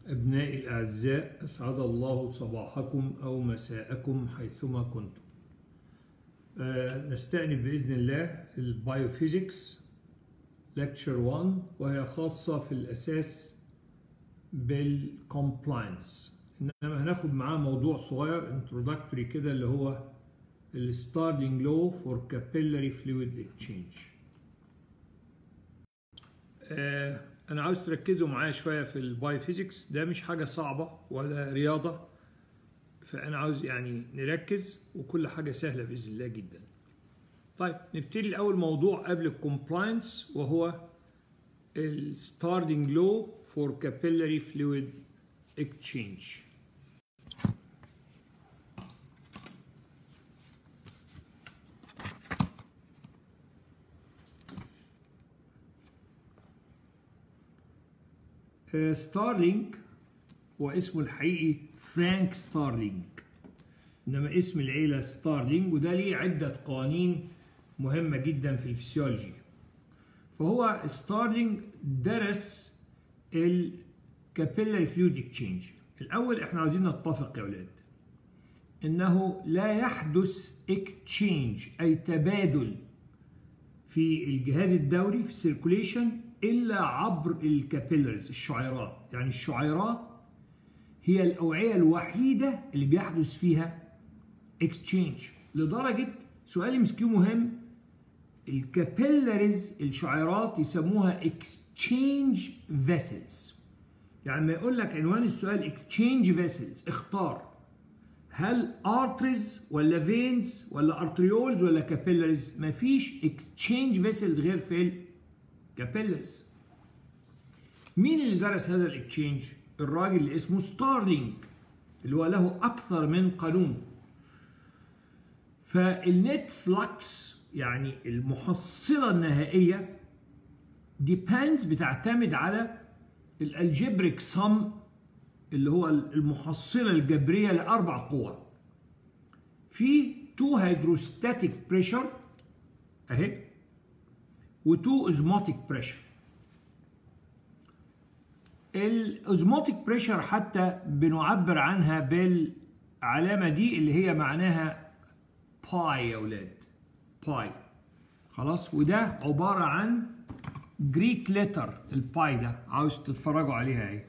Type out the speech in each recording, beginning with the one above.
أبنائي الأعزاء أسعد الله صباحكم أو مساءكم حيثما كنتم آه، نستأنف بإذن الله البايوفيزيكس لكتشر 1 وهي خاصة في الأساس بالكومبلاينس إنما هناخد معاه موضوع صغير انترودكتوري كده اللي هو الستارلينج لو فور كابيلاري فلويد اكتشينج انا عاوز تركزوا معايا شويه في البايوفيزيكس ده مش حاجه صعبه ولا رياضه فانا عاوز يعني نركز وكل حاجه سهله باذن الله جدا طيب نبتدي الاول موضوع قبل الكومبلاينس وهو الستارلينج لو فور كابيلاري فلويد اكتشينج ستارلينج هو اسمه الحقيقي فرانك ستارلينج انما اسم العيله ستارلينج وده ليه عده قوانين مهمه جدا في الفسيولوجي فهو ستارلينج درس الكابيلاري فلويد اكتشينج الاول احنا عاوزين نتفق يا اولاد انه لا يحدث اكتشينج اي تبادل في الجهاز الدوري في السيركوليشن الا عبر الكابيلرز الشعيرات يعني الشعيرات هي الاوعيه الوحيده اللي بيحدث فيها اكستشينج لدرجه سؤال مسكيو مهم الكابيلرز الشعيرات يسموها اكستشينج فيسلز يعني ما يقول لك عنوان السؤال اكستشينج فيسلز اختار هل ارتريز ولا فينز ولا ارتريولز ولا كابيلرز مفيش اكستشينج فيسلز غير في كابيلرز مين اللي درس هذا الاكتشينج الراجل اللي اسمه ستارلينج اللي هو له اكثر من قانون فالنت فلكس يعني المحصله النهائيه ديبندز بتعتمد على الالجبريك سم اللي هو المحصله الجبريه لاربع قوى في تو هيدروستاتيك بريشر اهي وتو اوزموتيك بريشر الاوزموتيك بريشر حتى بنعبر عنها بالعلامه دي اللي هي معناها باي يا اولاد باي خلاص وده عباره عن جريك لتر الباي ده عاوز تتفرجوا عليها اهي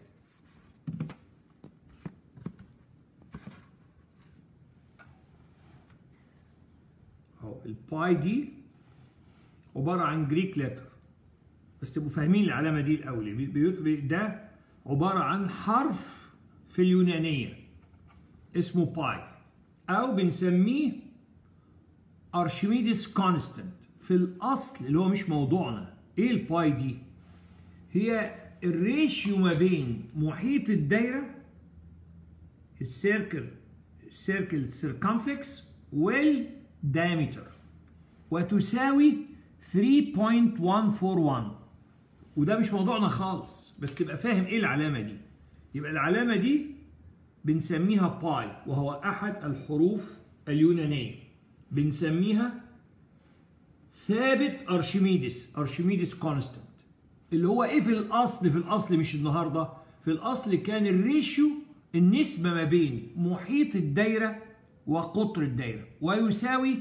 اهو الباي دي عبارة عن جريك لتر بس تبقوا فاهمين العلامة دي الأول ده عبارة عن حرف في اليونانية اسمه باي أو بنسميه أرشميدس كونستانت في الأصل اللي هو مش موضوعنا إيه الباي دي؟ هي الريشيو ما بين محيط الدايرة السيركل السيركل سيركمفلكس والدايمتر وتساوي 3.141 وده مش موضوعنا خالص بس تبقى فاهم ايه العلامه دي يبقى العلامه دي بنسميها باي وهو احد الحروف اليونانيه بنسميها ثابت ارشميدس ارشميدس كونستانت اللي هو ايه في الاصل في الاصل مش النهارده في الاصل كان الريشيو النسبه ما بين محيط الدايره وقطر الدايره ويساوي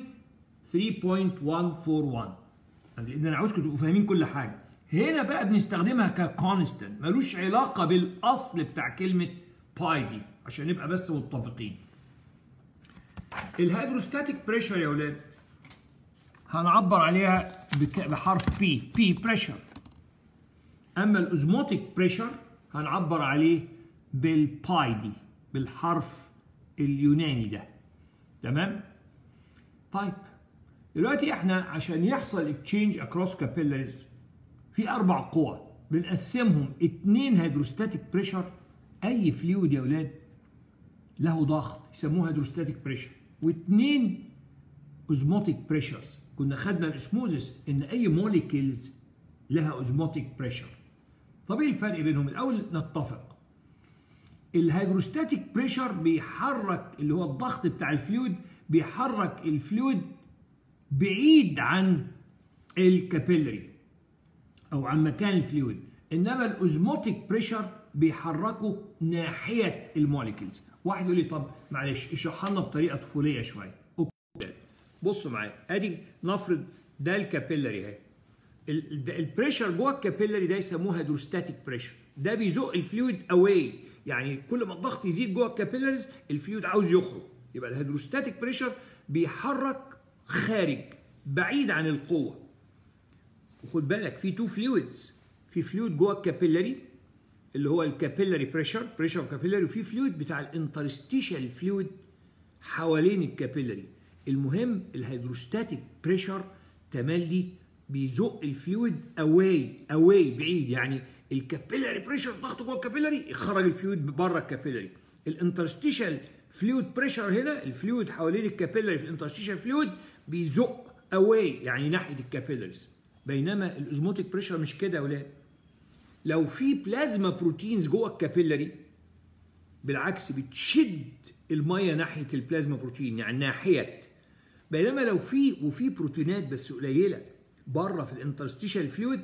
3.141 لان انا عاوزكم تبقوا فاهمين كل حاجه هنا بقى بنستخدمها ككونستنت ملوش علاقه بالاصل بتاع كلمه باي دي عشان نبقى بس متفقين الهيدروستاتيك بريشر يا اولاد هنعبر عليها بحرف بي بي بريشر اما الاوزموتيك بريشر هنعبر عليه بالباي دي بالحرف اليوناني ده تمام طيب دلوقتي احنا عشان يحصل اكتشينج اكروس كابيلاريز في اربع قوى بنقسمهم اتنين هيدروستاتيك بريشر اي فلويد يا اولاد له ضغط يسموه هيدروستاتيك بريشر واتنين اوزموتيك بريشرز كنا خدنا الاسموزس ان اي موليكيولز لها اوزموتيك بريشر طب ايه الفرق بينهم الاول نتفق الهيدروستاتيك بريشر بيحرك اللي هو الضغط بتاع الفلويد بيحرك الفلويد بعيد عن الكابيلري او عن مكان الفلويد انما الاوزموتيك بريشر بيحركوا ناحيه الموليكيولز واحد يقول لي طب معلش اشرحها لنا بطريقه طفوليه شويه بصوا معايا ادي نفرض ده الكابيلاري اهي البريشر جوه الكابيلاري ده يسموه هيدروستاتيك بريشر ده بيزق الفلويد اواي يعني كل ما الضغط يزيد جوه الكابيلاريز الفلويد عاوز يخرج يبقى الهيدروستاتيك بريشر بيحرك خارج بعيد عن القوه وخد بالك في تو فلويدز في فلويد جوه الكابيلاري اللي هو الكابيلاري بريشر بريشر اوف كابيلاري وفي فلويد بتاع الانترستيشال فلويد حوالين الكابيلاري المهم الهيدروستاتيك بريشر تملي بيزق الفلويد اواي اواي بعيد يعني الكابيلاري بريشر ضغط جوه الكابيلاري يخرج الفلويد بره الكابيلاري الانترستيشال فلويد بريشر هنا الفلويد حوالين الكابيلاري في الانترستيشال فلويد بيزق اواي يعني ناحيه الكابيلاريز بينما الاوزموتيك بريشر مش كده يا اولاد لو في بلازما بروتينز جوه الكابيلاري بالعكس بتشد الميه ناحيه البلازما بروتين يعني ناحيه بينما لو في وفي بروتينات بس قليله بره في الانترستيشال فلويد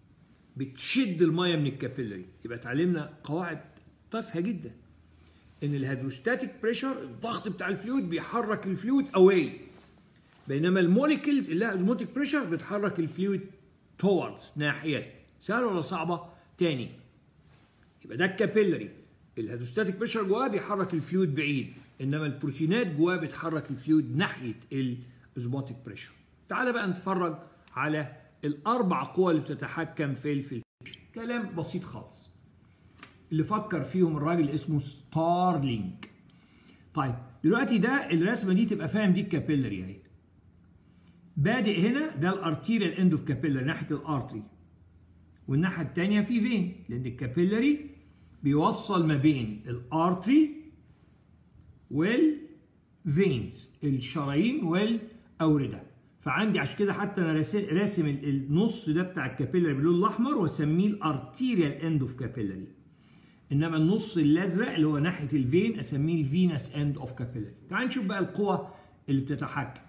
بتشد الميه من الكابيلاري يبقى اتعلمنا قواعد تافهه جدا ان الهيدروستاتيك بريشر الضغط بتاع الفلويد بيحرك الفلويد اواي بينما الموليكيولز اللي لها اوزموتيك بريشر بتحرك الفلويد توردز ناحيات سهله ولا صعبه تاني يبقى ده الكابيلاري الهيدروستاتيك بريشر جواه بيحرك الفلويد بعيد انما البروتينات جواه بتحرك الفلويد ناحيه الاوزموتيك بريشر تعال بقى نتفرج على الاربع قوى اللي بتتحكم في الفلتريشن كلام بسيط خالص اللي فكر فيهم الراجل اسمه ستارلينك طيب دلوقتي ده الرسمه دي تبقى فاهم دي الكابيلاري اهي بادئ هنا ده الارتيريال اند اوف كابيلاري ناحيه الارتري والناحيه الثانيه في فين لان الكابيلاري بيوصل ما بين الارتري والفينز الشرايين والاورده فعندي عشان كده حتى انا راسم النص ده بتاع الكابيلاري باللون الاحمر واسميه الارتيريال اند اوف كابيلاري انما النص الازرق اللي هو ناحيه الفين اسميه الفينس اند اوف كابيلاري تعال نشوف بقى القوى اللي بتتحكم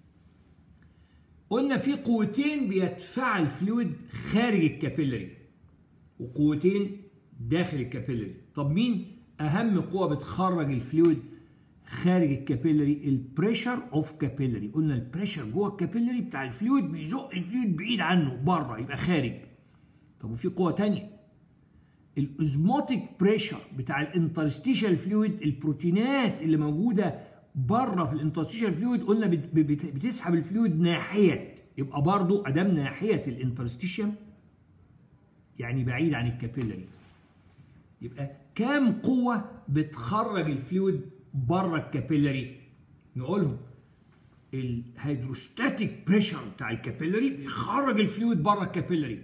قلنا في قوتين بيدفع الفلويد خارج الكابيلاري وقوتين داخل الكابيلاري طب مين اهم قوه بتخرج الفلويد خارج الكابيلاري البريشر اوف كابيلاري قلنا البريشر جوه الكابيلاري بتاع الفلويد بيزق الفلويد بعيد عنه بره يبقى خارج طب وفي قوه تانية الاوزموتيك بريشر بتاع الانترستيشال فلويد البروتينات اللي موجوده بره في الانترستيشال فلويد قلنا بتسحب الفلويد ناحيه يبقى برضو ادام ناحيه الانترستيشال يعني بعيد عن الكابيلاري يبقى كام قوه بتخرج الفلويد بره الكابيلاري نقولهم الهيدروستاتيك بريشر بتاع الكابيلاري بيخرج الفلويد بره الكابيلاري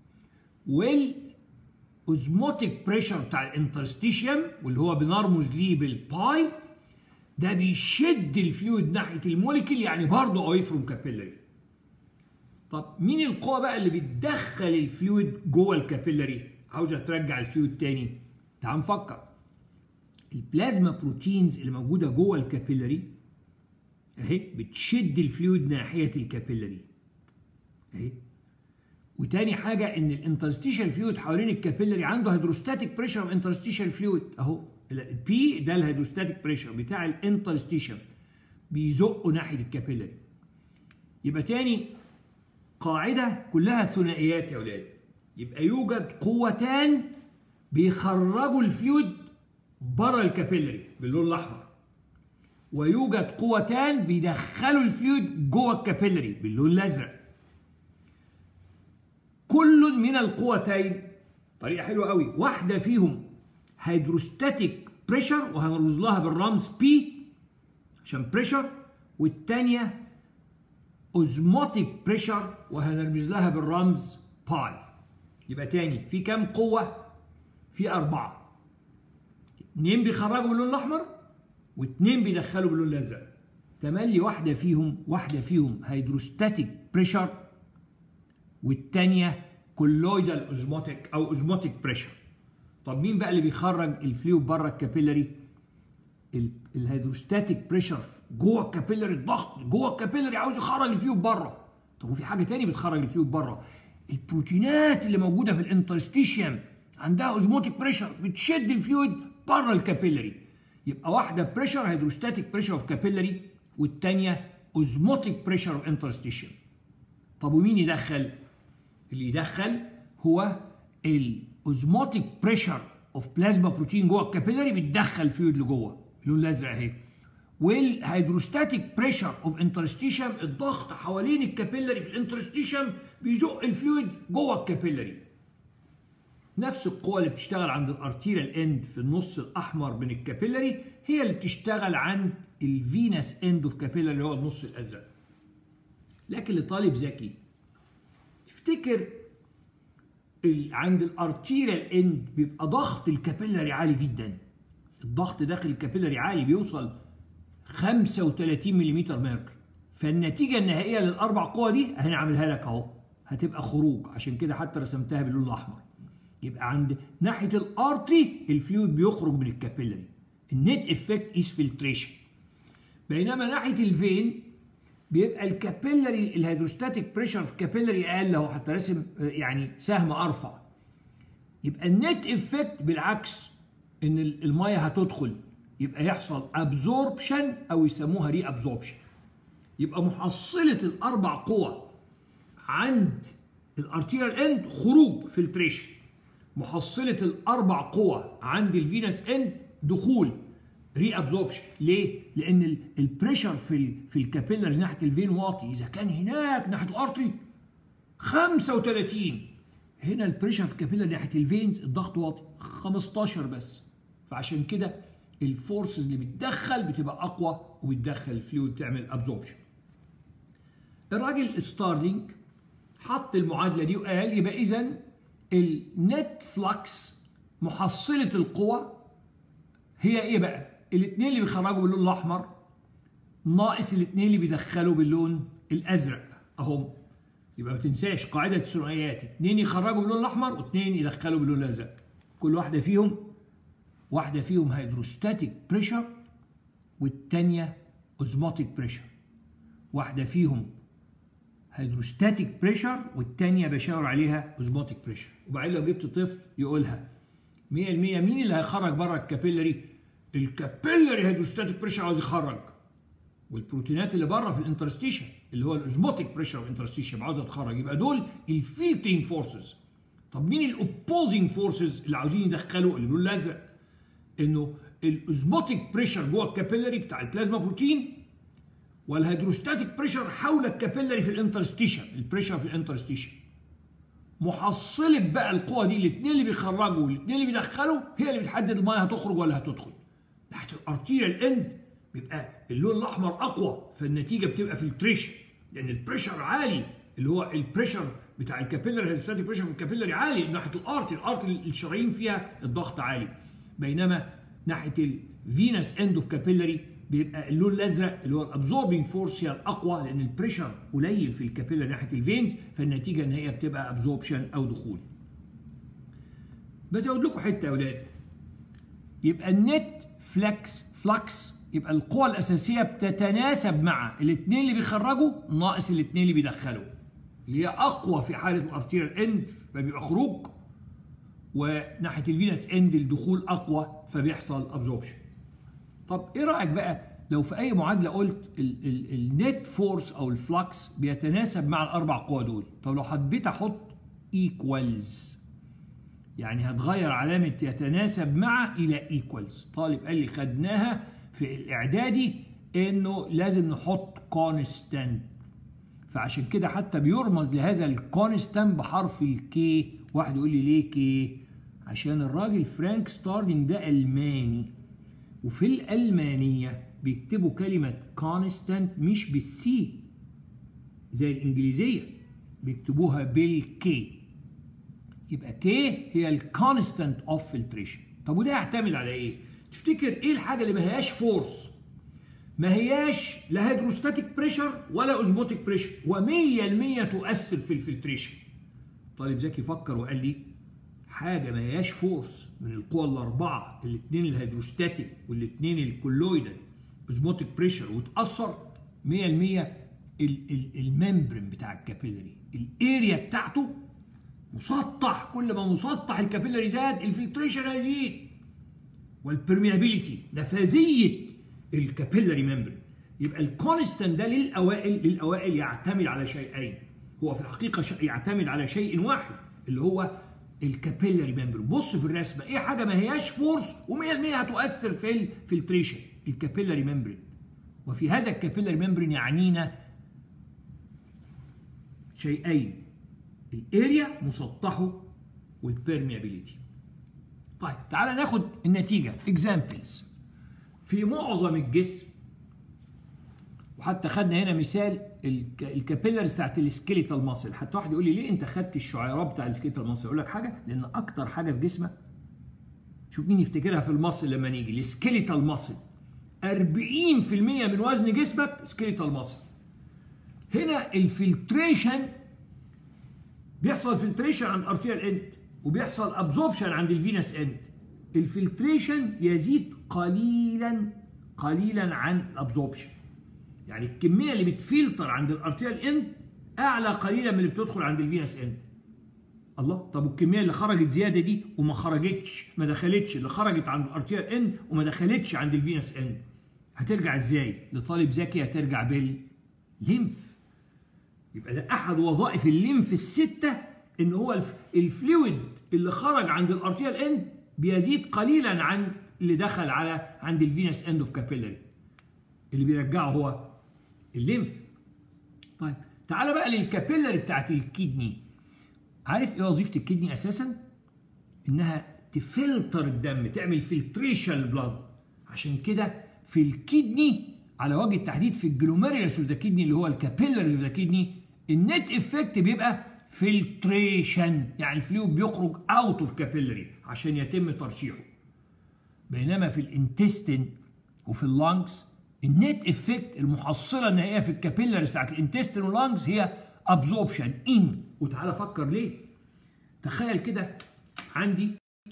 والاوزموتيك بريشر بتاع الانترستيشيوم واللي هو بنرمز ليه بالباي ده بيشد الفلويد ناحيه الموليكيول يعني برضه اواي فروم كابيلاري طب مين القوه بقى اللي بتدخل الفلويد جوه الكابيلاري عاوزه ترجع الفلويد تاني تعال نفكر البلازما بروتينز اللي موجوده جوه الكابيلاري اهي بتشد الفلويد ناحيه الكابيلاري اهي وتاني حاجه ان الانترستيشال فلويد حوالين الكابيلاري عنده هيدروستاتيك بريشر اوف انترستيشال فلويد اهو البي ده الهيدروستاتيك بريشر بتاع الانترستيشال بيزقه ناحيه الكابيلاري يبقى تاني قاعده كلها ثنائيات يا اولاد يبقى يوجد قوتان بيخرجوا الفلويد بره الكابيلاري باللون الاحمر ويوجد قوتان بيدخلوا الفلويد جوه الكابيلاري باللون الازرق كل من القوتين طريقه حلوه قوي واحده فيهم هيدروستاتيك بريشر وهنرمز لها بالرمز بي عشان بريشر والثانيه اوزموتيك بريشر وهنرمز لها بالرمز باي يبقى تاني في كام قوه في اربعه اتنين بيخرجوا باللون الاحمر واتنين بيدخلوا باللون الازرق تملي واحده فيهم واحده فيهم هيدروستاتيك بريشر والتانيه كولويدال اوزموتيك او اوزموتيك بريشر طب مين بقى اللي بيخرج الفلويد بره الكابيلاري الهيدروستاتيك بريشر جوه الكابيلاري الضغط جوه الكابيلاري عاوز يخرج الفلويد بره طب وفي حاجه تاني بتخرج الفلويد بره البروتينات اللي موجوده في الانترستيشيوم عندها اوزموتيك بريشر بتشد الفلويد بره الكابيلاري يبقى واحده بريشر هيدروستاتيك بريشر اوف كابيلاري والثانيه اوزموتيك بريشر اوف انترستيشن طب ومين يدخل اللي يدخل هو الاوزموتيك بريشر اوف بلازما بروتين جوه الكابيلاري بتدخل فلويد لجوه اللون الازرق اهي والهيدروستاتيك بريشر اوف انترستيشن الضغط حوالين الكابيلاري في الانترستيشن بيزق الفلويد جوه الكابيلاري نفس القوة اللي بتشتغل عند الارتيريال اند في النص الاحمر بين الكابيلاري هي اللي بتشتغل عند الفينس اند اوف كابيلاري اللي هو النص الازرق لكن لطالب ذكي تفتكر عند الارتيريال اند بيبقى ضغط الكابيلاري عالي جدا الضغط داخل الكابيلاري عالي بيوصل 35 ملم ميركوري فالنتيجه النهائيه للاربع قوى دي هنعملها لك اهو هتبقى خروج عشان كده حتى رسمتها باللون الاحمر يبقى عند ناحيه الارتري الفلويد بيخرج من الكابيلاري النت افكت از فلتريشن بينما ناحيه الفين بيبقى الكابيلاري الهيدروستاتيك بريشر في الكابيلاري اقل اهو حتى راسم يعني سهم ارفع يبقى النت افكت بالعكس ان الميه هتدخل يبقى يحصل ابزوربشن او يسموها ري ابزوربشن يبقى محصله الاربع قوى عند الارتيريال اند خروج فلتريشن محصله الاربع قوى عند الفينس اند دخول ري ابزوربشن ليه؟ لان البريشر في ال في الكابيلرز ناحيه الفين واطي اذا كان هناك ناحيه الارتري 35 هنا البريشر في الكابيلر ناحيه الفينز الضغط واطي 15 بس فعشان كده الفورسز اللي بتدخل بتبقى اقوى وبتدخل الفلويد تعمل ابزوربشن الراجل ستارلينج حط المعادله دي وقال يبقى اذا النت فلكس محصله القوى هي ايه بقى الاثنين اللي بيخرجوا باللون الاحمر ناقص الاثنين اللي بيدخلوا باللون الازرق اهم يبقى ما تنساش قاعده الثنائيات اثنين يخرجوا باللون الاحمر واثنين يدخلوا باللون الازرق كل واحده فيهم واحده فيهم هيدروستاتيك بريشر والثانيه اوزموتيك بريشر واحده فيهم هيدروستاتيك بريشر والثانيه بشاور عليها اوزموتيك بريشر وبعدين لو جبت طفل يقولها 100% مين اللي هيخرج بره الكابيلاري الكابيلاري هيدروستاتيك بريشر عاوز يخرج والبروتينات اللي بره في الانترستيشن اللي هو الاوزموتيك بريشر اوف انترستيشن عاوزه تخرج يبقى دول الفلترينج فورسز طب مين الاوبوزنج فورسز اللي عاوزين يدخلوا اللي بيقول الازرق انه الاوزموتيك بريشر جوه الكابيلاري بتاع البلازما بروتين والهيدروستاتيك بريشر حول الكابيلاري في الانترستيشن البريشر في الانترستيشن محصله بقى القوه دي الاثنين اللي بيخرجوا والاثنين اللي بيدخلوا هي اللي بتحدد الميه هتخرج ولا هتدخل ناحيه الارتيريال اند بيبقى اللون الاحمر اقوى فالنتيجه بتبقى فلتريشن لان البريشر عالي اللي هو البريشر بتاع الكابيلاري هيدروستاتيك بريشر في الكابيلاري عالي ناحيه الارتي الارتي الشرايين فيها الضغط عالي بينما ناحيه الفينس اند اوف كابيلاري بيبقى اللون الازرق اللي هو الابزوربنج فورس هي الاقوى لان البريشر قليل في الكابيلاري ناحيه الفينز فالنتيجه ان هي بتبقى ابزوربشن او دخول. بزود لكم حته يا اولاد يبقى النت فلكس فلكس يبقى القوى الاساسيه بتتناسب مع الاثنين اللي بيخرجوا ناقص الاثنين اللي بيدخلوا. اللي هي اقوى في حاله الارتيريال اند فبيبقى خروج وناحيه الفينس اند الدخول اقوى فبيحصل ابزوربشن. طب ايه رايك بقى لو في اي معادله قلت النت فورس او الفلكس بيتناسب مع الاربع قوى دول طب لو حبيت احط ايكوالز يعني هتغير علامه يتناسب مع الى ايكوالز طالب قال لي خدناها في الاعدادي انه لازم نحط كونستانت فعشان كده حتى بيرمز لهذا الكونستانت بحرف الكي واحد يقول لي ليه كي عشان الراجل فرانك ستارلينج ده الماني وفي الألمانية بيكتبوا كلمة constant مش بالسي زي الإنجليزية بيكتبوها بالكي يبقى كي هي الكونستانت اوف فلتريشن طب وده يعتمد على ايه؟ تفتكر ايه الحاجة اللي ما هياش فورس؟ ما هياش لا هيدروستاتيك بريشر ولا اوزموتيك بريشر و100% تؤثر في الفلتريشن طالب ذكي فكر وقال لي حاجه ما هياش فورس من القوى الاربعه الاثنين الهيدروستاتيك والاثنين الكولويدال اوزموتيك بريشر وتاثر 100% الممبرين بتاع الكابيلاري الاريا بتاعته مسطح كل ما مسطح الكابيلاري زاد الفلتريشن هيزيد والبرميابيليتي نفاذيه الكابيلاري ممبرين يبقى الكونستنت ده للاوائل للاوائل يعتمد على شيئين هو في الحقيقه يعتمد على شيء واحد اللي هو الكابيلاري ممبرين بص في الرسمه ايه حاجه ما هياش فورس و100% هتؤثر في الفلتريشن الكابيلاري ممبرين وفي هذا الكابيلاري ممبرين يعنينا شيئين الاريا مسطحه والبيرميابيليتي طيب تعالى ناخد النتيجه اكزامبلز في معظم الجسم وحتى خدنا هنا مثال الكابيلرز بتاعت السكيليتال ماسل حتى واحد يقول لي ليه انت خدت الشعيرات بتاع السكيليتال ماسل اقول لك حاجه لان اكتر حاجه في جسمك شوف مين يفتكرها في الماسل لما نيجي السكيليتال ماسل 40% من وزن جسمك سكيليتال ماسل هنا الفلتريشن بيحصل فلتريشن عند الارتيال اند وبيحصل ابزوربشن عند الفينس اند الفلتريشن يزيد قليلا قليلا عن الابزوربشن يعني الكميه اللي بتفلتر عند الارتيال اند اعلى قليلا من اللي بتدخل عند الفينس اند الله طب والكميه اللي خرجت زياده دي وما خرجتش ما دخلتش اللي خرجت عند الارتيال اند وما دخلتش عند الفينس اند هترجع ازاي لطالب ذكي هترجع بالليمف يبقى ده احد وظائف الليمف السته ان هو الفلويد اللي خرج عند الارتيال اند بيزيد قليلا عن اللي دخل على عند الفينس اند اوف كابيلاري اللي بيرجعه هو الليمف طيب تعالى بقى للكابيلاري بتاعت الكدني عارف ايه وظيفه الكدني اساسا انها تفلتر الدم تعمل فلتريشن البلاد عشان كده في الكدني على وجه التحديد في الجلوميريوس اوف ذا كدني اللي هو الكابيلاريز اوف ذا كدني النت افكت بيبقى فلتريشن يعني الفلويد بيخرج اوت اوف كابيلاري عشان يتم ترشيحه بينما في الانتستين وفي اللانجز النت افكت المحصله النهائيه في الكابيلاريز بتاعت الانتستين واللانجز هي ابزوربشن ان وتعالى فكر ليه تخيل كده عندي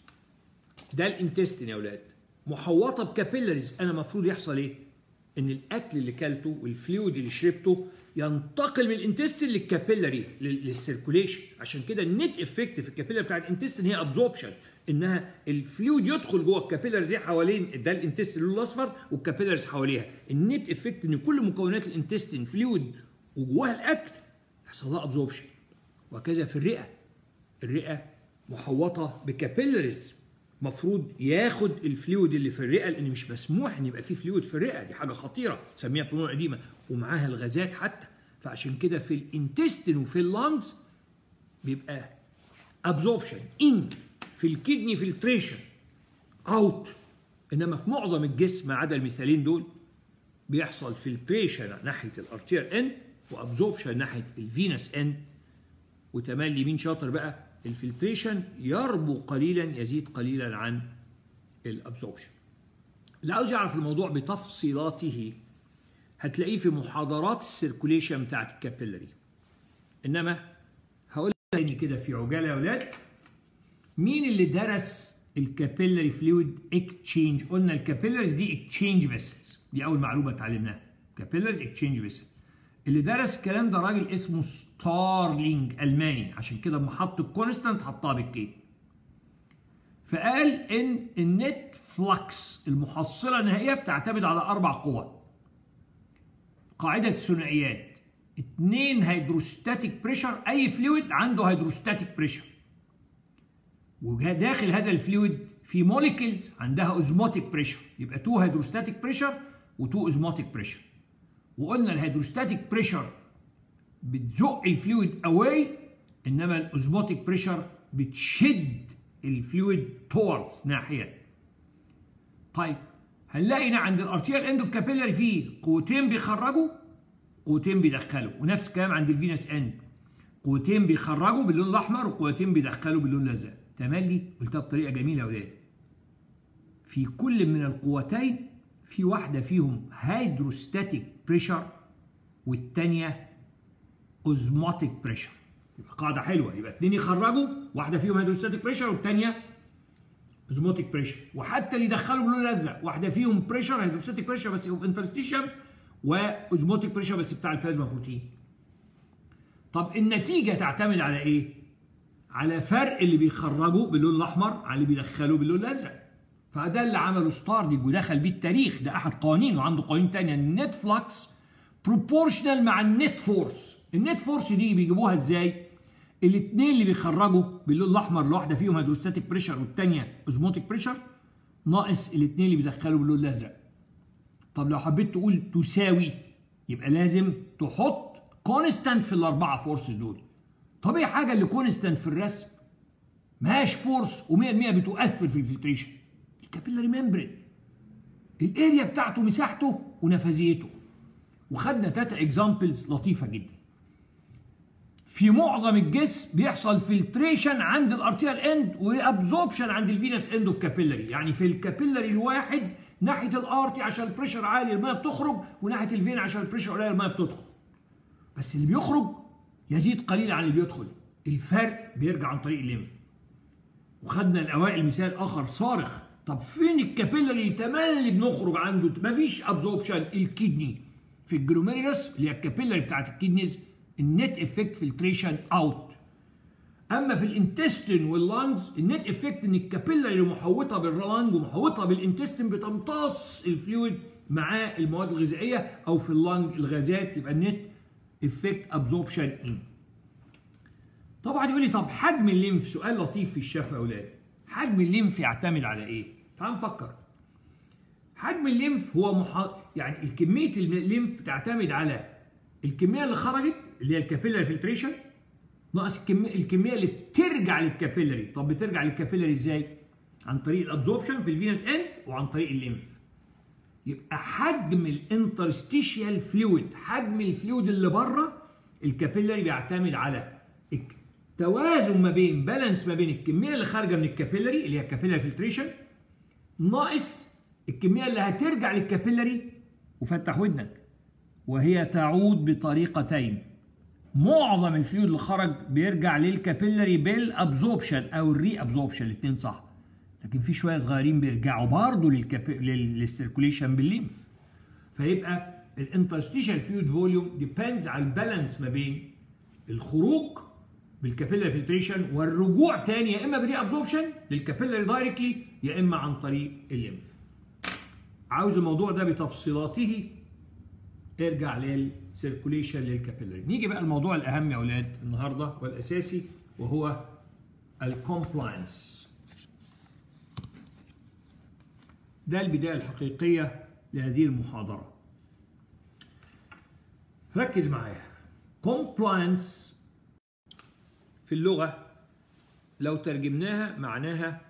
ده الانتستين يا اولاد محوطه بكابيلاريز انا المفروض يحصل ايه ان الاكل اللي كلته والفلويد اللي شربته ينتقل من الانتستين للكابيلاري للسيركوليشن عشان كده النت افكت في الكابيلاري بتاع الانتستين هي ابزوربشن انها الفلويد يدخل جوه الكابيلاريز دي حوالين ده الانتستين اللون الاصفر والكابيلاريز حواليها النت افكت ان كل مكونات الانتستين فلويد وجواها الاكل يحصل لها ابزوربشن وهكذا في الرئه الرئه محوطه بكابيلاريز مفروض ياخد الفلويد اللي في الرئه لان مش مسموح ان يبقى في فلويد في الرئه دي حاجه خطيره سميها بلون قديمه ومعاها الغازات حتى فعشان كده في الانتستين وفي اللانجز بيبقى ابزوربشن ان في الكدني فلتريشن اوت انما في معظم الجسم ما عدا المثالين دول بيحصل فلتريشن ناحيه الارتير اند وابزوربشن ناحيه الفينس اند وتملي مين شاطر بقى الفلتريشن يربو قليلا يزيد قليلا عن الابزوربشن اللي عاوز يعرف الموضوع بتفصيلاته هتلاقيه في محاضرات السيركوليشن بتاعت الكابيلاري انما هقول تاني كده في عجاله يا اولاد مين اللي درس الكابيلاري فلويد اكتشينج قلنا الكابيلاريز دي اكتشينج فيسلز دي اول معلومه اتعلمناها كابيلاريز اكتشينج فيسل اللي درس الكلام ده راجل اسمه ستارلينج الماني عشان كده لما حط الكونستانت حطها بالكي فقال ان النت فلكس المحصله النهائيه بتعتمد على اربع قوى قاعده الثنائيات اثنين هيدروستاتيك بريشر اي فلويد عنده هيدروستاتيك بريشر وداخل هذا الفلويد في موليكيولز عندها اوزموتيك بريشر يبقى 2 هيدروستاتيك بريشر و2 اوزموتيك بريشر وقلنا الهيدروستاتيك بريشر بتزق الفلويد اواي انما الاوزموتيك بريشر بتشد الفلويد توردز ناحيه طيب هنلاقي عند الارتيال اند اوف كابيلاري فيه قوتين بيخرجوا قوتين بيدخلوا ونفس الكلام عند الفينس اند قوتين بيخرجوا باللون الاحمر وقوتين بيدخلوا باللون الازرق تملي قلتها بطريقه جميله يا ولاد في كل من القوتين في واحده فيهم هيدروستاتيك بريشر والثانيه اوزموتيك بريشر يبقى قاعده حلوه يبقى اثنين يخرجوا واحده فيهم هيدروستاتيك بريشر والثانيه اوزموتيك بريشر وحتى اللي يدخلوا باللون الازرق واحده فيهم بريشر هيدروستاتيك بريشر بس انترستيشن واوزموتيك بريشر بس بتاع البلازما بروتين طب النتيجه تعتمد على ايه على فرق اللي بيخرجه باللون الاحمر على اللي بيدخله باللون الازرق فده اللي عمله ستارديج ودخل بيه التاريخ ده احد قوانينه وعنده قوانين تانية النت فلكس بروبورشنال مع النت فورس النت فورس دي بيجيبوها ازاي الاثنين اللي بيخرجوا باللون الاحمر اللي واحده فيهم هيدروستاتيك بريشر والثانيه اوزموتيك بريشر ناقص الاثنين اللي بيدخلوا باللون الازرق طب لو حبيت تقول تساوي يبقى لازم تحط كونستانت في الاربعه فورسز دول طب ايه حاجه اللي كونستانت في الرسم ماهاش فورس و100% بتؤثر في الفلتريشن الكابيلاري ممبرين الاريا بتاعته مساحته ونفاذيته وخدنا تاتا اكزامبلز لطيفه جدا في معظم الجسم بيحصل فلتريشن عند الارتيال اند وابزوربشن عند الفينس اند اوف كابيلاري يعني في الكابيلاري الواحد ناحيه الارتي عشان البريشر عالي الميه بتخرج وناحيه الفين عشان البريشر قليل الميه بتدخل بس اللي بيخرج يزيد قليلا عن اللي بيدخل الفرق بيرجع عن طريق الليمف وخدنا الاوائل مثال اخر صارخ طب فين الكابيلاري تمام اللي بنخرج عنده مفيش ابزوربشن الكدني في الجلوميرولس اللي هي الكابيلاري بتاعت الكدنيز النت افكت فلتريشن اوت اما في الانتستين واللانجز النت افكت ان الكابيلاري اللي محوطه باللانج ومحوطه بالانتستين بتمتص الفلويد مع المواد الغذائيه او في اللانج الغازات يبقى النت افكت ابزوربشن ان طبعا يقول لي طب حجم الليمف سؤال لطيف في الشفا يا اولاد حجم الليمف يعتمد على ايه تعال نفكر حجم الليمف هو مح... يعني الكميه الليمف بتعتمد على الكميه اللي خرجت اللي هي الكابيلاري فلتريشن ناقص الكميه الكميه اللي بترجع للكابيلاري طب بترجع للكابيلاري ازاي عن طريق الابزوربشن في الفينس اند وعن طريق الليمف يبقى حجم الانترستيشيال فلويد حجم الفلويد اللي بره الكابيلاري بيعتمد على توازن ما بين بالانس ما بين الكميه اللي خارجه من الكابيلاري اللي هي الكابيلاري فلتريشن ناقص الكميه اللي هترجع للكابيلاري وفتح ودنك وهي تعود بطريقتين معظم الفلويد اللي خرج بيرجع للكابيلاري بالابزوربشن او الري ابزوربشن الاثنين صح لكن في شويه صغيرين بيرجعوا برضه للكابي... للسيركوليشن بالليمف فيبقى الانترستيشال فلويد فوليوم ديبندز على البالانس ما بين الخروج بالكابيلاري فلتريشن والرجوع تاني يا اما بري ابزوربشن للكابيلاري دايركتلي يا اما عن طريق الليمف عاوز الموضوع ده بتفصيلاته ارجع للسيركوليشن للكابيلاري نيجي بقى الموضوع الاهم يا اولاد النهارده والاساسي وهو الكومبلاينس ده البدايه الحقيقيه لهذه المحاضره ركز معايا كومبلاينس في اللغه لو ترجمناها معناها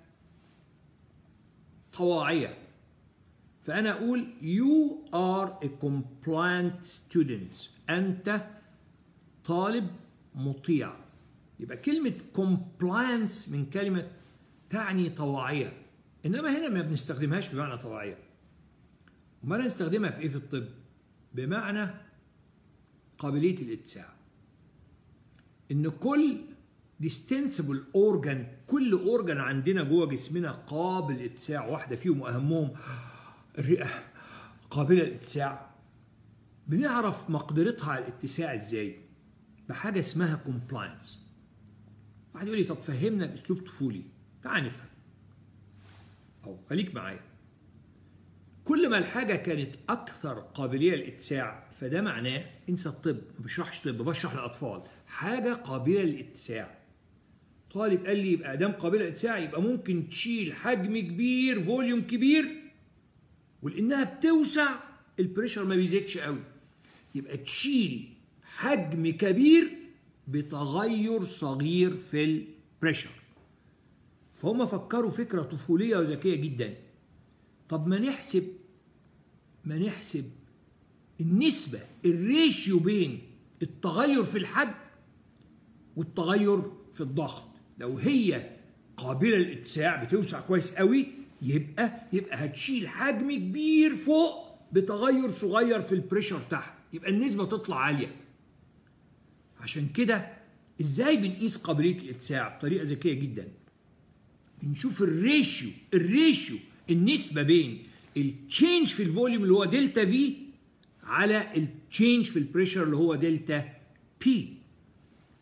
طواعيه فأنا أقول you are a compliant student أنت طالب مطيع يبقى كلمة compliance من كلمة تعني طواعية إنما هنا ما بنستخدمهاش بمعنى طواعية أمال نستخدمها في إيه في الطب؟ بمعنى قابلية الاتساع إن كل distensible organ كل organ عندنا جوه جسمنا قابل اتساع واحدة فيهم وأهمهم الرئة قابلة للاتساع بنعرف مقدرتها على الاتساع ازاي بحاجة اسمها كومبلاينس واحد يقول لي طب فهمنا باسلوب طفولي تعال نفهم او خليك معايا كل ما الحاجة كانت أكثر قابلية للاتساع فده معناه انسى الطب ما بشرحش طب بشرح للأطفال حاجة قابلة للاتساع طالب قال لي يبقى دام قابلة للاتساع يبقى ممكن تشيل حجم كبير فوليوم كبير ولانها بتوسع البريشر ما بيزيدش قوي يبقى تشيل حجم كبير بتغير صغير في البريشر فهم فكروا فكرة طفولية وذكية جدا طب ما نحسب ما نحسب النسبة الريشيو بين التغير في الحجم والتغير في الضغط لو هي قابلة للاتساع بتوسع كويس قوي يبقى يبقى هتشيل حجم كبير فوق بتغير صغير في البريشر تحت يبقى النسبة تطلع عالية عشان كده ازاي بنقيس قابلية الاتساع بطريقة ذكية جدا بنشوف الريشيو الريشيو النسبة بين التشينج في الفوليوم اللي هو دلتا في على التشينج في البريشر اللي هو دلتا بي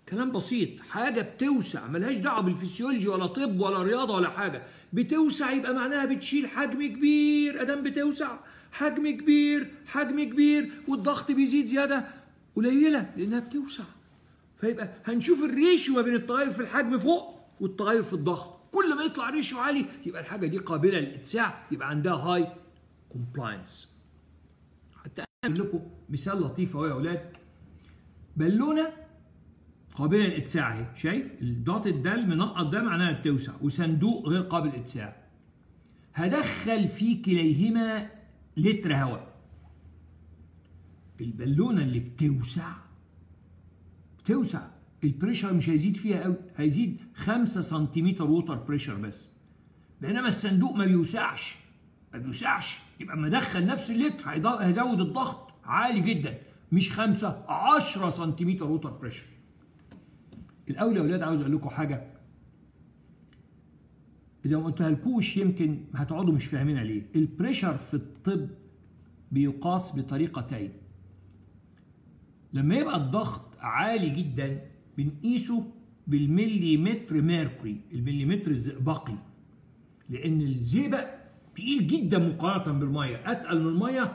كلام بسيط حاجة بتوسع ملهاش دعوة بالفسيولوجي ولا طب ولا رياضة ولا حاجة بتوسع يبقى معناها بتشيل حجم كبير أدام بتوسع حجم كبير حجم كبير والضغط بيزيد زيادة قليلة لأنها بتوسع فيبقى هنشوف الريشيو ما بين التغير في الحجم فوق والتغير في الضغط كل ما يطلع ريشيو عالي يبقى الحاجة دي قابلة للاتساع يبقى عندها هاي كومبلاينس حتى أقول لكم مثال لطيف أهو يا أولاد بالونة قابله للاتساع اهي شايف الدوتد ده المنقط ده معناها بتوسع وصندوق غير قابل للاتساع هدخل في كليهما لتر هواء البالونه اللي بتوسع بتوسع البريشر مش هيزيد فيها قوي هيزيد 5 سنتيمتر ووتر بريشر بس بينما الصندوق ما بيوسعش ما بيوسعش يبقى ما ادخل نفس اللتر هيزود الضغط عالي جدا مش 5 10 سنتيمتر ووتر بريشر الاول يا اولاد عاوز اقول لكم حاجه اذا ما قلتها لكوش يمكن هتقعدوا مش فاهمينها ليه البريشر في الطب بيقاس بطريقتين لما يبقى الضغط عالي جدا بنقيسه بالمليمتر ميركوري المليمتر الزئبقي لان الزئبق تقيل جدا مقارنه بالميه اتقل من الميه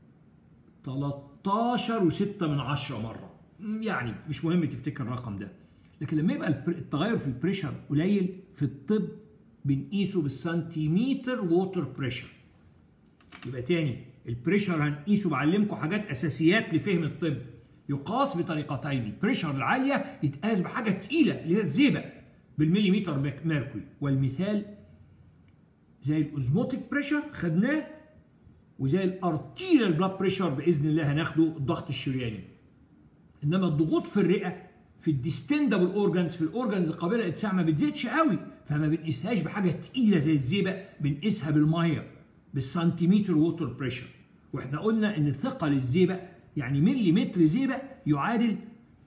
13 و6 من 10 مره يعني مش مهم تفتكر الرقم ده لكن لما يبقى التغير في البريشر قليل في الطب بنقيسه بالسنتيمتر ووتر بريشر يبقى تاني البريشر هنقيسه بعلمكم حاجات اساسيات لفهم الطب يقاس بطريقتين البريشر العاليه يتقاس بحاجه تقيله اللي هي الزئبق بالمليمتر ميركوري والمثال زي الاوزموتيك بريشر خدناه وزي الارتيريال بلاد بريشر باذن الله هناخده الضغط الشرياني انما الضغوط في الرئه في الديستندبل اورجانز في الاورجانز القابله للاتساع ما بتزيدش قوي فما بنقيسهاش بحاجه تقيله زي الزئبق بنقيسها بالميه بالسنتيمتر ووتر بريشر واحنا قلنا ان ثقل الزئبق يعني ملي متر زئبق يعادل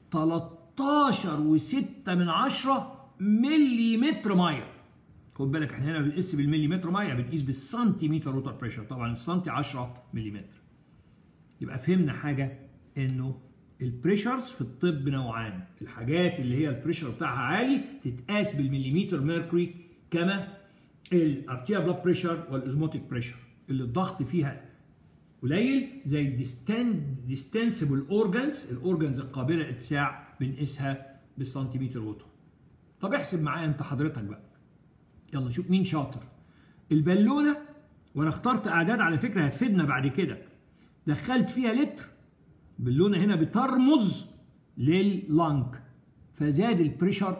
13 و6 من 10 ملي متر ميه خد بالك احنا هنا بنقيس بالمليمتر ميه بنقيس بالسنتيمتر ووتر بريشر طبعا السنتي 10 ملم يبقى فهمنا حاجه انه البريشرز في الطب نوعان الحاجات اللي هي البريشر بتاعها عالي تتقاس بالمليمتر ميركوري كما الارتيا بلاد بريشر والاوزموتيك بريشر اللي الضغط فيها قليل زي الديستنسبل اورجانز الاورجانز القابله للاتساع بنقيسها بالسنتيمتر ووتر طب احسب معايا انت حضرتك بقى يلا نشوف مين شاطر البالونه وانا اخترت اعداد على فكره هتفيدنا بعد كده دخلت فيها لتر بالونه هنا بترمز لللنج فزاد البريشر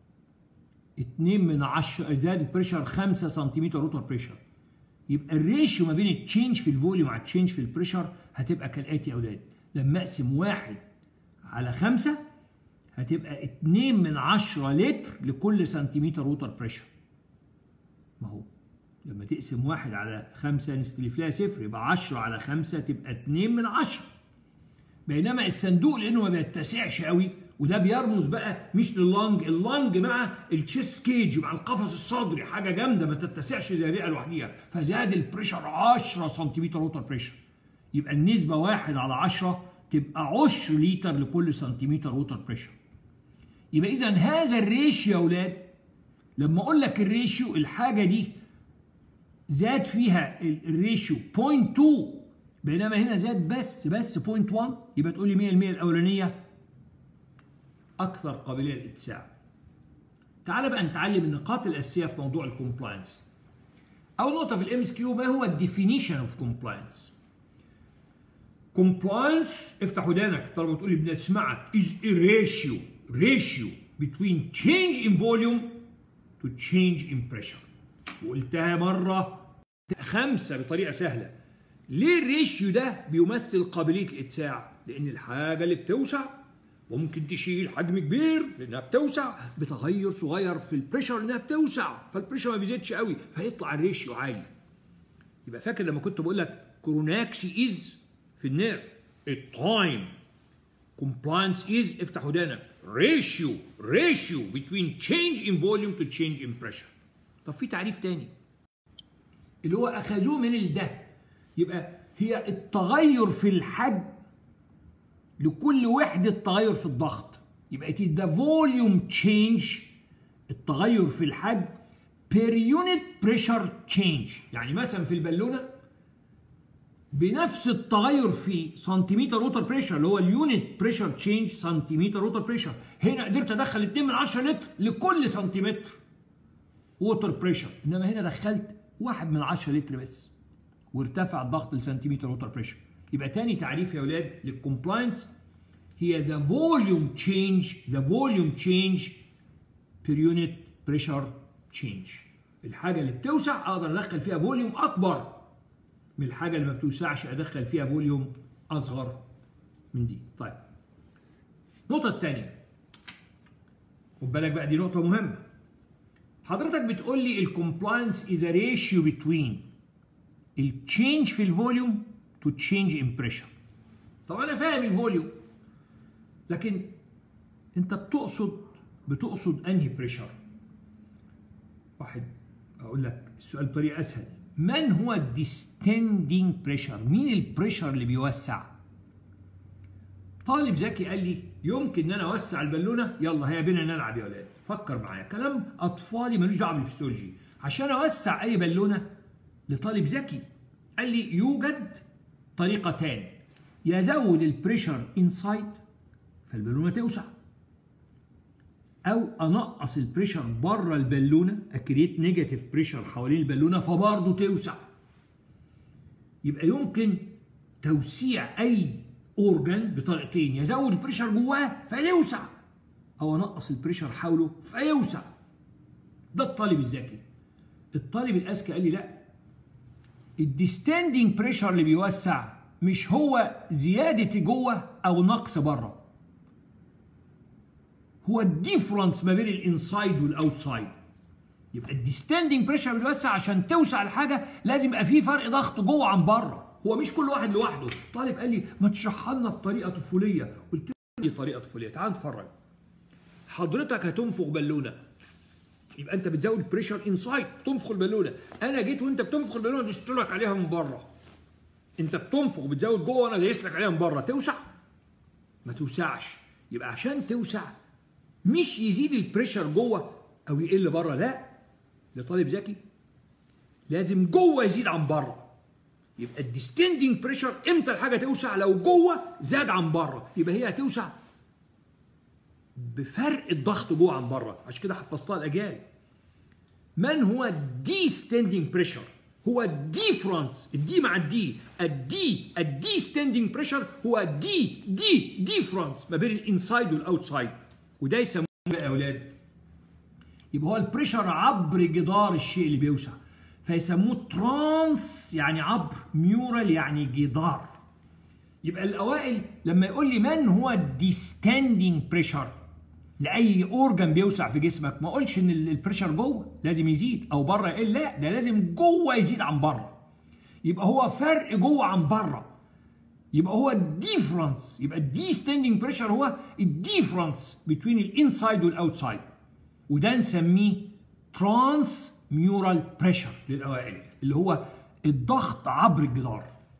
2 من 10 زاد البريشر 5 سنتيمتر روتر بريشر يبقى الريشيو ما بين التشينج في الفوليوم على التشينج في البريشر هتبقى كالاتي يا اولاد لما اقسم واحد على 5 هتبقى 2 من 10 لتر لكل سنتيمتر روتر بريشر ما هو لما تقسم واحد على خمسة نستلف لها صفر يبقى 10 على خمسة تبقى 2 من 10 بينما الصندوق لانه ما بيتسعش قوي وده بيرمز بقى مش لللنج اللنج مع التشيست كيج مع القفص الصدري حاجه جامده ما تتسعش زي الرئه لوحديها فزاد البريشر 10 سنتيمتر ووتر بريشر يبقى النسبه واحد على 10 تبقى 10 لتر لكل سنتيمتر ووتر بريشر يبقى اذا هذا الريشيو يا اولاد لما اقول لك الريشيو الحاجه دي زاد فيها الريشيو 0.2 بينما هنا زاد بس بس 0.1 يبقى تقول لي 100% الاولانيه اكثر قابليه للاتساع. تعال بقى نتعلم النقاط الاساسيه في موضوع الكومبلاينس. اول نقطه في الام اس كيو ما هو الديفينيشن اوف كومبلاينس؟ كومبلاينس افتح ودانك طالما تقول لي بنسمعك is a ratio ratio between change in volume to change in pressure. وقلتها مره خمسه بطريقه سهله. ليه الريشيو ده بيمثل قابليه الاتساع؟ لان الحاجه اللي بتوسع ممكن تشيل حجم كبير لانها بتوسع بتغير صغير في البريشر لانها بتوسع فالبريشر ما بيزيدش قوي فيطلع الريشيو عالي. يبقى فاكر لما كنت بقول لك كوروناكسي از في النيرف التايم كومبلاينس از افتح ودانك ريشيو ريشيو between change in volume to change in pressure. طب في تعريف تاني اللي هو اخذوه من الده يبقى هي التغير في الحجم لكل وحدة تغير في الضغط يبقى it is the volume change التغير في الحجم per unit pressure change يعني مثلا في البالونه بنفس التغير في سنتيمتر ووتر بريشر اللي هو اليونت بريشر تشينج سنتيمتر ووتر بريشر هنا قدرت ادخل 2 من 10 لتر لكل سنتيمتر ووتر بريشر انما هنا دخلت 1 من 10 لتر بس وارتفع الضغط لسنتيمتر ووتر بريشر يبقى تاني تعريف يا اولاد للكومبلاينس هي the volume change the volume change per unit pressure change الحاجه اللي بتوسع اقدر ادخل فيها فوليوم اكبر من الحاجه اللي ما بتوسعش ادخل فيها فوليوم اصغر من دي طيب النقطه الثانيه خد بالك بقى دي نقطه مهمه حضرتك بتقول لي الكومبلاينس از ريشيو بتوين التشينج في الفوليوم تو تشينج ان بريشر طب انا فاهم الفوليوم لكن انت بتقصد بتقصد انهي بريشر واحد اقول لك السؤال بطريقه اسهل من هو الديستندينج بريشر مين البريشر اللي بيوسع طالب ذكي قال لي يمكن ان انا اوسع البالونه يلا هيا بينا نلعب يا ولاد فكر معايا كلام اطفالي ملوش دعوه بالفسيولوجي عشان اوسع اي بالونه لطالب ذكي قال لي يوجد طريقتان يزود البريشر انسايد فالبالونه توسع او انقص البريشر بره البالونه اكريت نيجاتيف بريشر حوالين البالونه فبرضه توسع يبقى يمكن توسيع اي اورجان بطريقتين يزود البريشر جواه فيوسع او انقص البريشر حوله فيوسع ده الطالب الذكي الطالب الاذكى قال لي لا الديستاندينج بريشر اللي بيوسع مش هو زياده جوه او نقص بره هو الديفرنس ما بين الانسايد والاوتسايد يبقى الديستاندينج بريشر بيوسع عشان توسع الحاجه لازم يبقى في فرق ضغط جوه عن بره هو مش كل واحد لوحده طالب قال لي ما تشرحها لنا بطريقه طفوليه قلت له دي طريقه طفوليه تعال نتفرج حضرتك هتنفخ بالونه يبقى انت بتزود البريشر انسايد تنفخ البالونه انا جيت وانت بتنفخ البالونه دوست لك عليها من بره انت بتنفخ بتزود جوه وانا دايس لك عليها من بره توسع ما توسعش يبقى عشان توسع مش يزيد البريشر جوه او يقل بره لا لطالب ذكي لازم جوه يزيد عن بره يبقى الديستندنج بريشر امتى الحاجه توسع لو جوه زاد عن بره يبقى هي هتوسع بفرق الضغط جوه عن بره عشان كده حفظتها الاجيال من هو الديستندنج بريشر هو الديفرنس الدي مع الدي الدي الدي ستاندنج بريشر هو دي دي ديفرنس ما بين الانسايد والاوتسايد وده يسموه يا اولاد يبقى هو البريشر عبر جدار الشيء اللي بيوسع فيسموه ترانس يعني عبر ميورال يعني جدار يبقى الاوائل لما يقول لي من هو الديستاندينج بريشر لاي اورجان بيوسع في جسمك ما اقولش ان البريشر جوه لازم يزيد او بره يقل لا ده لازم جوه يزيد عن بره يبقى هو فرق جوه عن بره يبقى هو الديفرنس يبقى الدي ستاندينج بريشر هو الديفرنس بين الانسايد والاوتسايد وده نسميه ترانس ميورال بريشر للاوائل اللي هو الضغط عبر الجدار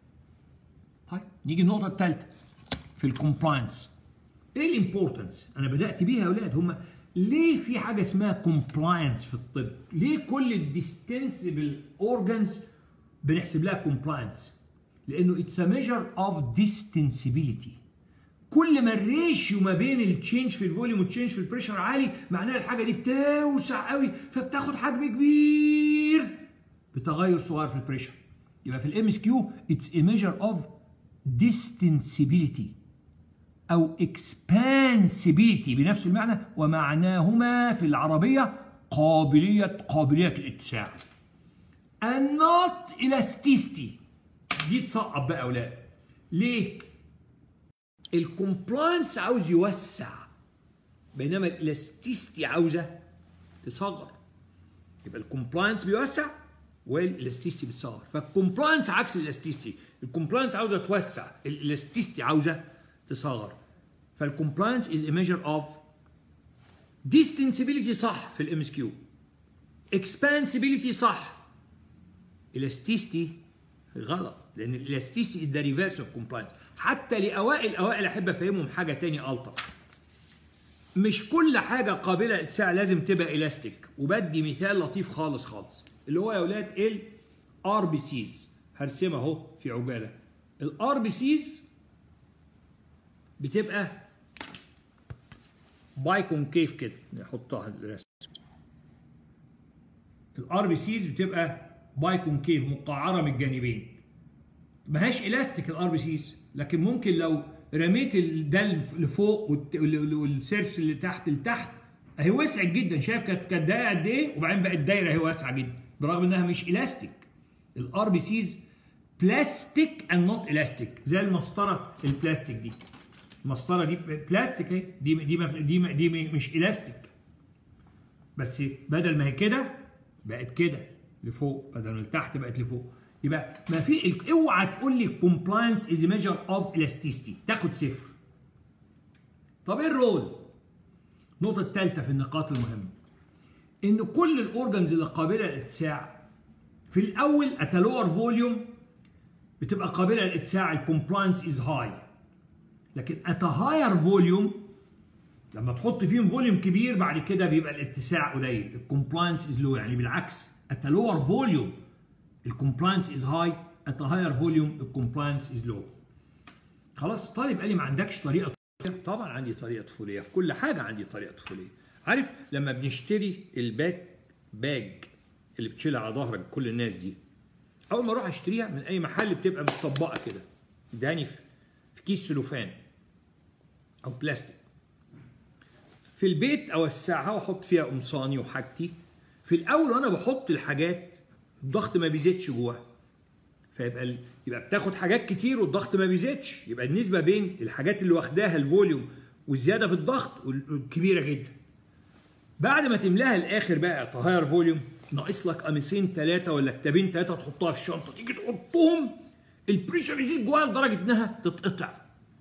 طيب نيجي النقطه الثالثه في الكومبلاينس ايه الامبورتنس انا بدات بيها يا اولاد هم ليه في حاجه اسمها كومبلاينس في الطب ليه كل الديستنسبل اورجانز بنحسب لها كومبلاينس لانه اتس ا ميجر اوف ديستنسبيليتي كل ما الريشيو ما بين التشينج في الفوليوم والتشينج في البريشر عالي معناها الحاجه دي بتوسع قوي فبتاخد حجم كبير بتغير صغير في البريشر يبقى في الام اس كيو اتس ا ميجر اوف ديستنسبيليتي او اكسبانسبيليتي بنفس المعنى ومعناهما في العربيه قابليه قابليه الاتساع and not elasticity دي تصعب بقى يا اولاد ليه الكومبلاينس عاوز يوسع بينما الالاستيستي عاوزه تصغر يبقى الكومبلاينس بيوسع والالاستيستي بتصغر فالكومبلاينس عكس الالاستيستي الكومبلاينس عاوزه توسع الالاستيستي عاوزه تصغر فالكومبلاينس از ا ميجر اوف ديستنسبيليتي صح في الام اس كيو اكسبانسبيليتي صح الاستيستي غلط لان الاستيستي ده ريفيرس اوف كومبلاينس حتى لاوائل اوائل احب افهمهم حاجه تاني الطف مش كل حاجه قابله للاتساع لازم تبقى الاستيك وبدي مثال لطيف خالص خالص اللي هو يا اولاد الار بي سيز هرسمها اهو في عجاله الار بي سيز بتبقى باي كونكيف كده نحطها الرسم الار بي سيز بتبقى باي كونكيف مقعره من الجانبين ماهاش الاستيك الار بي سيز لكن ممكن لو رميت ده لفوق والسيرفس اللي تحت لتحت اهي وسعت جدا شايف كانت كانت دايره قد ايه وبعدين بقت دايره اهي واسعه جدا برغم انها مش الاستيك الار بي سيز بلاستيك اند نوت الاستيك زي المسطره البلاستيك دي المسطره دي بلاستيك اهي دي دي دي, دي, دي مش الاستيك بس بدل ما هي كده بقت كده لفوق بدل ما لتحت بقت لفوق يبقى ما في اوعى تقول لي compliance is a measure of elasticity تاخد صفر طب ايه الرول؟ النقطة الثالثة في النقاط المهمة إن كل الأورجنز اللي قابلة للاتساع في الأول at a lower volume بتبقى قابلة للاتساع الكومبلاينس از هاي لكن at a higher volume لما تحط فيهم فوليوم كبير بعد كده بيبقى الاتساع قليل الكومبلاينس از لو يعني بالعكس at a lower volume الكومبلاينس از هاي at a higher volume الكومبلاينس از لو خلاص طالب قال لي ما عندكش طريقه طفوليه طبعا عندي طريقه طفوليه في كل حاجه عندي طريقه طفوليه عارف لما بنشتري الباك باج اللي بتشيلها على ظهرك كل الناس دي اول ما اروح اشتريها من اي محل بتبقى متطبقه كده اداني في كيس سلوفان او بلاستيك في البيت اوسعها واحط فيها قمصاني وحاجتي في الاول وانا بحط الحاجات الضغط ما بيزيدش جواها فيبقى ال... يبقى بتاخد حاجات كتير والضغط ما بيزيدش يبقى النسبه بين الحاجات اللي واخداها الفوليوم والزياده في الضغط كبيره جدا بعد ما تملاها الاخر بقى تغير فوليوم ناقص لك قميصين ثلاثه ولا كتابين ثلاثه تحطها في الشنطه تيجي تحطهم البريشر يزيد جواها لدرجه انها تتقطع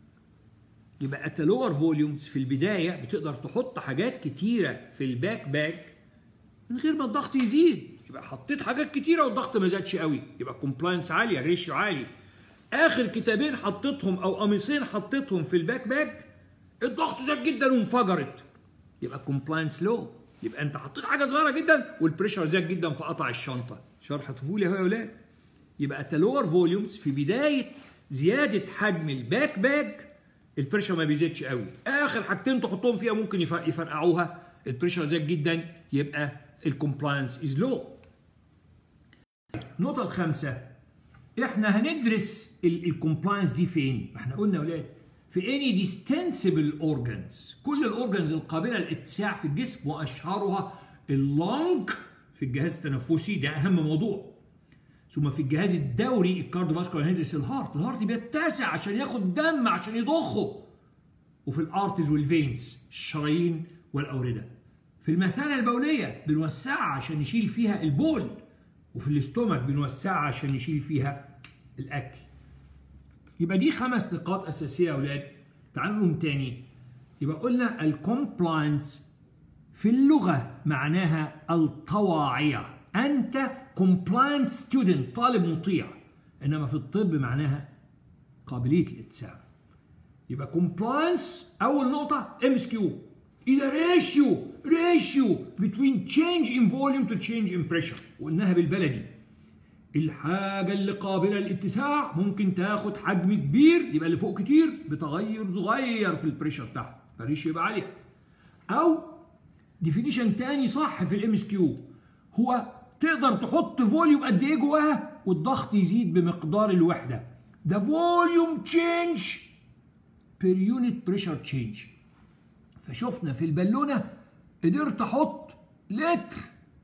يبقى ات لور فوليومز في البدايه بتقدر تحط حاجات كتيره في الباك باك من غير ما الضغط يزيد يبقى حطيت حاجات كتيره والضغط ما زادش قوي يبقى كومبلاينس عاليه ريشيو عالي اخر كتابين حطيتهم او قميصين حطيتهم في الباك باك الضغط زاد جدا وانفجرت يبقى كومبلاينس لو يبقى انت حطيت حاجه صغيره جدا والبريشر زاد جدا فقطع الشنطه شرح طفولي اهو يا اولاد يبقى تلور فوليومز في بدايه زياده حجم الباك باك البريشر ما بيزيدش قوي اخر حاجتين تحطهم فيها ممكن يفرقعوها البريشر زاد جدا يبقى الكومبلاينس از لو النقطه الخامسه احنا هندرس الكومبلاينس دي فين احنا قلنا يا اولاد في any distensible organs كل الاورجنز القابله للاتساع في الجسم واشهرها اللونج في الجهاز التنفسي ده اهم موضوع ثم في الجهاز الدوري الكارديوفاسكولار هندرس الهارت الهارت بيتسع عشان ياخد دم عشان يضخه وفي الارتز والفينز الشرايين والاورده في المثانه البوليه بنوسعها عشان نشيل فيها البول وفي الاستومك بنوسعها عشان نشيل فيها الاكل يبقى دي خمس نقاط اساسيه يا اولاد تعالوا نقوم تاني يبقى قلنا الكومبلاينس في اللغه معناها الطواعيه انت كومبلاينت ستودنت طالب مطيع انما في الطب معناها قابليه الاتساع يبقى كومبلاينس اول نقطه ام اس كيو إذا ريشيو ريشيو between change in volume to change in pressure وقلناها بالبلدي الحاجة اللي قابلة للاتساع ممكن تاخد حجم كبير يبقى اللي فوق كتير بتغير صغير في البريشر بتاعها فالريشيو يبقى عالية أو ديفينيشن تاني صح في الام اس كيو هو تقدر تحط فوليوم قد ايه جواها والضغط يزيد بمقدار الوحدة ده فوليوم تشينج بير يونت بريشر تشينج فشفنا في البالونة قدرت احط لتر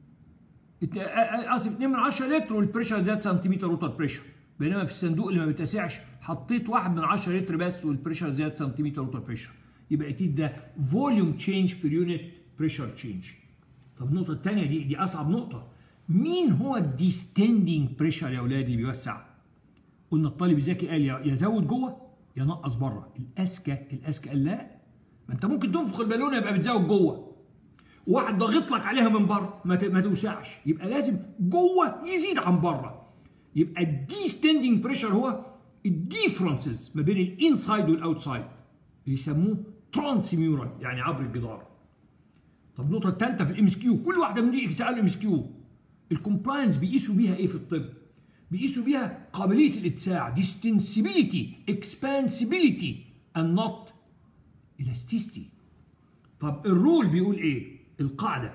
اسف 2 من 10 لتر والبريشر زاد سنتيمتر ووتر بريشر بينما في الصندوق اللي ما بيتسعش حطيت 1 من 10 لتر بس والبريشر زاد سنتيمتر ووتر بريشر يبقى اكيد ده فوليوم تشينج بير يونت بريشر تشينج طب النقطة الثانية دي دي أصعب نقطة مين هو الديستندنج بريشر يا أولاد اللي بيوسع؟ قلنا الطالب الذكي قال يا يزود جوه يا نقص بره الأذكى الأذكى قال لا ما أنت ممكن تنفخ البالونة يبقى بتزود جوه واحد ضاغط لك عليها من بره ما ما توسعش يبقى لازم جوه يزيد عن بره يبقى الديستندنج بريشر هو الديفرنسز ما بين الانسايد والاوتسايد اللي يسموه ترانس ميورال يعني عبر الجدار طب النقطه الثالثه في الام اس كيو كل واحده من دي سال ام اس كيو الكومبلاينس بيقيسوا بيها ايه في الطب بيقيسوا بيها قابليه الاتساع ديستنسبيليتي اكسبانسبيليتي and not elasticity طب الرول بيقول ايه القاعده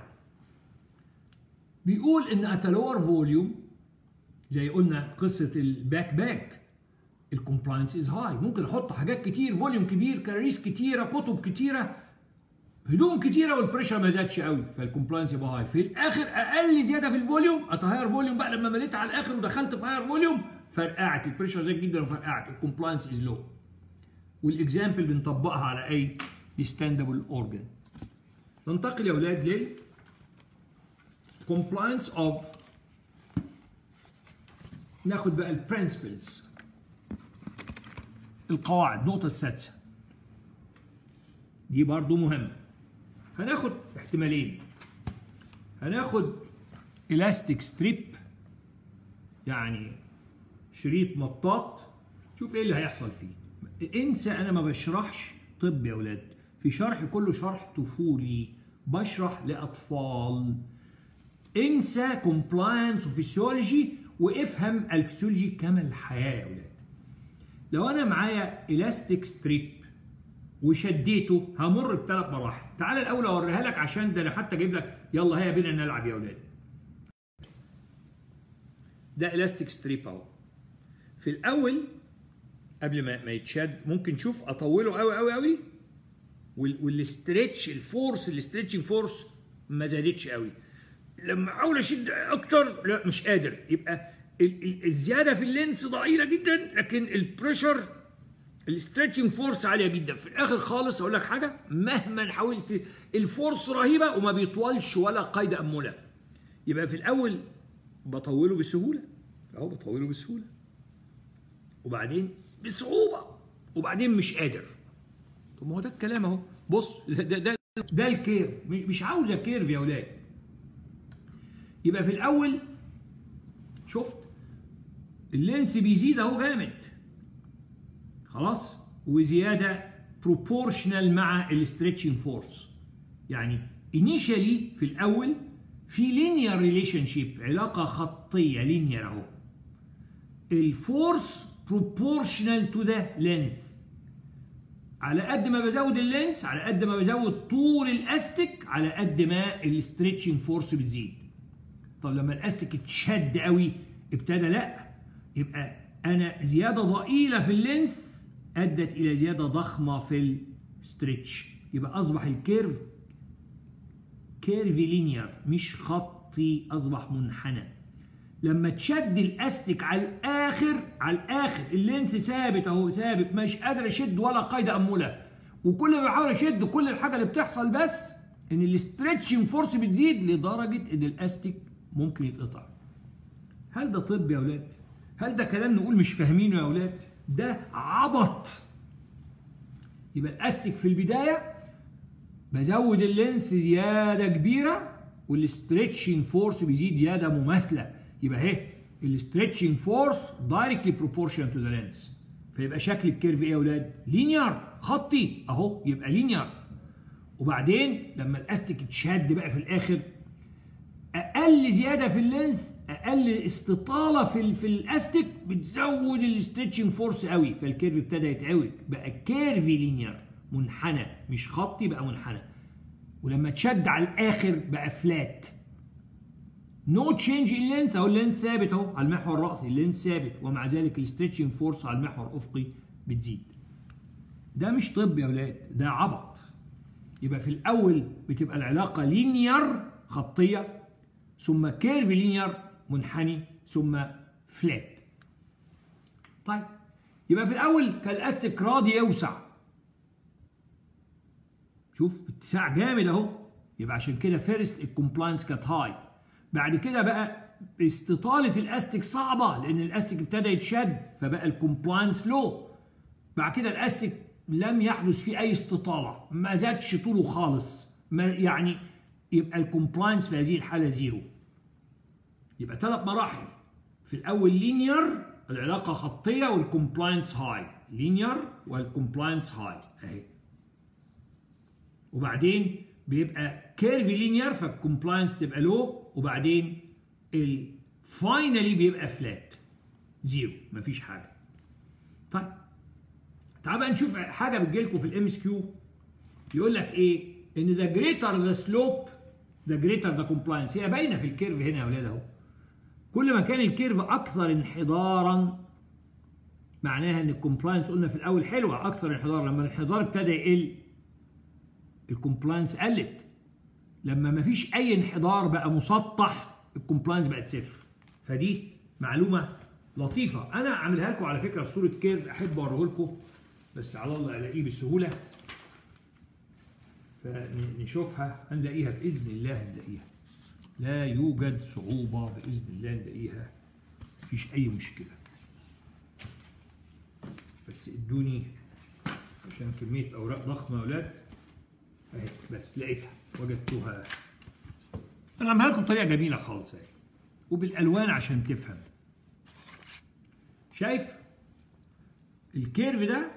بيقول ان اتلور فوليوم زي قلنا قصه الباك باك الكومبلاينس از هاي ممكن احط حاجات كتير فوليوم كبير كراريس كتيره كتب كتيره هدوم كتيره والبريشر ما زادش قوي فالكومبلاينس يبقى هاي في الاخر اقل زياده في الفوليوم اتهاير فوليوم بقى لما مليت على الاخر ودخلت في هاير فوليوم فرقعت البريشر زاد جدا وفرقعت الكومبلاينس از لو والاكزامبل بنطبقها على اي ديستاندبل اورجن ننتقل يا اولاد لل compliance of ناخد بقى البرنسبلز القواعد النقطة السادسة دي برضو مهمة هناخد احتمالين هناخد elastic strip يعني شريط مطاط شوف ايه اللي هيحصل فيه انسى انا ما بشرحش طب يا اولاد في شرح كله شرح طفولي بشرح لاطفال انسى كومبلاينس وفسيولوجي وافهم الفسيولوجي كما الحياه يا اولاد لو انا معايا الاستيك ستريب وشديته همر بثلاث مراحل تعال الاول اوريها لك عشان ده انا حتى اجيب لك يلا هيا بينا نلعب يا اولاد ده الاستيك ستريب اهو في الاول قبل ما ما يتشد ممكن شوف اطوله قوي قوي قوي والاسترتش الفورس الاسترتشنج فورس ما زادتش قوي لما احاول اشد اكتر لا مش قادر يبقى ال- ال- الزياده في اللينس ضئيله جدا لكن البريشر الاسترتشنج فورس عاليه جدا في الاخر خالص اقول لك حاجه مهما حاولت الفورس رهيبه وما بيطولش ولا قيد اموله يبقى في الاول بطوله بسهوله اهو بطوله بسهوله وبعدين بصعوبه وبعدين مش قادر طب ما هو ده الكلام اهو بص ده ده ده, ده الكيرف مش عاوزه كيرف يا اولاد يبقى في الاول شفت اللينث بيزيد اهو جامد خلاص وزياده بروبورشنال مع الاسترتشنج فورس يعني انيشالي في الاول في لينير ريليشن شيب علاقه خطيه لينير اهو الفورس بروبورشنال تو ذا لينث على قد ما بزود اللينس على قد ما بزود طول الاستيك على قد ما الاسترتشنج فورس بتزيد طب لما الاستيك اتشد قوي ابتدى لا يبقى انا زياده ضئيله في اللينث ادت الى زياده ضخمه في الستريتش يبقى اصبح الكيرف كيرفي لينير مش خطي اصبح منحنى لما تشد الاستيك على الاخر على الاخر اللينث ثابت اهو ثابت مش قادر اشد ولا قيد اموله وكل ما بحاول اشد كل الحاجه اللي بتحصل بس ان الاسترتشنج فورس بتزيد لدرجه ان الاستيك ممكن يتقطع هل ده طب يا اولاد هل ده كلام نقول مش فاهمينه يا اولاد ده عبط يبقى الاستيك في البدايه بزود اللينث زياده كبيره والاسترتشنج فورس بيزيد زياده مماثله يبقى اهي الاسترتشنج فورس دايركتلي بروبورشن تو ذا لينث فيبقى شكل الكيرف ايه يا اولاد لينير خطي اهو يبقى لينير وبعدين لما الاستيك اتشد بقى في الاخر اقل زياده في اللينث اقل استطاله في ال في الاستيك بتزود الاسترتشنج فورس قوي فالكيرف ابتدى يتعوج بقى كيرفي لينير منحنى مش خطي بقى منحنى ولما تشد على الاخر بقى فلات نو تشينج ان لينث اهو اللينث ثابت اهو على المحور الرأسي اللينث ثابت ومع ذلك الستريتشنج فورس على المحور الافقي بتزيد ده مش طب يا اولاد ده عبط يبقى في الاول بتبقى العلاقه لينير خطيه ثم كيرف لينير منحني ثم فلات طيب يبقى في الاول كان الاستيك راضي يوسع شوف اتساع جامد اهو يبقى عشان كده فيرست الكومبلاينس كانت هاي بعد كده بقى استطالة الاستيك صعبة لأن الاستيك ابتدى يتشد فبقى الكومبلاينس لو بعد كده الاستيك لم يحدث فيه أي استطالة ما زادش طوله خالص ما يعني يبقى الكومبلاينس في هذه الحالة زيرو يبقى ثلاث مراحل في الأول لينير العلاقة خطية والكومبلاينس هاي لينير والكومبلاينس هاي أهي وبعدين بيبقى كيرفي لينير فالكومبلاينس تبقى لو وبعدين الفاينلي بيبقى فلات زيرو مفيش حاجه طيب تعال بقى نشوف حاجه بتجيلكم في الام اس كيو يقول لك ايه ان ذا جريتر ذا سلوب ذا جريتر ذا كومبلاينس هي باينه في الكيرف هنا يا اولاد اهو كل ما كان الكيرف اكثر انحدارا معناها ان الكومبلاينس قلنا في الاول حلوه اكثر انحدار لما الانحدار ابتدى يقل الكومبلاينس قلت لما ما فيش اي انحدار بقى مسطح الكومبلاينس بقت صفر فدي معلومه لطيفه انا عاملها لكم على فكره في صوره كيرف احب اوريه لكم بس على الله الاقيه بسهوله فنشوفها هنلاقيها باذن الله هنلاقيها لا يوجد صعوبه باذن الله نلاقيها مفيش اي مشكله بس ادوني عشان كميه اوراق ضخمه يا اولاد اهي بس لقيتها وجدتها انا عاملها لكم بطريقه جميله خالص اهي وبالالوان عشان تفهم شايف الكيرف ده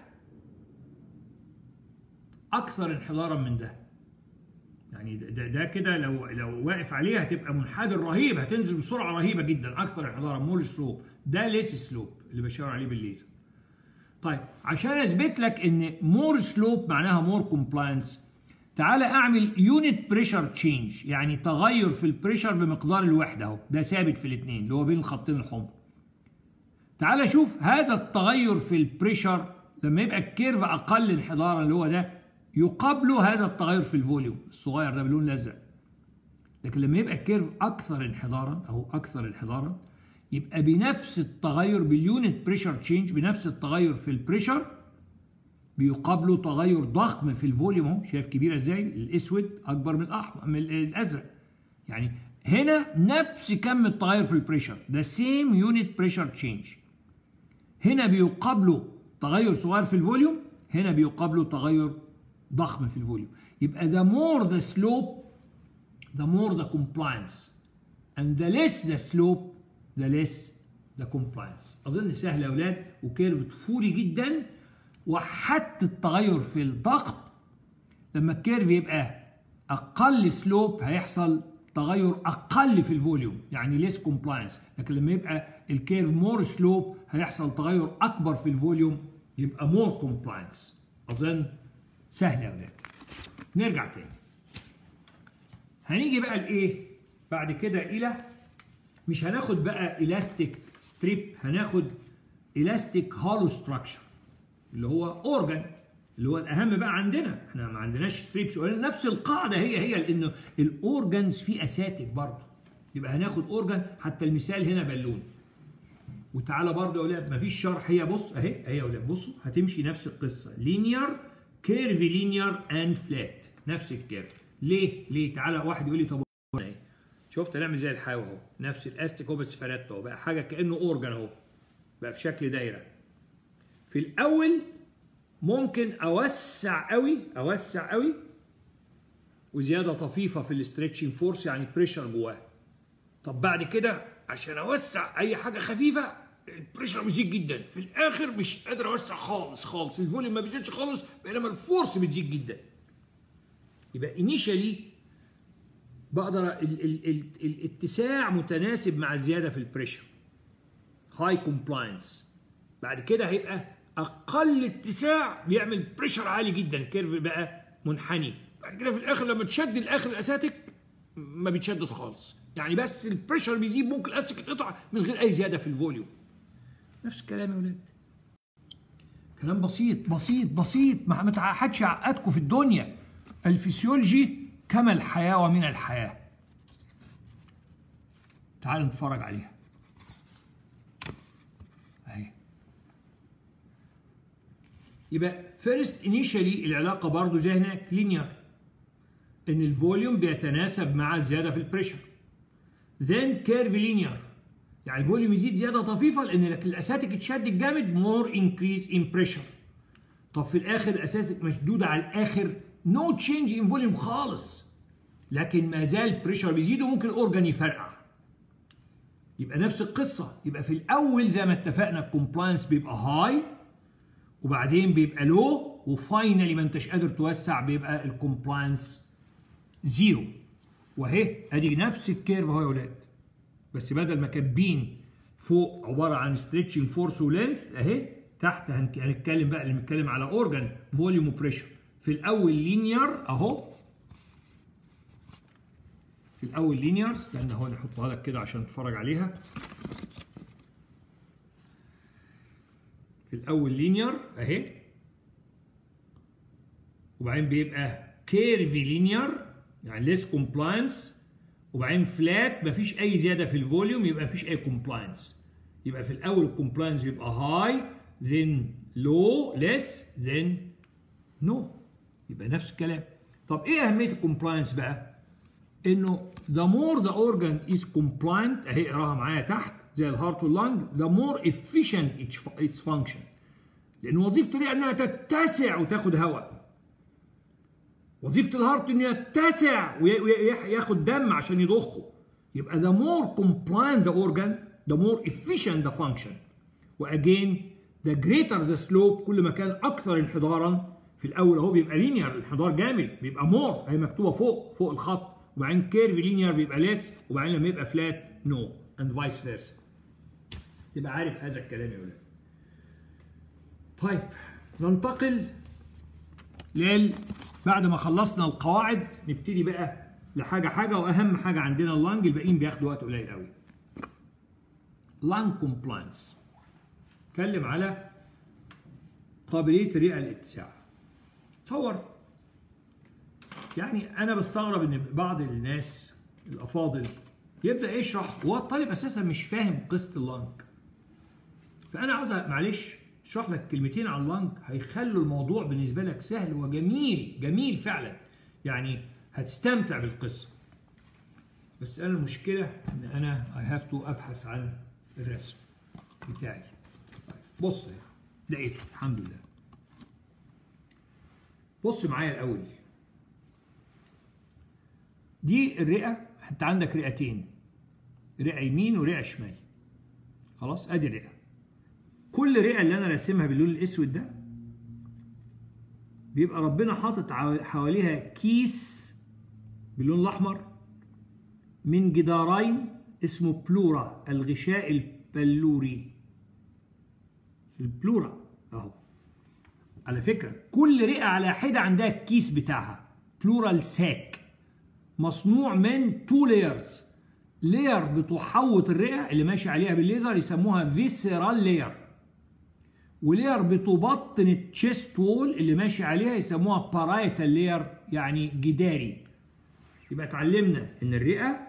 اكثر انحدارا من ده يعني ده, ده كده لو لو واقف عليه هتبقى منحدر رهيب هتنزل بسرعه رهيبه جدا اكثر انحدارا مول سلوب ده ليس سلوب اللي بشاور عليه بالليزر طيب عشان اثبت لك ان مور سلوب معناها مور كومبلاينس تعالى اعمل يونت بريشر تشينج يعني تغير في البريشر بمقدار الوحده اهو ده ثابت في الاثنين اللي هو بين الخطين الحمر تعالى شوف هذا التغير في البريشر لما يبقى الكيرف اقل انحدارا اللي هو ده يقابله هذا التغير في الفوليوم الصغير ده باللون الازرق لكن لما يبقى الكيرف اكثر انحدارا او اكثر انحدارا يبقى بنفس التغير باليونت بريشر تشينج بنفس التغير في البريشر بيقابله تغير ضخم في الفوليوم اهو شايف كبيره ازاي الاسود اكبر من الاحمر من الازرق يعني هنا نفس كم التغير في البريشر ده سيم يونت بريشر تشينج هنا بيقابله تغير صغير في الفوليوم هنا بيقابله تغير ضخم في الفوليوم يبقى the more the slope the more the compliance and the less the slope the less the compliance اظن سهل يا اولاد وكيرف طفولي جدا وحتى التغير في الضغط لما الكيرف يبقى اقل سلوب هيحصل تغير اقل في الفوليوم يعني ليس كومبلاينس لكن لما يبقى الكيرف مور سلوب هيحصل تغير اكبر في الفوليوم يبقى مور كومبلاينس اظن سهل يا اولاد نرجع تاني هنيجي بقى لايه بعد كده الى مش هناخد بقى الاستيك ستريب هناخد الاستيك هولو ستراكشر اللي هو اورجان اللي هو الاهم بقى عندنا احنا ما عندناش ستريبس نفس القاعده هي هي لانه الاورجانز في اساتك برضه يبقى هناخد اورجان حتى المثال هنا بالون وتعالى برضه يا اولاد مفيش شرح هي بص اهي اهي يا اولاد بصوا هتمشي نفس القصه لينير كيرفي لينير اند فلات نفس الكيرف ليه ليه تعالى واحد يقول لي طب اهي شفت هنعمل زي الحاوي اهو نفس الاستيك اهو بس فلات اهو بقى حاجه كانه اورجان اهو بقى في شكل دايره في الاول ممكن اوسع قوي اوسع قوي وزياده طفيفه في الاسترتشنج فورس يعني بريشر جواه طب بعد كده عشان اوسع اي حاجه خفيفه البريشر بيزيد جدا في الاخر مش قادر اوسع خالص خالص الفوليوم ما بيزيدش خالص بينما الفورس بتزيد جدا يبقى انيشالي بقدر ال ال ال الاتساع متناسب مع الزياده في البريشر هاي كومبلاينس بعد كده هيبقى اقل اتساع بيعمل بريشر عالي جدا الكيرف بقى منحني بعد كده في الاخر لما تشد الاخر الاساتك ما بيتشدد خالص يعني بس البريشر بيزيد ممكن الاستيك يتقطع من غير اي زياده في الفوليوم نفس الكلام يا ولاد كلام بسيط بسيط بسيط ما حدش يعقدكم في الدنيا الفسيولوجي كما الحياه ومن الحياه تعالوا نتفرج عليها اهي يبقى فيرست انيشالي العلاقه برضو زي هناك لينير ان الفوليوم بيتناسب مع الزياده في البريشر then كيرف لينير يعني الفوليوم يزيد زياده طفيفه لان الاساتك اتشدت جامد مور انكريز ان بريشر طب في الاخر الاساتك مشدوده على الاخر نو تشينج ان فوليوم خالص لكن ما زال بريشر بيزيد وممكن الاورجان يفرقع يبقى نفس القصه يبقى في الاول زي ما اتفقنا الكومبلاينس بيبقى هاي وبعدين بيبقى لو وفاينلي ما انتش قادر توسع بيبقى الكومبلاينس زيرو واهي ادي نفس الكيرف اهو يا ولاد بس بدل ما كاتبين فوق عباره عن ستريتشنج فورس ولينث اهي تحت هنتكلم بقى اللي بنتكلم على اورجان فوليوم وبريشر في الاول لينير اهو في الاول لينير استنى اهو نحطها لك كده عشان تتفرج عليها في الاول لينير اهي وبعدين بيبقى كيرفي لينير يعني ليس كومبلاينس وبعدين فلات مفيش اي زياده في الفوليوم يبقى مفيش اي كومبلاينس يبقى في الاول الكومبلاينس يبقى هاي then low less then no يبقى نفس الكلام طب ايه اهميه الكومبلاينس بقى انه the more the organ is compliant اهي اقراها معايا تحت زي الهارت واللنج the more efficient its function لان وظيفه الرئه انها تتسع وتاخد هواء وظيفه الهارت انه يتسع وياخد دم عشان يضخه يبقى the more compliant the organ the more efficient the function واجين the greater the slope كل ما كان اكثر انحدارا في الاول اهو بيبقى لينير الانحدار جامد بيبقى مور هي مكتوبه فوق فوق الخط وبعدين كيرف لينير بيبقى ليس وبعدين لما يبقى فلات نو اند فايس فيرسا تبقى عارف هذا الكلام يا ولاد طيب ننتقل لل بعد ما خلصنا القواعد نبتدي بقى لحاجه حاجه واهم حاجه عندنا اللانج الباقيين بياخدوا وقت قليل قوي لانج كومبلاينس اتكلم على قابليه الرئه للاتساع تصور يعني انا بستغرب ان بعض الناس الافاضل يبدا يشرح وهو الطالب اساسا مش فاهم قصه اللانج فانا عاوز معلش اشرح لك كلمتين عن اللانج هيخلوا الموضوع بالنسبه لك سهل وجميل جميل فعلا يعني هتستمتع بالقصه بس انا المشكله ان انا اي هاف تو ابحث عن الرسم بتاعي بص لقيته الحمد لله بص معايا الاول دي الرئه انت عندك رئتين رئه يمين ورئه شمال خلاص ادي الرئه كل رئه اللي انا راسمها باللون الاسود ده بيبقى ربنا حاطط حواليها كيس باللون الاحمر من جدارين اسمه بلورا الغشاء البلوري البلورا اهو على فكره كل رئه على حده عندها الكيس بتاعها بلورال ساك مصنوع من تو لايرز لاير بتحوط الرئه اللي ماشي عليها بالليزر يسموها فيسرال لاير ولير بتبطن التشيست وول اللي ماشي عليها يسموها بارايتال لاير يعني جداري يبقى اتعلمنا ان الرئه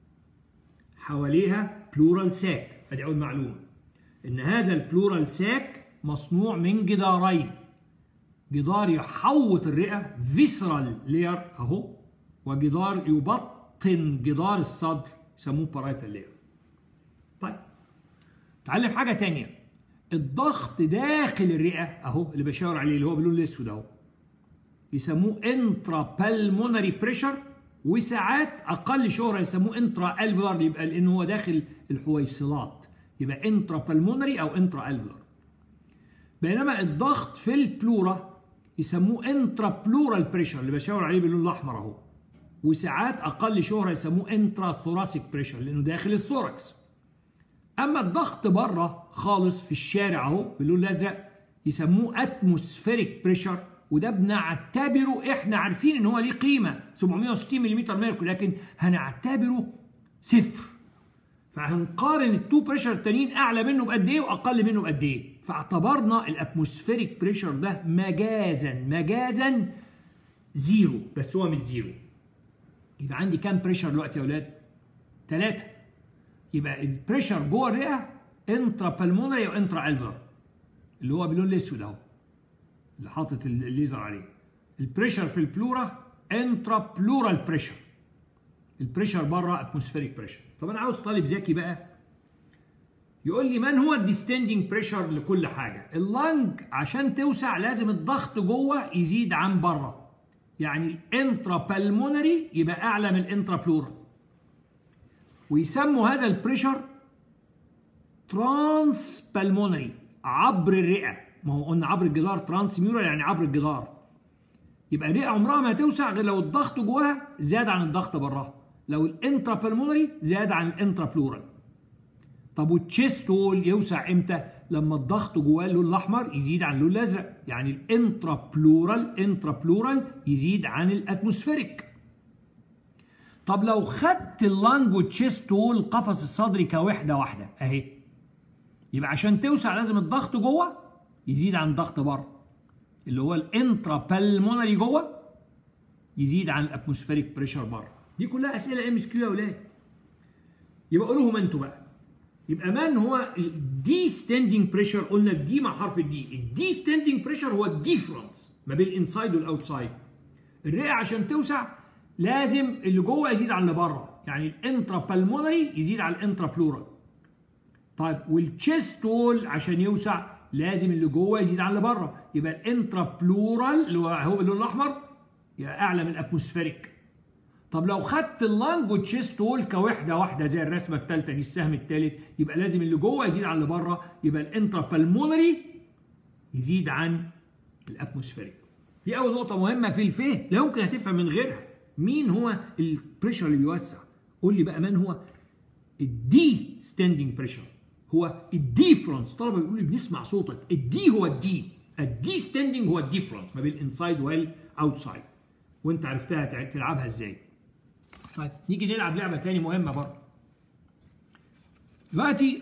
حواليها بلورال ساك ادي اول معلومه ان هذا البلورال ساك مصنوع من جدارين جدار يحوط الرئه فيسرال لير اهو وجدار يبطن جدار الصدر يسموه بارايتال لير طيب تعلم حاجه تانية الضغط داخل الرئه اهو اللي بشاور عليه اللي هو باللون الاسود اهو يسموه انترا بالمونري بريشر وساعات اقل شهره يسموه انترا الفولار يبقى لان هو داخل الحويصلات يبقى انترا بالمونري او انترا الفولار بينما الضغط في البلورا يسموه انترا بلورال بريشر اللي بشاور عليه باللون الاحمر اهو وساعات اقل شهره يسموه انترا ثوراسيك بريشر لانه داخل الثوركس اما الضغط بره خالص في الشارع اهو باللون الازرق يسموه اتموسفيريك بريشر وده بنعتبره احنا عارفين ان هو ليه قيمه 760 ملم ميركوري لكن هنعتبره صفر فهنقارن التو بريشر التانيين اعلى منه بقد ايه واقل منه بقد ايه فاعتبرنا الاتموسفيريك بريشر ده مجازا مجازا زيرو بس هو مش زيرو يبقى عندي كام بريشر دلوقتي يا اولاد ثلاثه يبقى البريشر جوه الرئه انترا بالمونري وانترا الفر اللي هو باللون الاسود اهو اللي حاطط الليزر عليه البريشر في البلورا انترا بلورال بريشر البريشر بره اتموسفيريك بريشر طب انا عاوز طالب ذكي بقى يقول لي من هو الديستندنج بريشر لكل حاجه اللنج عشان توسع لازم الضغط جوه يزيد عن بره يعني الانترا بالمونري يبقى اعلى من الانترا بلورال ويسموا هذا البريشر ترانس بالمونري عبر الرئه ما هو قلنا عبر الجدار ترانس ميورال يعني عبر الجدار يبقى الرئه عمرها ما هتوسع غير لو الضغط جواها زاد عن الضغط براها لو الانترا بالمونري زاد عن الانترا بلورال طب والتشيست وول يوسع امتى لما الضغط جواه اللون الاحمر يزيد عن اللون الازرق يعني الانترا بلورال انترا بلورال يزيد عن الاتموسفيريك طب لو خدت اللانج والتشيست وول القفص الصدري كوحده واحده اهي يبقى عشان توسع لازم الضغط جوه يزيد عن الضغط بره اللي هو الانترا بالمونري جوه يزيد عن الاتموسفيريك بريشر بره دي كلها اسئله ام اس كيو يا اولاد يبقى قولوهم انتوا بقى يبقى من هو الدي ستاندنج بريشر قلنا الدي مع حرف الدي الدي ستاندنج بريشر هو الديفرنس ما بين الانسايد والاوتسايد الرئه عشان توسع لازم اللي جوه يزيد عن اللي بره يعني الانترا بالمونري يزيد على الانترا بلورال طيب والتشيست وول عشان يوسع لازم اللي جوه يزيد عن اللي بره يبقى الانترا بلورال اللي هو اللون الاحمر يبقى اعلى من الاتموسفيريك طب لو خدت اللانج والتشيست وول كوحده واحده زي الرسمه الثالثه دي السهم الثالث يبقى لازم اللي جوه يزيد عن اللي بره يبقى الانترا بالمونري يزيد عن الاتموسفيريك دي اول نقطه مهمه في الفهم لا يمكن هتفهم من غيرها مين هو البريشر اللي بيوسع قول لي بقى من هو الدي ستاندنج بريشر هو الديفرنس طلبه بيقولوا لي بنسمع صوتك الدي هو الدي الدي ستاندنج هو الديفرنس ما بين الانسايد والاوتسايد وانت عرفتها تلعبها ازاي طيب نيجي نلعب لعبه تاني مهمه برضه دلوقتي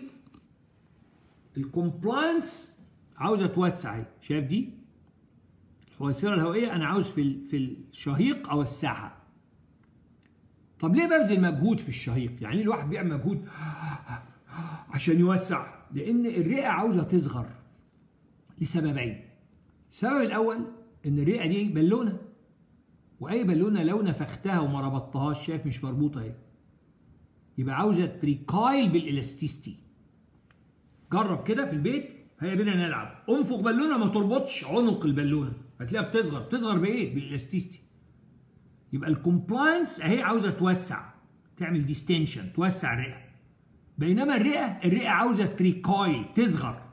الكومبلاينس عاوزه توسع اهي شايف دي الحويصله الهوائيه انا عاوز في في الشهيق اوسعها طب ليه ببذل مجهود في الشهيق يعني ليه الواحد بيعمل مجهود عشان يوسع لان الرئه عاوزه تصغر لسببين السبب الاول ان الرئه دي بالونه واي بالونه لو نفختها وما ربطتهاش شايف مش مربوطه اهي يبقى عاوزه تريكايل بالالاستيستي جرب كده في البيت هيا بينا نلعب انفخ بالونه ما تربطش عنق البالونه هتلاقيها بتصغر بتصغر بايه بالالاستيستي يبقى الكومبلاينس اهي عاوزه توسع تعمل ديستنشن توسع الرئه بينما الرئه الرئه عاوزه تريكايل تصغر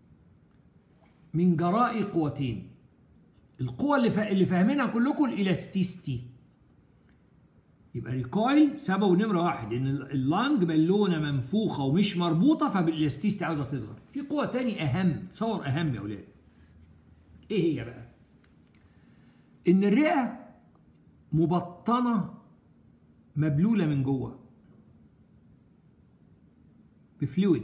من جراء قوتين القوة اللي فا... اللي فاهمينها كلكم الالاستيستي يبقى ريكويل سببه نمرة واحد ان اللانج بالونة منفوخة ومش مربوطة فبالالاستيستي عاوزة تصغر في قوة تاني اهم تصور اهم يا اولاد ايه هي بقى ان الرئة مبطنة مبلولة من جوه بفلويد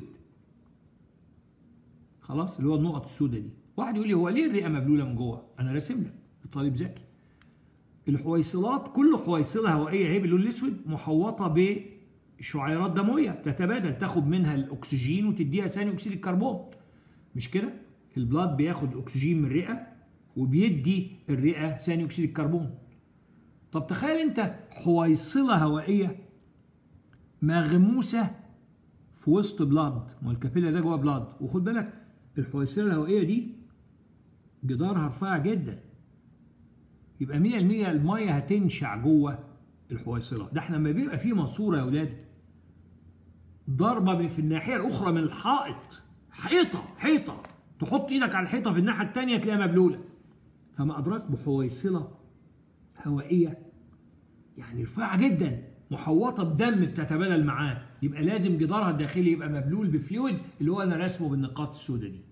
خلاص اللي هو النقط السوداء دي واحد يقول لي هو ليه الرئه مبلوله من جوه؟ انا راسم لك الطالب ذكي. الحويصلات كل حويصله هوائيه اهي باللون الاسود محوطه بشعيرات دمويه بتتبادل تاخد منها الاكسجين وتديها ثاني اكسيد الكربون. مش كده؟ البلاد بياخد الاكسجين من الرئه وبيدي الرئه ثاني اكسيد الكربون. طب تخيل انت حويصله هوائيه مغموسه في وسط بلاد ما الكابيلا ده جوه بلاد وخد بالك الحويصله الهوائيه دي جدارها رفيع جدا يبقى 100% الميه هتنشع جوه الحويصله ده احنا لما بيبقى في ماسوره يا اولاد ضربه في الناحيه الاخرى من الحائط حيطه حيطه تحط ايدك على الحيطه في الناحيه الثانيه تلاقيها مبلوله فما ادراك بحويصله هوائيه يعني رفيعه جدا محوطه بدم بتتبادل معاه يبقى لازم جدارها الداخلي يبقى مبلول بفلويد اللي هو انا رسمه بالنقاط السوداء دي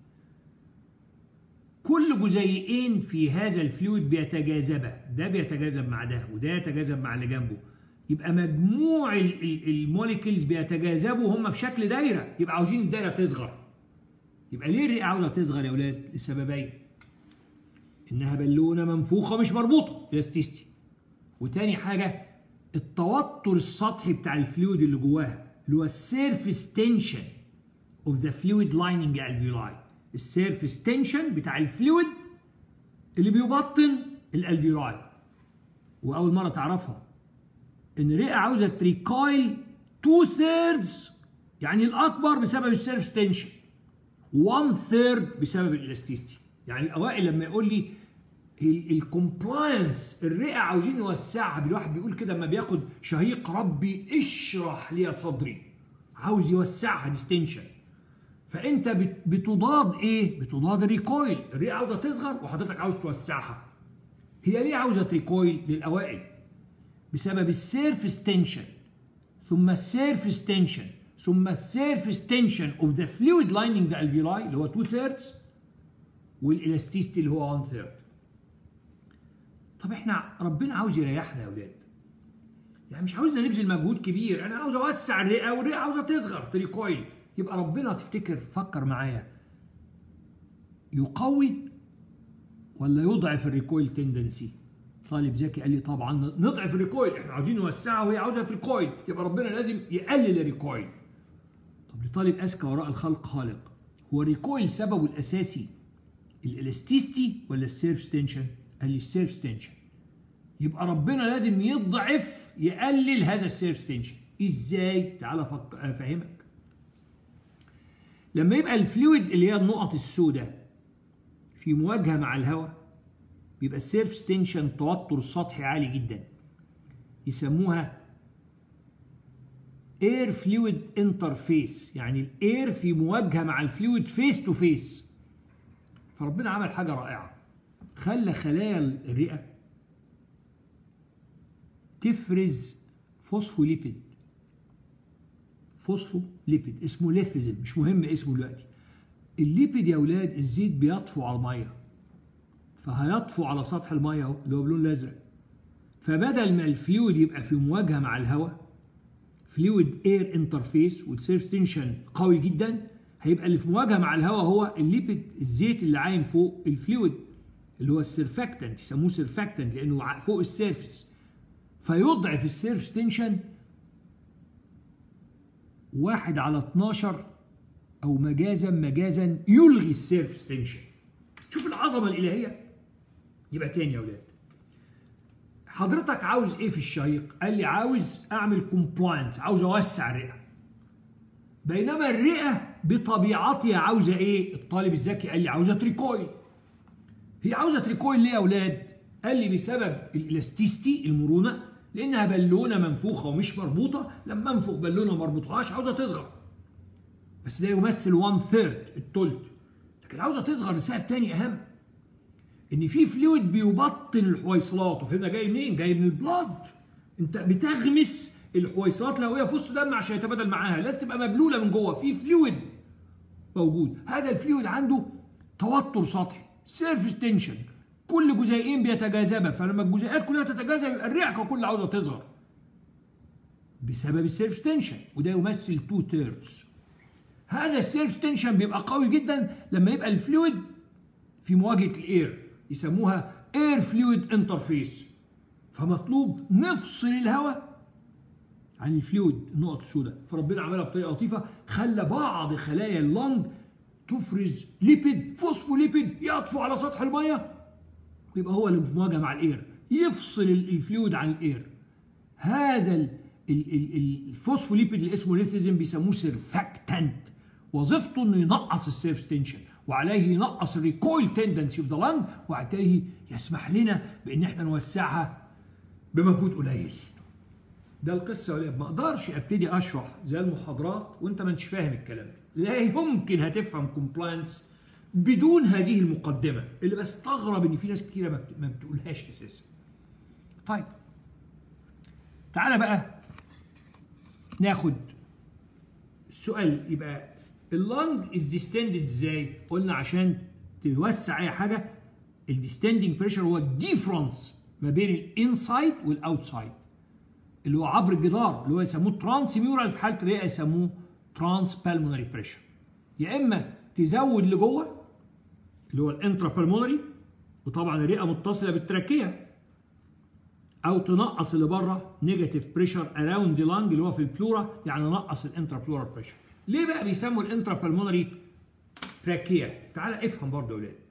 كل جزيئين في هذا الفلويد بيتجاذبا ده بيتجاذب مع ده وده يتجاذب مع اللي جنبه يبقى مجموع الموليكيولز بيتجاذبوا هم في شكل دايره يبقى عاوزين الدايره تصغر يبقى ليه الرئه عاوزه تصغر يا اولاد لسببين انها بالونه منفوخه مش مربوطه الاستيستي وتاني حاجه التوتر السطحي بتاع الفلويد اللي جواها اللي هو السيرفيس تنشن اوف ذا فلويد لايننج الفيولاي السيرفيس تنشن بتاع الفلويد اللي بيبطن الالفيولاي واول مره تعرفها ان الرئه عاوزه تريكايل تو ثيردز يعني الاكبر بسبب السيرفيس تنشن 1 ثيرد بسبب الالاستيستي يعني الاوائل لما يقول لي الكومبلاينس الرئه عاوزين يوسعها الواحد بيقول كده لما بياخد شهيق ربي اشرح لي صدري عاوز يوسعها ديستنشن فانت بت- بتضاد ايه بتضاد الريكويل الرئه عاوزه تصغر وحضرتك عاوز توسعها هي ليه عاوزه ريكويل للاوائل بسبب السيرفس تنشن ثم السيرفس تنشن ثم السيرفس تنشن اوف ذا فلويد لايننج ذا الفيولاي اللي هو 2 ثيردز والالاستيستي اللي هو 1 ثيرد طب احنا ربنا عاوز يريحنا يا اولاد يعني مش عاوزنا نبذل مجهود كبير انا عاوز اوسع الرئه والرئه عاوزه تصغر تريكويل يبقى ربنا تفتكر فكر معايا يقوي ولا يضعف الريكويل تندنسي طالب ذكي قال لي طبعا نضعف الريكويل احنا عاوزين نوسعها وهي عاوزه ريكويل يبقى ربنا لازم يقلل الريكويل طب لطالب اذكى وراء الخلق خالق هو الريكويل سببه الاساسي الالاستيستي ولا السيرفس تنشن قال لي السيرفس تنشن يبقى ربنا لازم يضعف يقلل هذا السيرفس تنشن ازاي تعال أفك- افهمك لما يبقى الفلويد اللي هي النقط السوداء في مواجهه مع الهواء بيبقى السيرفس تنشن توتر سطحي عالي جدا يسموها اير فلويد انترفيس يعني الاير في مواجهه مع الفلويد فيس تو فيس فربنا عمل حاجه رائعه خلى خلايا الرئه تفرز فوسفوليبيد فوسفوليبيد اسمه ليثيزم مش مهم اسمه دلوقتي الليبيد يا اولاد الزيت بيطفو على الميه فهيطفو على سطح الميه اهو اللي هو باللون الازرق فبدل ما الفلويد يبقى في مواجهه مع الهواء فلويد اير انترفيس والسيرف تنشن قوي جدا هيبقى اللي في مواجهه مع الهواء هو الليبيد الزيت اللي عايم فوق الفلويد اللي هو السيرفاكتنت يسموه سيرفاكتنت لانه ع- فوق السيرفس فيضعف السيرفس تنشن واحد على 12 او مجازا مجازا يلغي السيرفس تنشن شوف العظمه الالهيه يبقى تاني يا اولاد حضرتك عاوز ايه في الشهيق قال لي عاوز اعمل كومبلاينس عاوز اوسع الرئه بينما الرئه بطبيعتها عاوزه ايه الطالب الذكي قال لي عاوزه تريكويل هي عاوزه تريكويل ليه يا اولاد قال لي بسبب الالاستيستي المرونه لانها بالونه منفوخه ومش مربوطه لما انفخ بالونه ما مربوطهاش عاوزه تصغر بس ده يمثل 1 ثيرد التلت لكن عاوزه تصغر لسبب تاني اهم ان في فلويد بيبطن الحويصلات وفهمنا جاي منين؟ جاي من البلاد انت بتغمس الحويصلات لو هي في وسط دم عشان يتبادل معاها لازم تبقى مبلوله من جوه في فلويد موجود هذا الفلويد عنده توتر سطحي سيرفس تنشن كل جزيئين بيتجاذبا فلما الجزيئات كلها تتجاذب يبقى الرئه كلها عاوزه تصغر بسبب السيرفس تنشن وده يمثل 2 ثيردز هذا السيرفس تنشن بيبقى قوي جدا لما يبقى الفلويد في مواجهه الاير يسموها اير فلويد انترفيس فمطلوب نفصل الهواء عن الفلويد النقط السوداء فربنا عملها بطريقه لطيفه خلى بعض خلايا اللنج تفرز ليبيد فوسفوليبيد يطفو على سطح الميه ويبقى هو اللي في مواجهه مع الاير يفصل ال- الفلويد عن الاير هذا ال- ال- ال- ال- الفوسفوليبيد اللي اسمه ليثيزم بيسموه سيرفاكتنت وظيفته انه ينقص السيرفس تنشن وعليه ينقص الريكويل تندنسي اوف ذا لانج وبالتالي يسمح لنا بان احنا نوسعها بمجهود قليل ده القصه ولا ما اقدرش ابتدي اشرح زي المحاضرات وانت ما انتش فاهم الكلام ده لا يمكن هتفهم كومبلاينس بدون هذه المقدمه اللي بستغرب ان في ناس كتيره ما بت- ما بتقولهاش اساسا طيب تعالى بقى ناخد السؤال يبقى اللنج از ديستندد ازاي قلنا عشان توسع اي حاجه الديستندنج بريشر هو الديفرنس ما بين الانسايد والاوتسايد اللي هو عبر الجدار اللي هو يسموه ترانس ميورال في حاله الرئه يسموه ترانس بالمونري بريشر يا اما تزود لجوه اللي هو الانترا بالمونري وطبعا الرئه متصله بالتراكيه او تنقص اللي بره نيجاتيف بريشر اراوند ذا لانج اللي هو في البلورا يعني نقص الانترا بلورال بريشر ليه بقى بيسموا الانترا بالمونري تراكيه تعال افهم برضه يا اولاد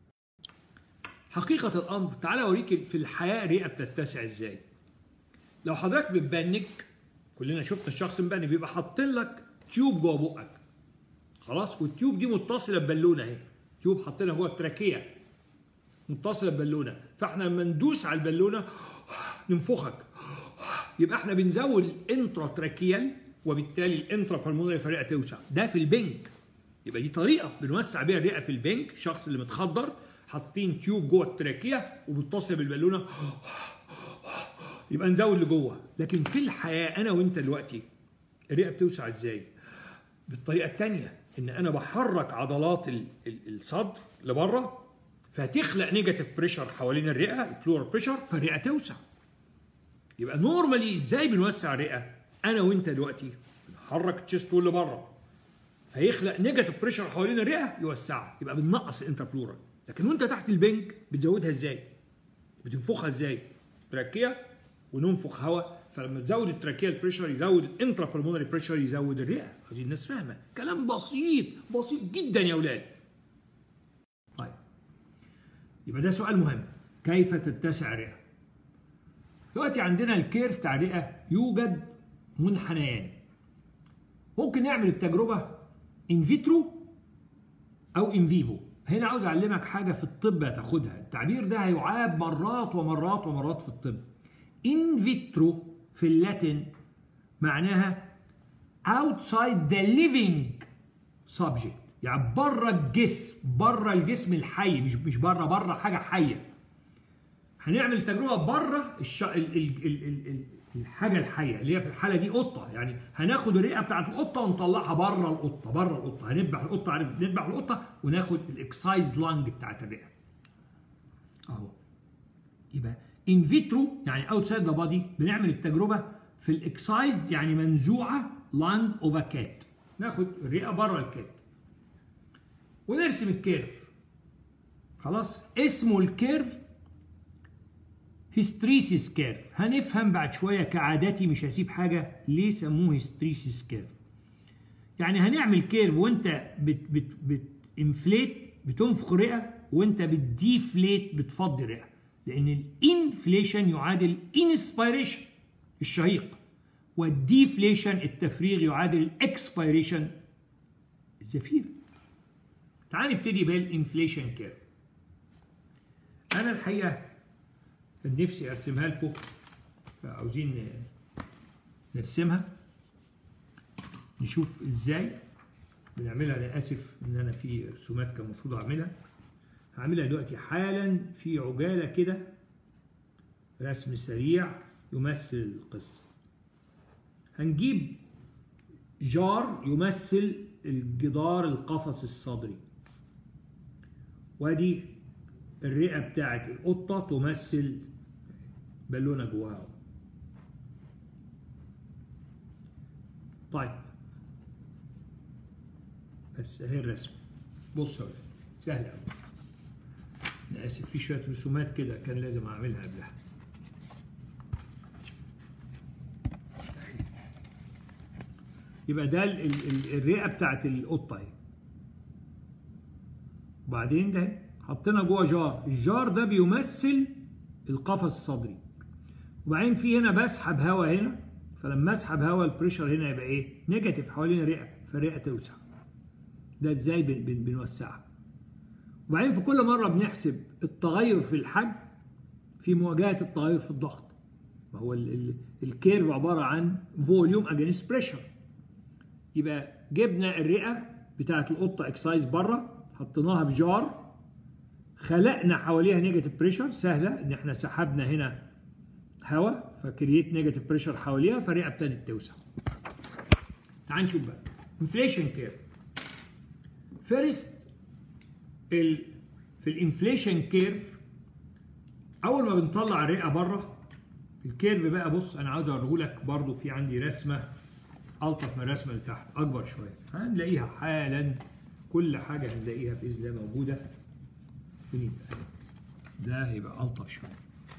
حقيقه الامر تعال اوريك في الحياه الرئه بتتسع ازاي لو حضرتك بتبنك كلنا شفنا الشخص مبني بيبقى حاطين لك تيوب جوه بقك خلاص والتيوب دي متصله ببالونه اهي تيوب حاطينها جوه التراكيه متصله ببالونه فاحنا لما ندوس على البالونه ننفخك يبقى احنا بنزود الانترا تراكيال وبالتالي الانترا بالمونري فريقه توسع ده في البنك يبقى دي طريقه بنوسع بيها الرئه في البنك الشخص اللي متخدر حاطين تيوب جوه التراكيه وبتصل بالبالونه يبقى نزود لجوه لكن في الحياه انا وانت دلوقتي الرئه بتوسع ازاي بالطريقه الثانيه ان انا بحرك عضلات ال- ال- الصدر لبره فتخلق نيجاتيف بريشر حوالين الرئه البلورال بريشر فالرئه توسع يبقى نورمالي ازاي بنوسع الرئه انا وانت دلوقتي بنحرك التشيست وول لبره فيخلق نيجاتيف بريشر حوالين الرئه يوسعها يبقى بننقص الانتربلورال لكن وانت تحت البنك بتزودها ازاي بتنفخها ازاي تراكيه وننفخ هواء فلما تزود التراكيه البريشر يزود الانترا بالمونري بريشر يزود الرئه دي الناس فاهمه كلام بسيط بسيط جدا يا اولاد طيب يبقى ده سؤال مهم كيف تتسع الرئه دلوقتي عندنا الكيرف بتاع الرئه يوجد منحنيان ممكن نعمل التجربه ان فيترو او ان فيفو هنا عاوز اعلمك حاجه في الطب هتاخدها التعبير ده هيعاب مرات ومرات ومرات في الطب ان فيترو في اللاتين معناها outside the living subject يعني بره الجسم بره الجسم الحي مش مش بره بره حاجه حيه هنعمل تجربه بره الش... ال... ال... ال... ال... ال... الحاجه الحيه اللي هي في الحاله دي قطه يعني هناخد الرئه بتاعت القطه ونطلعها بره القطه بره القطه هنذبح القطه عارف نذبح القطه وناخد الاكسايز لانج بتاعت الرئه اهو يبقى ان فيترو يعني اوتسايد ذا بادي بنعمل التجربه في الاكسايز يعني منزوعه لاند اوف ا كات ناخد الرئه بره الكات ونرسم الكيرف خلاص اسمه الكيرف هيستريسيس كيرف هنفهم بعد شويه كعادتي مش هسيب حاجه ليه سموه هيستريسيس كيرف يعني هنعمل كيرف وانت بت بت بتنفليت بتنفخ رئه وانت بتديفليت بتفضي رئه لان الانفليشن يعادل انسبيريشن الشهيق والديفليشن التفريغ يعادل الاكسبيريشن الزفير تعال نبتدي بالانفليشن كيرف انا الحقيقه كان نفسي ارسمها لكم فعاوزين نرسمها نشوف ازاي بنعملها انا اسف ان انا في رسومات كان المفروض اعملها هعملها دلوقتي حالا في عجاله كده رسم سريع يمثل القصه هنجيب جار يمثل الجدار القفص الصدري وادي الرئه بتاعت القطه تمثل بالونه جواها طيب بس اهي الرسمه بص يا ولاد سهل قوي انا اسف في شويه رسومات كده كان لازم اعملها قبلها يبقى ده ال- ال- ال- الرئه بتاعت القطه اهي وبعدين ده حطينا جوه جار الجار ده بيمثل القفص الصدري وبعدين في هنا بسحب هواء هنا فلما اسحب هواء البريشر هنا يبقى ايه نيجاتيف حوالين الرئه فالرئه توسع ده ازاي بن بن بنوسعها وبعدين في كل مره بنحسب التغير في الحجم في مواجهه التغير في الضغط ما هو ال- ال- الكيرف عباره عن فوليوم اجينست بريشر يبقى جبنا الرئه بتاعت القطه اكسايز بره حطيناها في جار خلقنا حواليها نيجاتيف بريشر سهله ان احنا سحبنا هنا هواء فكريت نيجاتيف بريشر حواليها فالرئه ابتدت توسع تعال نشوف بقى انفليشن كيرف فيرست ال في الانفليشن كيرف اول ما بنطلع الرئه بره الكيرف بقى بص انا عاوز اوريه لك برضو في عندي رسمه الطف من الرسمه اللي تحت اكبر شويه هنلاقيها حالا كل حاجه هنلاقيها باذن الله موجوده فين يبقى ده هيبقى الطف شويه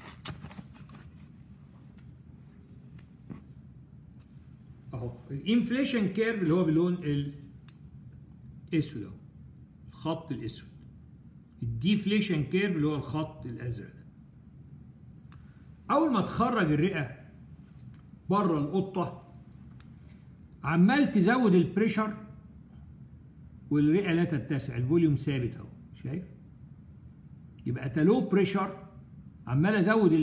اهو الانفليشن كيرف اللي هو باللون الاسود اهو الخط الاسود الديفليشن كيرف اللي هو الخط الازرق ده اول ما تخرج الرئه بره القطه عمال تزود البريشر والرئه لا تتسع الفوليوم ثابت اهو شايف يبقى تلو بريشر عمال ازود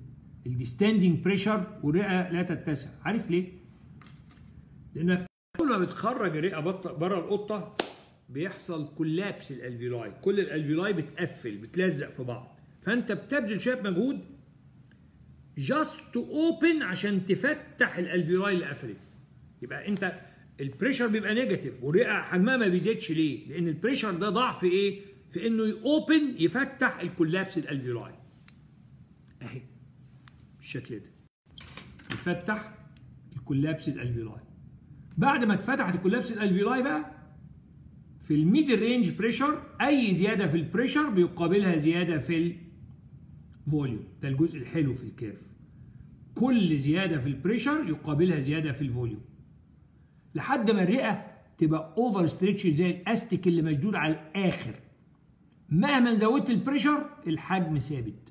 الديستاندنج بريشر والرئه لا تتسع عارف ليه لانك كل ما بتخرج الرئه بره القطه بيحصل كولابس الالفيولاي كل الالفيولاي بتقفل بتلزق في بعض فانت بتبذل شويه مجهود جاست تو اوبن عشان تفتح الالفيولاي اللي قفلت يبقى انت البريشر بيبقى نيجاتيف والرئه حجمها ما بيزيدش ليه؟ لان البريشر ده ضعف ايه؟ في انه يوبن يفتح الكولابس الالفيولاي اهي بالشكل ده يفتح الكولابس الالفيولاي بعد ما اتفتحت الكولابس الالفيولاي بقى في الميدل رينج بريشر اي زياده في البريشر بيقابلها زياده في الفوليوم ده الجزء الحلو في الكيرف كل زياده في البريشر يقابلها زياده في الفوليوم لحد ما الرئه تبقى اوفر ستريتش زي الاستيك اللي مشدود على الاخر مهما زودت البريشر الحجم ثابت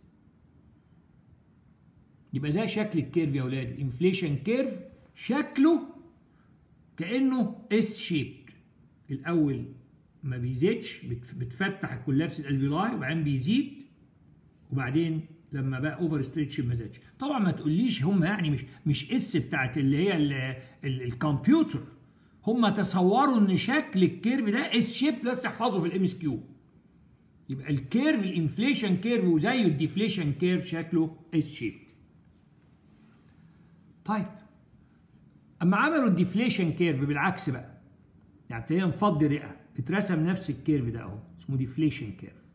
يبقى ده شكل الكيرف يا اولاد الانفليشن كيرف شكله كانه اس شيب الاول ما بيزيدش بتفتح الكولابس الالفيولاي وبعدين بيزيد وبعدين لما بقى اوفر ستريتش ما زادش طبعا ما تقوليش هم يعني مش مش اس بتاعت اللي هي ال ال الكمبيوتر هم تصوروا ان شكل الكيرف ده اس شيب بس تحفظه في الام اس كيو يبقى الكيرف الانفليشن كيرف وزيه الديفليشن كيرف شكله اس شيب طيب اما عملوا الديفليشن كيرف بالعكس بقى يعني ابتدينا نفضي رئه اترسم نفس الكيرف ده اهو اسمه ديفليشن كيرف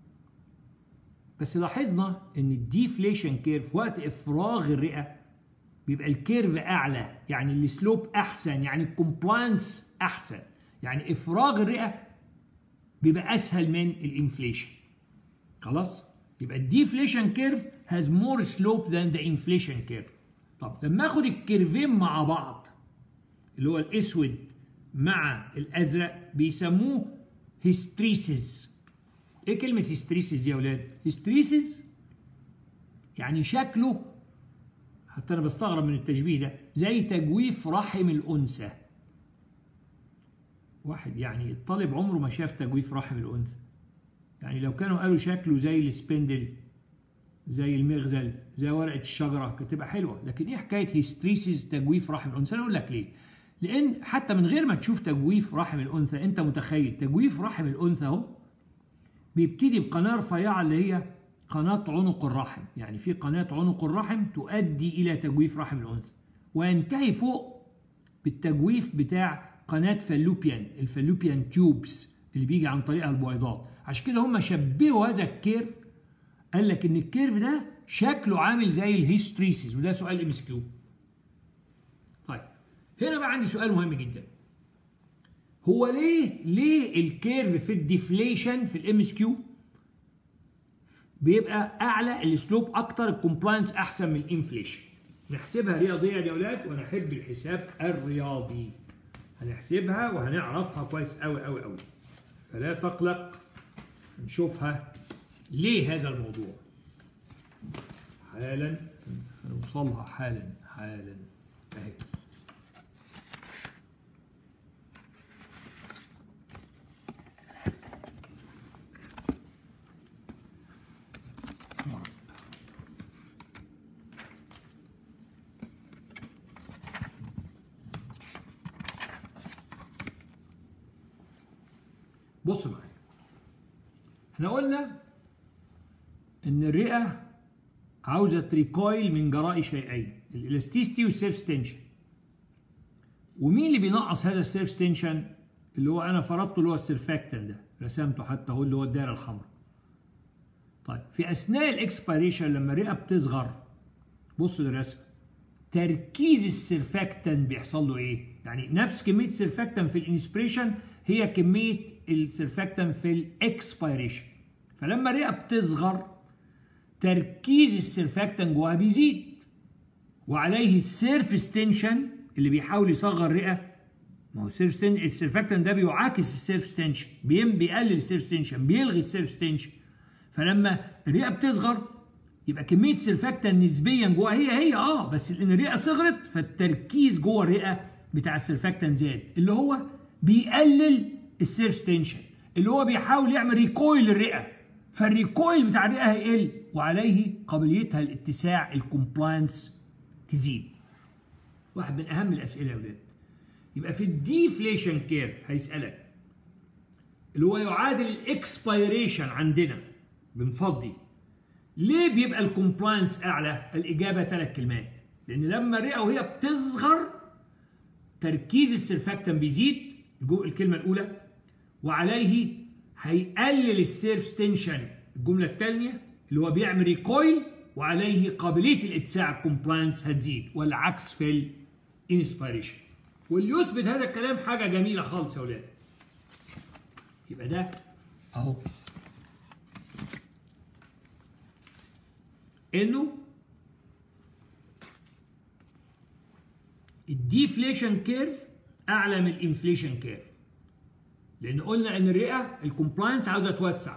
بس لاحظنا ان الديفليشن كيرف وقت افراغ الرئه بيبقى الكيرف اعلى يعني السلوب احسن يعني الكومبلاينس احسن يعني افراغ الرئه بيبقى اسهل من الانفليشن خلاص يبقى الديفليشن كيرف has more slope than the inflation curve طب لما اخد الكيرفين مع بعض اللي هو الاسود مع الازرق بيسموه هيستريسيس ايه كلمه هيستريسيس دي يا اولاد هيستريسيس يعني شكله حتى انا بستغرب من التشبيه ده زي تجويف رحم الانثى واحد يعني الطالب عمره ما شاف تجويف رحم الانثى يعني لو كانوا قالوا شكله زي السبندل زي المغزل زي ورقه الشجره كانت تبقى حلوه لكن ايه حكايه هيستريسيس تجويف رحم الانثى انا اقول لك ليه لان حتى من غير ما تشوف تجويف رحم الانثى انت متخيل تجويف رحم الانثى اهو بيبتدي بقناه رفيعه اللي هي قناه عنق الرحم يعني في قناه عنق الرحم تؤدي الى تجويف رحم الانثى وينتهي فوق بالتجويف بتاع قناه فالوبيان الفالوبيان تيوبس اللي بيجي عن طريقها البويضات عشان كده هم شبهوا هذا الكيرف قال لك ان الكيرف ده شكله عامل زي الهيستريسيس وده سؤال ام اس كيو طيب هنا بقى عندي سؤال مهم جدا هو ليه ليه الكيرف في الديفليشن في الام اس كيو بيبقى اعلى السلوب اكتر الكومبلاينس احسن من الانفليشن نحسبها رياضيا يا اولاد وانا احب الحساب الرياضي هنحسبها وهنعرفها كويس قوي قوي قوي فلا تقلق نشوفها ليه هذا الموضوع حالا هنوصلها حالا حالا اهي بص معايا احنا قلنا ان الرئه عاوزه تريكويل من جراء شيئين الالاستيستي والسيرف ستنشن ومين اللي بينقص هذا السيرف ستنشن اللي هو انا فرضته اللي هو السيرفاكتن ده رسمته حتى هو اللي هو الدائره الحمراء طيب في اثناء الاكسبيريشن لما الرئه بتصغر بصوا للرسم تركيز السيرفاكتن بيحصل له ايه يعني نفس كميه السيرفاكتن في الانسبريشن هي كميه السيرفاكتن في الاكسبيريشن فلما الرئه بتصغر تركيز السيرفاكتن جواها بيزيد وعليه السيرفس تنشن اللي بيحاول يصغر الرئه ما هو السيرفاكتن ده بيعاكس السيرفس تنشن بيقلل السيرفس تنشن بيلغي السيرفس تنشن فلما الرئه بتصغر يبقى كميه السيرفاكتن نسبيا جواها هي هي اه بس لان الرئه صغرت فالتركيز جوه الرئه بتاع السيرفاكتن زاد اللي هو بيقلل السيرفس تنشن اللي هو بيحاول يعمل ريكويل للرئه فالريكويل بتاع الرئه هيقل وعليه قابليتها الاتساع الكومبلاينس تزيد واحد من اهم الاسئله يا ولاد يبقى في الديفليشن كيرف هيسالك اللي هو يعادل الاكسبيريشن عندنا بنفضي ليه بيبقى الكومبلاينس اعلى الاجابه ثلاث كلمات لان لما الرئه وهي بتصغر تركيز السيرفاكتان بيزيد جو الكلمه الاولى وعليه هيقلل السيرف تنشن الجمله الثانيه اللي هو بيعمل ريكويل وعليه قابليه الاتساع الكومبلاينس هتزيد والعكس في الانسبيريشن واللي يثبت هذا الكلام حاجه جميله خالص يا اولاد يبقى ده اهو انه الديفليشن كيرف اعلى من الانفليشن كيرف لان قلنا ان الرئه الكومبلاينس عاوزه توسع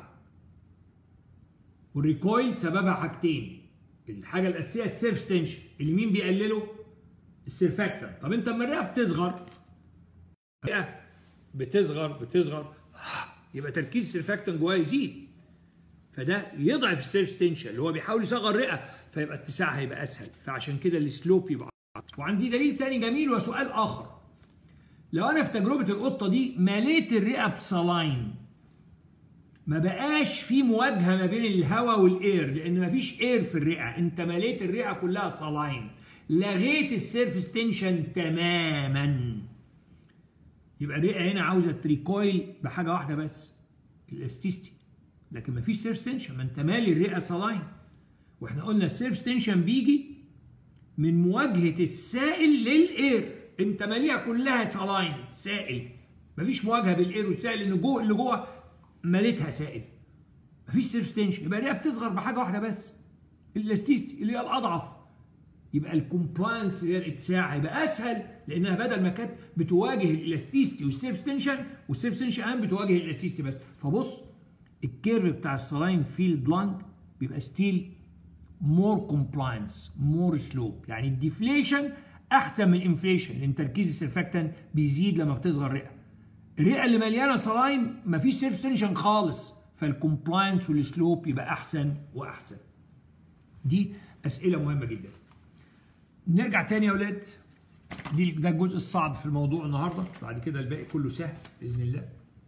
والريكويل سببها حاجتين الحاجه الاساسيه السيرف تنشن اللي مين بيقلله السيرفاكتن طب انت لما الرئه بتصغر الرئه بتصغر بتصغر يبقى تركيز السيرفاكتن جواها يزيد فده يضعف السيرف تنشن اللي هو بيحاول يصغر الرئه فيبقى اتساعها يبقى اسهل فعشان كده السلوب يبقى وعندي دليل تاني جميل وسؤال اخر لو انا في تجربه القطه دي مليت الرئه بصلاين ما بقاش في مواجهه ما بين الهواء والاير لان ما فيش اير في الرئه انت مليت الرئه كلها صلاين لغيت السيرفس تنشن تماما يبقى الرئه هنا عاوزه تريكويل بحاجه واحده بس الاستيستي لكن ما فيش سيرفس تنشن ما انت مالي الرئه صلاين واحنا قلنا السيرفس تنشن بيجي من مواجهه السائل للاير انت ماليها كلها صلاين سائل مفيش مواجهه بالاير والسائل اللي جوه اللي جوه مالتها سائل مفيش سيرف تنشن يبقى الرئه بتصغر بحاجه واحده بس الاستيستي اللي هي الاضعف يبقى الكومبلاينس اللي هي الاتساع هيبقى اسهل لانها بدل ما كانت بتواجه الالاستيستي والسيرف تنشن والسيرف تنشن الان بتواجه الالاستيستي بس فبص الكيرف بتاع السلاين فيلد لانج بيبقى ستيل مور كومبلاينس مور سلوب يعني الديفليشن احسن من الانفليشن لان تركيز السيرفاكتان بيزيد لما بتصغر الرئه الرئه اللي مليانه صلاين مفيش سيرف تنشن خالص فالكومبلاينس والسلوب يبقى احسن واحسن دي اسئله مهمه جدا نرجع تاني يا اولاد دي ده الجزء الصعب في الموضوع النهارده بعد كده الباقي كله سهل باذن الله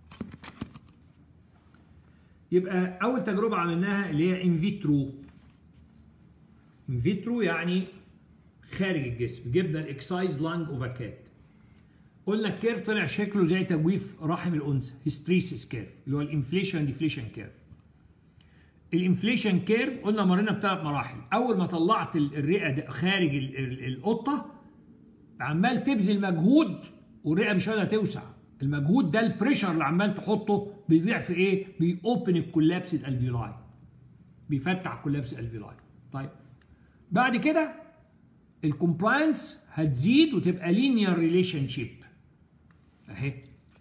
يبقى اول تجربه عملناها اللي هي ان فيترو ان فيترو يعني خارج الجسم جبنا الاكسايز لانج اوف كات قلنا الكيرف طلع شكله زي تجويف رحم الانثى هيستريسيس كيرف اللي هو الانفليشن ديفليشن كيرف الانفليشن كيرف قلنا مرينا بثلاث مراحل اول ما طلعت الرئه خارج القطه عمال تبذل مجهود والرئه مش قادره توسع المجهود ده البريشر اللي عمال تحطه بيضيع في ايه بيوبن الكولابس الالفيولاي بيفتح الكولابس الالفيولاي طيب بعد كده الكومبلاينس هتزيد وتبقى لينير ريليشن شيب اهي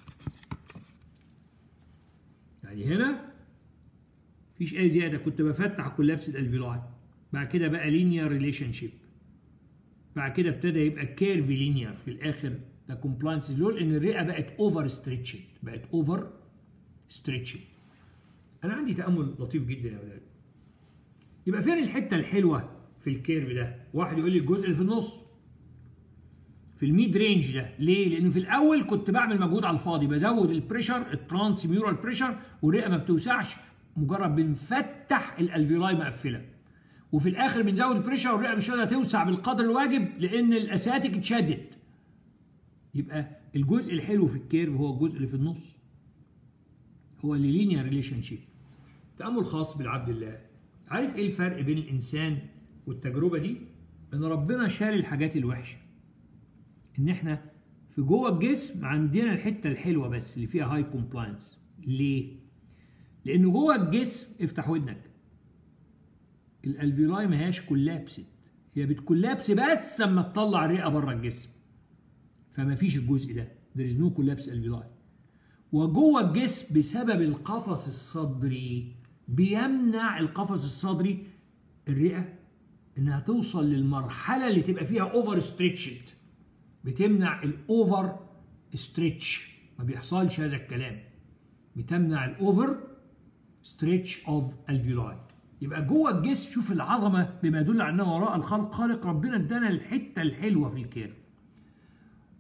يعني هنا مفيش اي زياده كنت بفتح الكولابس الالفيولاي بعد كده بقى لينير ريليشن شيب بعد كده ابتدى يبقى كيرفي لينير في الاخر ده كومبلاينس لول ان الرئه بقت اوفر ستريتشد بقت اوفر ستريتشد انا عندي تامل لطيف جدا يا ولاد يبقى فين الحته الحلوه في الكيرف ده واحد يقول لي الجزء اللي في النص في الميد رينج ده ليه لانه في الاول كنت بعمل مجهود على الفاضي بزود البريشر الترانس ميورال بريشر والرئه ما بتوسعش مجرد بنفتح الالفيولاي مقفله وفي الاخر بنزود البريشر والرئه مش قادره توسع بالقدر الواجب لان الاساتيك اتشدت يبقى الجزء الحلو في الكيرف هو الجزء اللي في النص هو اللي لينير ريليشن شيب تامل خاص بالعبد الله عارف ايه الفرق بين الانسان والتجربه دي ان ربنا شال الحاجات الوحشه ان احنا في جوه الجسم عندنا الحته الحلوه بس اللي فيها هاي كومبلاينس ليه لان جوه الجسم افتح ودنك الالفيولاي ما هياش كولابست هي بتكولابس بس اما تطلع الرئه بره الجسم فما فيش الجزء ده there is no collapse alveoli وجوه الجسم بسبب القفص الصدري بيمنع القفص الصدري الرئه انها توصل للمرحله اللي تبقى فيها اوفر ستريتشد بتمنع الاوفر ستريتش ما بيحصلش هذا الكلام بتمنع الاوفر ستريتش اوف الفيولاي يبقى جوه الجسم شوف العظمه بما يدل على انه وراء الخلق خالق ربنا ادانا الحته الحلوه في الكيرف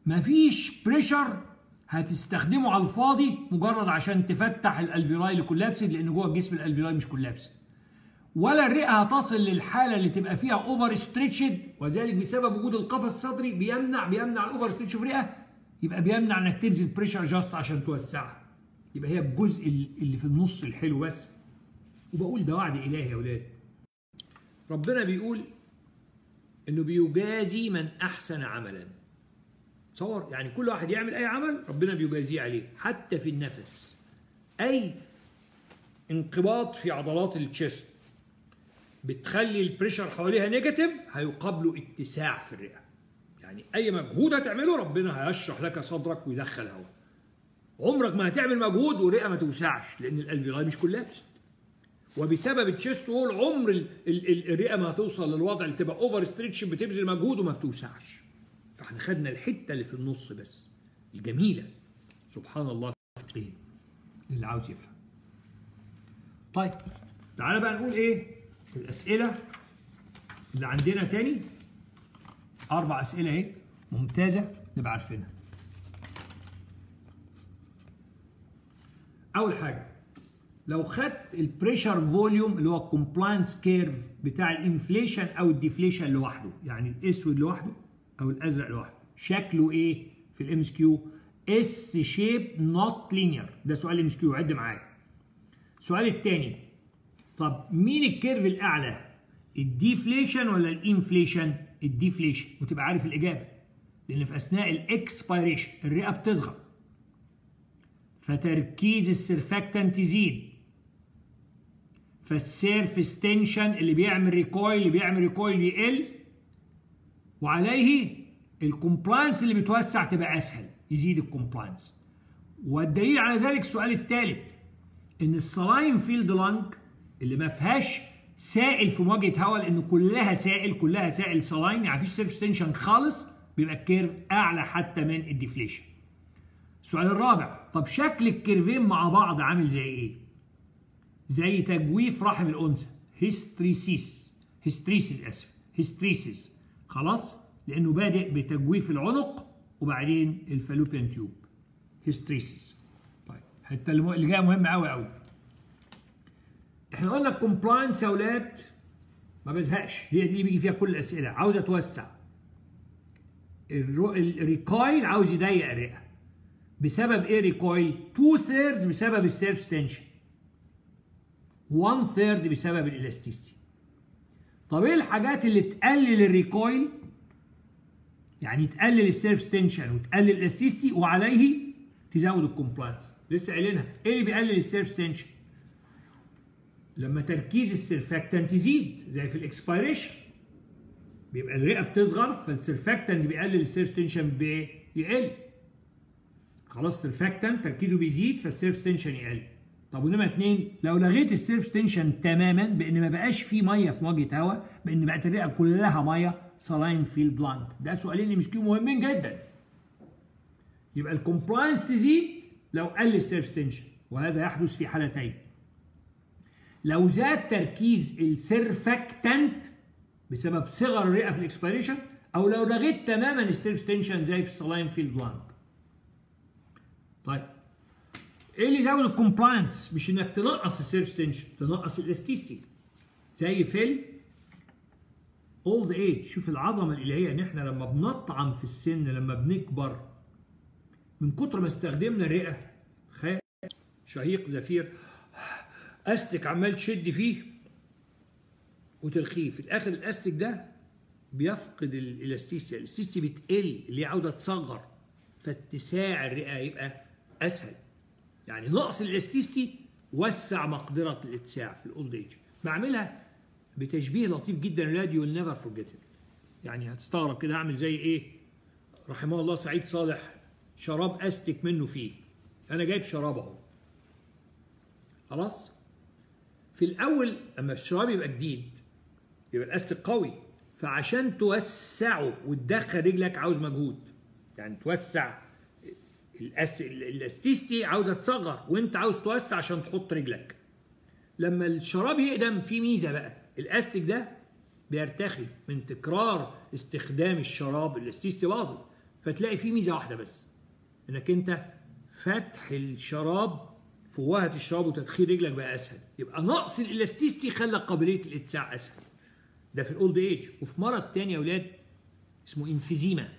مفيش بريشر هتستخدمه على الفاضي مجرد عشان تفتح الالفيراي اللي كولابسد لان جوه الجسم الالفيراي مش كولابسد ولا الرئه هتصل للحاله اللي تبقى فيها اوفر ستريتشد وذلك بسبب وجود القفص الصدري بيمنع بيمنع الاوفر ستريتش في الرئه يبقى بيمنع انك تبذل بريشر جاست عشان توسعها يبقى هي الجزء اللي في النص الحلو بس وبقول ده وعد الهي يا اولاد ربنا بيقول انه بيجازي من احسن عملا تصور يعني كل واحد يعمل اي عمل ربنا بيجازيه عليه حتى في النفس اي انقباض في عضلات التشست بتخلي البريشر حواليها نيجاتيف هيقابله اتساع في الرئه يعني اي مجهود هتعمله ربنا هيشرح لك صدرك ويدخل هواء عمرك ما هتعمل مجهود والرئه ما توسعش لان الالفيولاي مش كولابس وبسبب التشست وول عمر ال ال ال الرئه ما هتوصل للوضع اللي تبقى اوفر ستريتش بتبذل مجهود وما بتوسعش فاحنا خدنا الحته اللي في النص بس الجميله سبحان الله فقيه اللي عاوز يفهم طيب تعالى بقى نقول ايه الاسئله اللي عندنا تاني اربع اسئله اهي ممتازه نبقى عارفينها اول حاجه لو خدت البريشر فوليوم اللي هو الكومبلاينس كيرف بتاع الانفليشن او الديفليشن لوحده يعني الاسود لوحده او الازرق لوحده شكله ايه في الام اس كيو اس شيب نوت لينير ده سؤال ام اس كيو عد معايا السؤال الثاني طب مين الكيرف الاعلى الديفليشن ولا الانفليشن الديفليشن وتبقى عارف الاجابه لان في اثناء الاكسبيريشن الرئه بتصغر فتركيز السرفاكتنت يزيد فالسيرفس تنشن اللي بيعمل ريكويل اللي بيعمل ريكويل يقل وعليه الكومبلاينس اللي بتوسع تبقى اسهل يزيد الكومبلاينس والدليل على ذلك السؤال الثالث ان السلايم فيلد لانج اللي ما فيهاش سائل في مواجهه هواء لان كلها سائل كلها سائل سلايم يعني مفيش سيرفس تنشن خالص بيبقى الكيرف اعلى حتى من الديفليشن السؤال الرابع طب شكل الكيرفين مع بعض عامل زي ايه زي تجويف رحم الانثى هيستريسيس هيستريسيس اسف هيستريسيس خلاص لانه بادئ بتجويف العنق وبعدين الفالوبيان تيوب هيستريسيس طيب الحته اللي جايه مهمه قوي قوي احنا قلنا الكومبلاينس يا اولاد ما بزهقش هي دي اللي بيجي فيها كل الاسئله عاوزه توسع الريكايل عاوز يضيق الرئه بسبب ايه ريكويل 2 ثيردز بسبب السيرف تنشن 1 ثيرد بسبب الالاستيستي طب ايه الحاجات اللي تقلل الريكويل يعني تقلل السيرف تنشن وتقلل الالاستيستي وعليه تزود الكومبلاينس لسه قايلينها ايه اللي بيقلل السيرف تنشن لما تركيز السيرفاكتنت يزيد زي في الاكسبيريشن بيبقى الرئه بتصغر فالسيرفاكتنت بيقلل السيرف تنشن بيقل خلاص السيرفاكتنت تركيزه بيزيد فالسيرف تنشن يقل طب ونمرة اتنين لو لغيت السيرف تنشن تماما بان ما بقاش فيه ميه في مواجهه هواء بان بقت الرئه كلها ميه سلاين فيلد بلانك ده سؤالين مش مهمين جدا يبقى الكومبلاينس تزيد لو قل السيرف تنشن وهذا يحدث في حالتين لو زاد تركيز السيرفاكتنت بسبب صغر الرئه في الاكسبيريشن او لو لغيت تماما السيرف تنشن زي في السلاين فيلد بلانك طيب ايه اللي يزود الكومبلاينس مش انك تنقص السيرف تنشن تنقص الاستيستي زي في اولد ايج شوف العظمه الالهيه ان احنا لما بنطعم في السن لما بنكبر من كتر ما استخدمنا الرئه خير شهيق زفير استك عمال تشد فيه وترخيه في الاخر الاستك ده بيفقد الالاستيستي الاستيستي بتقل اللي هي عاوزه تصغر فاتساع الرئه يبقى اسهل يعني نقص الاستيستي وسع مقدره الاتساع في الاولد ايج بعملها بتشبيه لطيف جدا راديو نيفر فورجيت يعني هتستغرب كده اعمل زي ايه رحمه الله سعيد صالح شراب استك منه فيه انا جايب شراب اهو خلاص في الاول اما الشراب يبقى جديد يبقى الاستك قوي فعشان توسعه وتدخل رجلك عاوز مجهود يعني توسع الأس... الاستيستي عاوزه تصغر وانت عاوز توسع عشان تحط رجلك لما الشراب يقدم في ميزه بقى الاستيك ده بيرتخي من تكرار استخدام الشراب الاستيستي باظت فتلاقي فيه ميزه واحده بس انك انت فتح الشراب فوهة الشراب وتدخين رجلك بقى اسهل يبقى نقص الالاستيستي خلى قابليه الاتساع اسهل ده في الاولد ايج وفي مرض تاني يا اولاد اسمه انفيزيما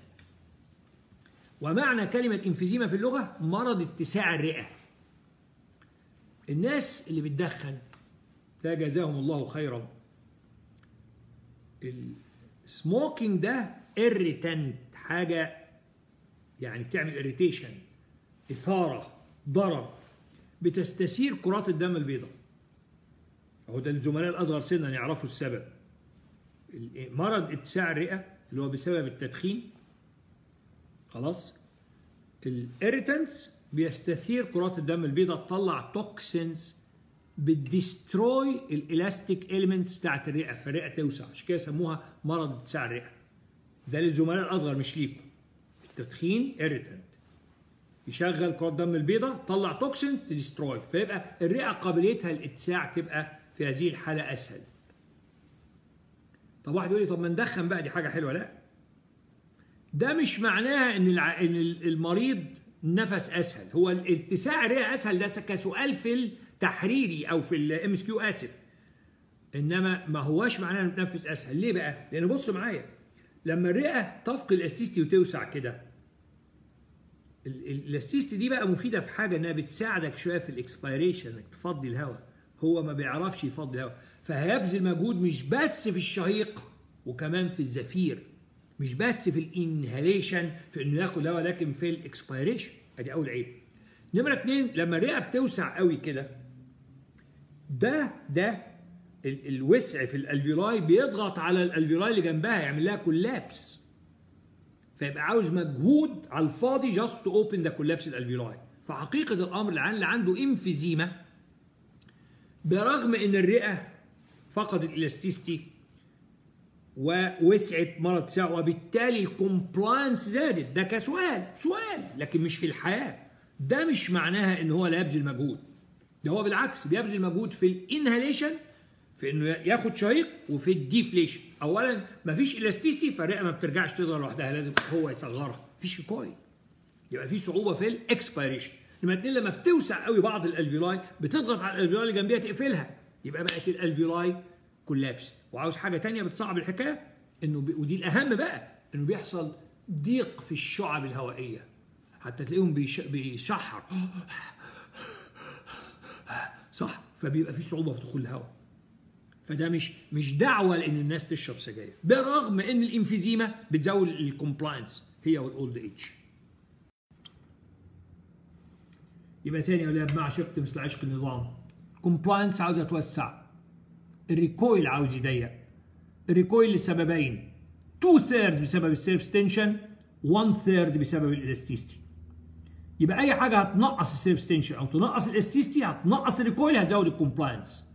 ومعنى كلمة انفيزيما في اللغة مرض اتساع الرئة الناس اللي بتدخن ده جزاهم الله خيرا السموكينج ده irritant حاجة يعني بتعمل اريتيشن إثارة ضرر بتستثير كرات الدم البيضاء اهو ده الزملاء الأصغر سنا يعرفوا السبب مرض اتساع الرئة اللي هو بسبب التدخين خلاص الاريتنس بيستثير كرات الدم البيضاء تطلع توكسينز بتدستروي الالاستيك اليمنتس بتاعت الرئه فالرئه توسع عشان كده يسموها مرض اتساع الرئه ده للزملاء الاصغر مش ليكم التدخين اريتنت يشغل كرات الدم البيضاء طلع توكسينز تدستروي فيبقى الرئه قابليتها الاتساع تبقى في هذه الحاله اسهل طب واحد يقول لي طب ما ندخن بقى دي حاجه حلوه لا ده مش معناها ان الع... ان المريض نفس اسهل هو الاتساع الرئه اسهل ده كسؤال في التحريري او في الام اس كيو اسف انما ما هواش معناه انه تنفس اسهل ليه بقى لان بص معايا لما الرئه تفقد الاستيستي وتوسع كده الاستيستي دي بقى مفيده في حاجه انها بتساعدك شويه في الاكسبيريشن انك تفضي الهواء هو ما بيعرفش يفضي الهواء فهيبذل مجهود مش بس في الشهيق وكمان في الزفير مش بس في الانهاليشن في انه ياخد هواء لكن في الاكسبيريشن ادي اول عيب نمره اتنين لما الرئه بتوسع قوي كده ده ده الوسع في الالفيولاي بيضغط على الالفيولاي اللي جنبها يعمل لها كولابس فيبقى عاوز مجهود على الفاضي جاست تو اوبن ذا كولابس الالفيولاي فحقيقه الامر العيان اللي عنده انفيزيما برغم ان الرئه فقدت الاستيستي ووسعت مرض ساعة وبالتالي الكومبلاينس زادت ده كسؤال سؤال لكن مش في الحياة ده مش معناها ان هو لا يبذل مجهود ده هو بالعكس بيبذل مجهود في الانهاليشن في انه ياخد شهيق وفي الديفليشن اولا مفيش الاستيسي فالرئه ما بترجعش تصغر لوحدها لازم هو يصغرها مفيش ريكويل يبقى في صعوبه في الاكسبيريشن لما اتنين لما بتوسع قوي بعض الالفيولاي بتضغط على الالفيولاي اللي جنبيها تقفلها يبقى بقت الالفيولاي كولابس وعاوز حاجه تانية بتصعب الحكايه انه ب... ودي الاهم بقى انه بيحصل ضيق في الشعب الهوائيه حتى تلاقيهم بيش... بيشحر صح فبيبقى في صعوبه في دخول الهواء فده مش مش دعوه لان الناس تشرب سجاير برغم ان الانفيزيما بتزود الكومبلاينس هي والاولد ايج يبقى تاني يا اولاد مع شق مثل عشق النظام كومبلاينس عاوزه توسع الريكويل عاوز يضيق الريكويل لسببين 2 ثيرد بسبب السيلف ستنشن 1 ثيرد بسبب الالاستيستي يبقى اي حاجه هتنقص السيلف ستنشن او تنقص الاستيستي هتنقص الريكويل هتزود الكومبلاينس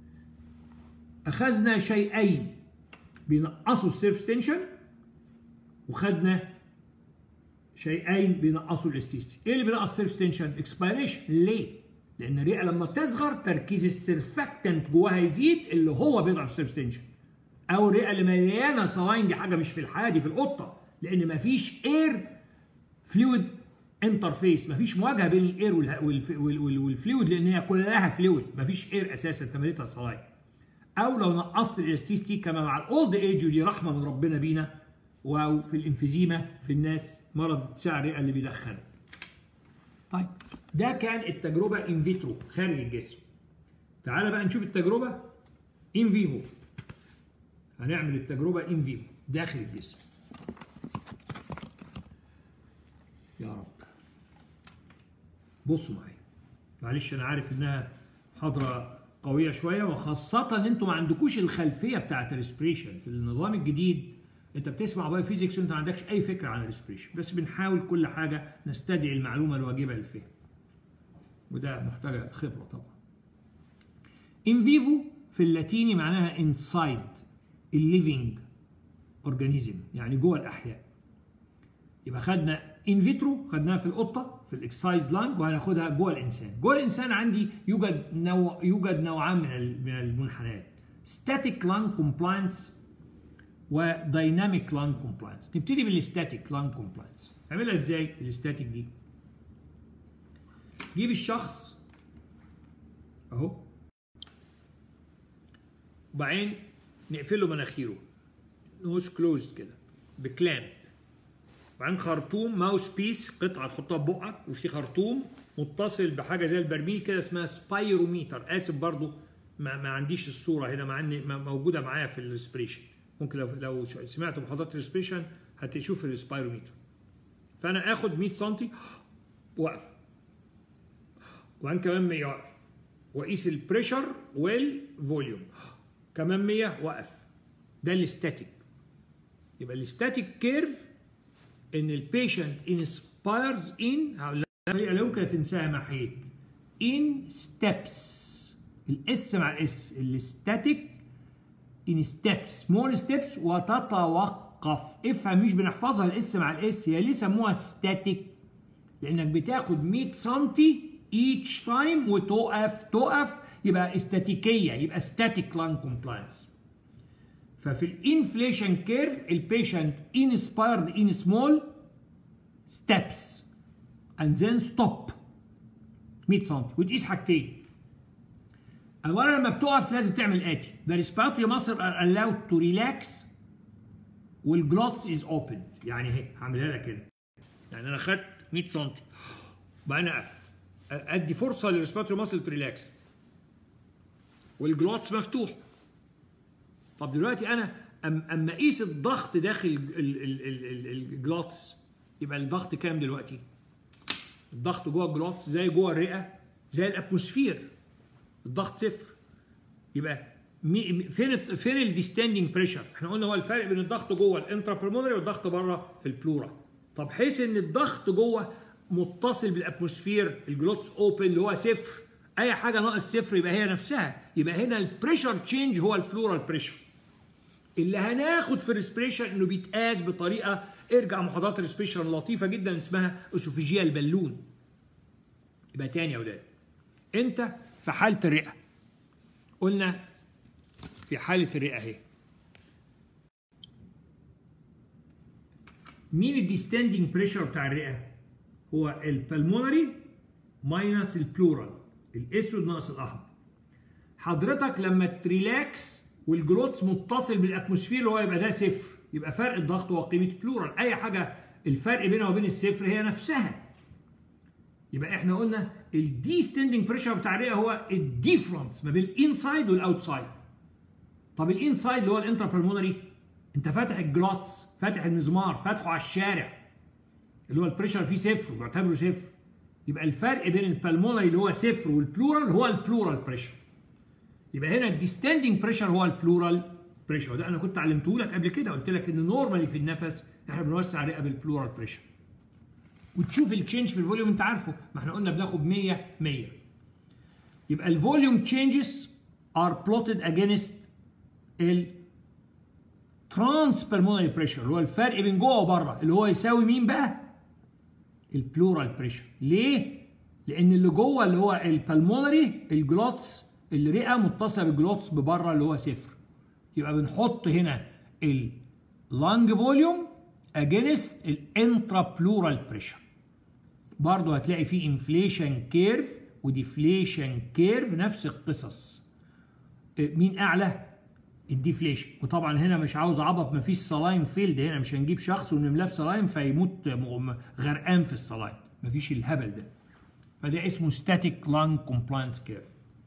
اخذنا شيئين بينقصوا السيلف ستنشن وخدنا شيئين بينقصوا الاستيستي ايه اللي بينقص السيلف ستنشن اكسبيريشن ليه لان الرئه لما تصغر تركيز السيرفاكتنت جواها يزيد اللي هو بيضعف السيلف ستنشن او الرئه اللي مليانه صلاين دي حاجه مش في الحياه دي في القطه لان مفيش اير فلويد انترفيس مفيش مواجهه بين الاير والفلويد لان هي كلها فلويد مفيش اير اساسا تمليتها صلاين او لو نقصت الاستيستي كما مع الاولد ايج ودي رحمه من ربنا بينا او في الانفيزيما في الناس مرض اتساع الرئه اللي بيدخنوا طيب ده كان التجربه ان فيترو خارج الجسم تعال بقى نشوف التجربه ان فيفو هنعمل التجربه ان فيفو داخل الجسم يا رب بصوا معايا معلش انا عارف انها محاضره قويه شويه وخاصه ان انتوا ما عندكوش الخلفيه بتاعت الريسبريشن في النظام الجديد انت بتسمع باي فيزيكس وانت ما عندكش اي فكره عن الريسبريشن بس بنحاول كل حاجه نستدعي المعلومه الواجبه للفهم وده محتاج خبره طبعا ان فيفو في اللاتيني معناها انسايد الليفينج اورجانيزم يعني جوه الاحياء يبقى خدنا ان فيترو خدناها في القطه في الاكسايز لانج وهناخدها جوه الانسان جوه الانسان عندي يوجد نوع يوجد نوعان من من المنحنيات ستاتيك لانج كومبلاينس ودايناميك لانج كومبلاينس نبتدي بالستاتيك لانج كومبلاينس نعملها ازاي الستاتيك دي جيب الشخص اهو وبعدين نقفل له مناخيره نوز كلوزد كده بكلامب وبعدين خرطوم ماوس بيس قطعه تحطها في بقك وفي خرطوم متصل بحاجه زي البرميل كده اسمها سبايروميتر اسف برضو ما, ما عنديش الصوره هنا مع ان موجوده معايا في الريسبريشن ممكن لو لو سمعتوا محاضرات الريسبريشن هتشوف السبايروميتر فانا اخد 100 سم واقف وبعدين كمان 100 واقف واقيس البريشر والفوليوم كمان 100 واقف ده الاستاتيك يبقى الاستاتيك كيرف ان البيشنت انسبايرز ان هقول لك لا يمكن تنساها مع حين ان ستيبس الاس مع الاس الاستاتيك ان ستيبس سمول ستيبس وتتوقف افهم مش بنحفظها الاس مع الاس هي ليه سموها ستاتيك لانك بتاخد 100 سم each time وتقف تقف يبقى استاتيكيه يبقى ستاتيك لان كومبلاينس ففي الانفليشن كيرف البيشنت انسبايرد ان سمول ستيبس and then stop 100 سم وتقيس حاجتين اولا لما بتقف لازم تعمل اتي the respiratory muscle are allowed to relax والجلوتس is open يعني اهي هعملها لك كده يعني انا خدت 100 سم وبعدين اقف ادي فرصه للريسبيراتوري ماسل تو ريلاكس والجلوتس مفتوح طب دلوقتي انا اما اقيس الضغط داخل الجلوتس يبقى الضغط كام دلوقتي؟ الضغط جوه الجلوتس زي جوه الرئه زي الاتموسفير الضغط صفر يبقى مي فين فين الديستاندنج بريشر؟ احنا قلنا هو الفرق بين الضغط جوه الانترا والضغط بره في البلورا طب حيث ان الضغط جوه متصل بالاتموسفير الجلوتس اوبن اللي هو صفر اي حاجه ناقص صفر يبقى هي نفسها يبقى هنا البريشر تشينج هو البلورال بريشر اللي هناخد في الريسبريشن انه بيتقاس بطريقه ارجع محاضرات الريسبريشن لطيفه جدا اسمها اسوفيجيا البالون يبقى تاني يا اولاد انت في حاله الرئه قلنا في حاله الرئه اهي مين الديستاندنج بريشر بتاع الرئه هو البلمونري ماينس البلورال الاسود ناقص الاحمر حضرتك لما تريلاكس والجلوتس متصل بالاتموسفير اللي هو يبقى ده صفر يبقى فرق الضغط هو قيمه بلورال اي حاجه الفرق بينها وبين الصفر هي نفسها يبقى احنا قلنا الديستندنج بريشر بتاع الرئه هو الديفرنس ما بين الانسايد والاوتسايد طب الانسايد اللي هو الانترا انت فاتح الجلوتس فاتح المزمار فاتحه على الشارع اللي هو البريشر فيه صفر بعتبره صفر يبقى الفرق بين البلمونري اللي هو صفر والبلورال هو البلورال بريشر يبقى هنا الديستندنج بريشر هو البلورال بريشر وده انا كنت علمته لك قبل كده قلت لك ان نورمالي في النفس احنا بنوسع الرئه بالبلورال بريشر وتشوف التشينج في الفوليوم انت عارفه ما احنا قلنا بناخد 100 100 يبقى الفوليوم تشينجز ار بلوتد اجينست ال ترانس بالمونري بريشر اللي هو الفرق بين جوه وبره اللي هو يساوي مين بقى؟ البلورال بريشر ليه؟ لان اللي جوه اللي هو البلمونري الجلوتس الرئه متصله بالجلوتس ببره اللي هو صفر يبقى بنحط هنا اللانج فوليوم اجينست الانترا بلورال بريشر برضه هتلاقي فيه انفليشن كيرف وديفليشن كيرف نفس القصص مين اعلى الديفليشن وطبعا هنا مش عاوز عبط مفيش صلايم فيلد هنا مش هنجيب شخص ونملاه بصلايم فيموت غرقان في الصلايم مفيش الهبل ده فده اسمه ستاتيك لانج كومبلاينس كيرف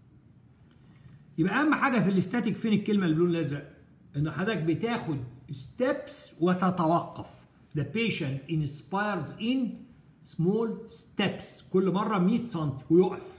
يبقى اهم حاجه في الاستاتيك فين الكلمه اللي باللون الازرق ان حضرتك بتاخد ستيبس وتتوقف the patient inspires in small steps كل مره 100 سم ويقف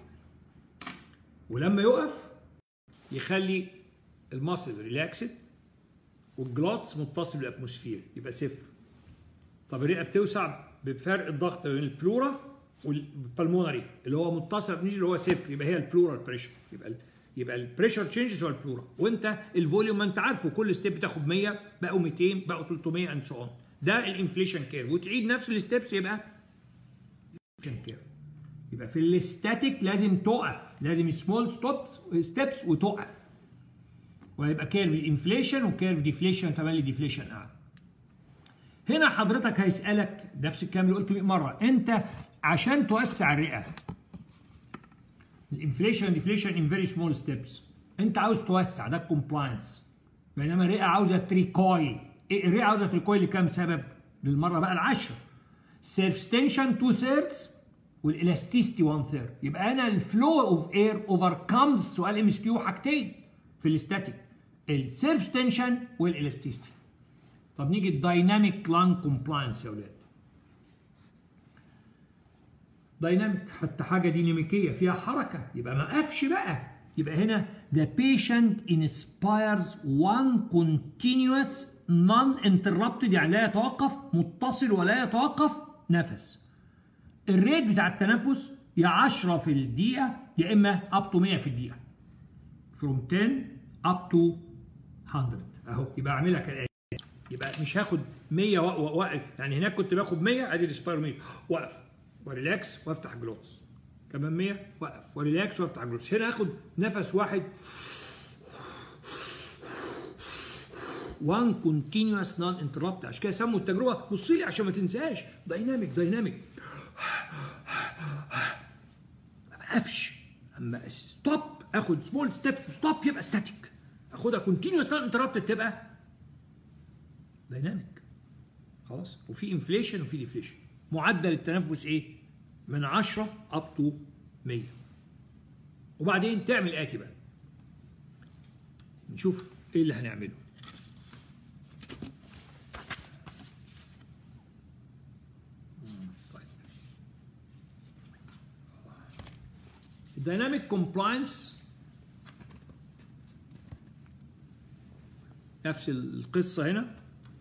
ولما يقف يخلي الماسل ريلاكسد والجلوتس متصل بالاتموسفير يبقى صفر طب الرئه بتوسع بفرق الضغط بين البلورا والبلمونري اللي هو متصل اللي هو صفر يبقى هي البلورال بريشر يبقى ال يبقى البريشر تشينجز هو البلورا وانت الفوليوم ما انت عارفه كل ستيب بتاخد 100 بقوا 200 بقوا 300 اند سو اون ده الانفليشن كير وتعيد نفس الستبس يبقى كير يبقى في الاستاتيك لازم تقف لازم سمول ستوبس ستيبس وتقف وهيبقى كيرف الانفليشن وكيرف ديفليشن تملي ديفليشن اعلى هنا حضرتك هيسالك نفس الكلام اللي قلته 100 مره انت عشان توسع الرئه الانفليشن ديفليشن ان فيري سمول ستيبس انت عاوز توسع ده الكومبلاينس بينما الرئه عاوزه تريكويل إيه الرئه عاوزه تريكويل لكام سبب للمره بقى العشره سيرف ستنشن 2 ثيردز والالاستيستي 1 ثيرد يبقى انا الفلو اوف اير اوفركمز سؤال ام اس كيو حاجتين في الاستاتيك السيرف ستنشن والالاستيستي طب نيجي الدايناميك لانج كومبلاينس يا اولاد دايناميك حتى حاجه ديناميكيه فيها حركه يبقى ما قفش بقى يبقى هنا the patient inspires one continuous non interrupted يعني لا يتوقف متصل ولا يتوقف نفس الريت بتاع التنفس يا 10 في الدقيقه يا اما up to 100 في الدقيقه from 10 up to 100 اهو يبقى اعملها كالاتي يبقى مش هاخد 100 واقف يعني هناك كنت باخد 100 ادي الاسباير 100 واقف وريلاكس وافتح جلوتس كمان 100 واقف وريلاكس وافتح جلوتس هنا اخد نفس واحد وان كونتينوس نون انتربت عشان كده سموا التجربه بص لي عشان ما تنساش دايناميك دايناميك ما بقفش اما ستوب اخد سمول ستيبس ستوب يبقى ستاتيك اخدها كونتينوس نون انتربت تبقى دايناميك خلاص وفي انفليشن وفي ديفليشن معدل التنفس ايه من 10 اب تو 100 وبعدين تعمل الاتي بقى نشوف ايه اللي هنعمله الديناميك كومبلاينس نفس القصه هنا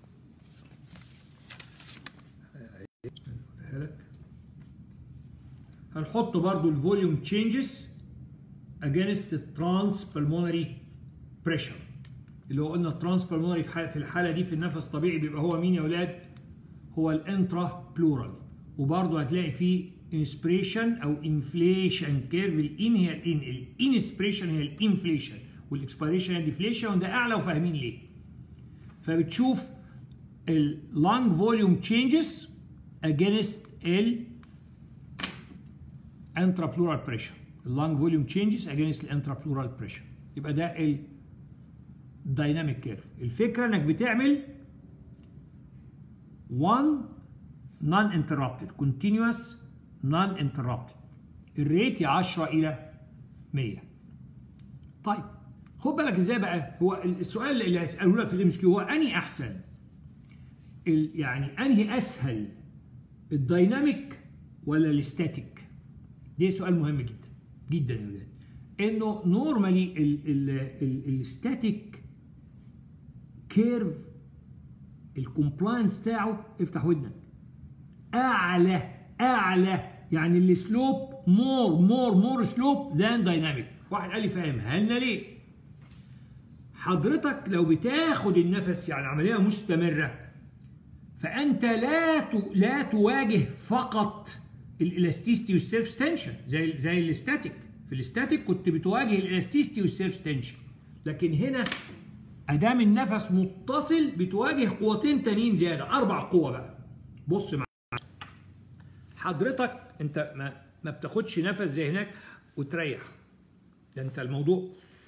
هنحط برضو الفوليوم تشينجز against الترانس pulmonary pressure اللي هو قلنا الترانس pulmonary في الحاله دي في النفس الطبيعي بيبقى هو مين يا اولاد؟ هو الانترا بلورال وبرضه هتلاقي فيه انسبريشن او انفليشن كيرف الان هي الان الانسبريشن هي الانفليشن والاكسبيريشن هي الديفليشن وده اعلى وفاهمين ليه فبتشوف اللانج فوليوم تشينجز against ال intrapleural pressure اللانج فوليوم changes against الانترابلورال بريشر يبقى ده الدايناميك كيرف الفكره انك بتعمل 1 non interrupted continuous non interrupted الريت يا 10 الى 100 طيب خد بالك ازاي بقى هو السؤال اللي هيساله لك في الام كيو هو انهي احسن يعني انهي اسهل الدايناميك ولا الاستاتيك ده سؤال مهم جدا جدا يا ولاد انه نورمالي الستاتيك كيرف الكومبلاينس بتاعه افتح ودنك اعلى اعلى يعني السلوب مور مور مور سلوب ذان دايناميك واحد قال لي فاهمها لنا ليه حضرتك لو بتاخد النفس يعني عمليه مستمره فانت لا لا تواجه فقط الالاستيستي والسيلف تنشن زي زي الاستاتيك في الاستاتيك كنت بتواجه الالاستيستي والسيلف تنشن لكن هنا ادام النفس متصل بتواجه قوتين تانيين زياده اربع قوه بقى بص معايا حضرتك انت ما ما بتاخدش نفس زي هناك وتريح ده انت الموضوع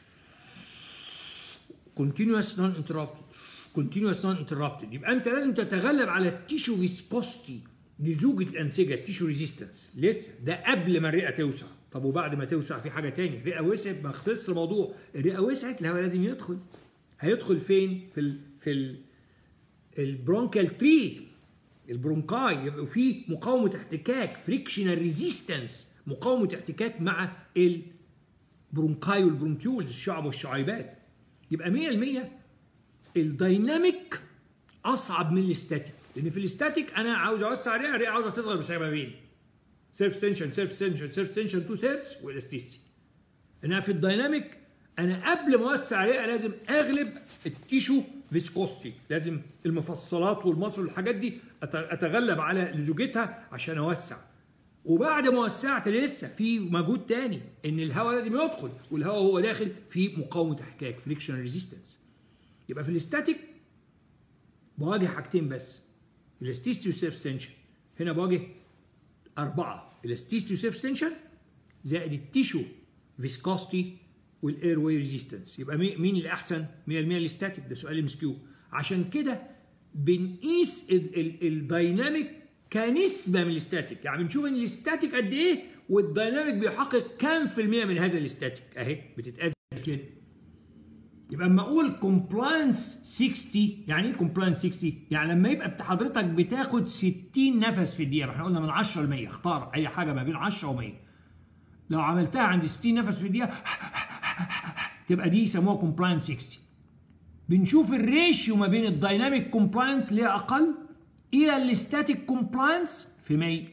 continuous non interrupted continuous non interrupted يبقى انت لازم تتغلب على التيشو فيسكوستي لزوجة الأنسجة التيشو ريزيستنس لسه ده قبل ما الرئة توسع طب وبعد ما توسع في حاجة تاني الرئة وسعت ما خلصش الموضوع الرئة وسعت الهواء لازم يدخل هيدخل فين في ال في ال البرونكال تري البرونكاي يبقى في مقاومة احتكاك فريكشنال ريزيستنس مقاومة احتكاك مع البرونكاي والبرونكيولز الشعب والشعيبات يبقى 100% الدايناميك اصعب من الاستاتيك لان في الاستاتيك انا عاوز اوسع الرئه الرئه عاوزه تصغر بسببين سيلف تنشن سيلف تنشن سيلف تنشن تو ثيردز والاستيستي انها في الدايناميك انا قبل ما اوسع الرئه لازم اغلب التيشو فيسكوستي لازم المفصلات والمصل والحاجات دي اتغلب على لزوجتها عشان اوسع وبعد ما وسعت لسه في مجهود تاني ان الهواء لازم يدخل والهواء وهو داخل في مقاومه احكاك فريكشن ريزيستنس يبقى في الاستاتيك بواجه حاجتين بس الاستيستي وسيرف تنشن هنا بواجه اربعه الاستيستي وسيرف تنشن زائد التيشو فيسكوستي والاير واي ريزيستنس يبقى مين اللي احسن 100% الاستاتيك ده سؤال ام كيو عشان كده بنقيس الدايناميك كنسبه من الاستاتيك يعني بنشوف ان الاستاتيك قد ايه والدايناميك بيحقق كام في المية من هذا الاستاتيك اهي بتتقال كده يبقى اما اقول كومبلاينس 60 يعني ايه كومبلاينس 60 يعني لما يبقى حضرتك بتاخد 60 نفس في الدقيقه ما احنا قلنا من 10 ل 100 اختار اي حاجه ما بين 10 و100 لو عملتها عند 60 نفس في الدقيقه تبقى دي يسموها كومبلاينس 60 بنشوف الريشيو ما بين الدايناميك كومبلاينس اللي هي اقل الى الاستاتيك كومبلاينس في 100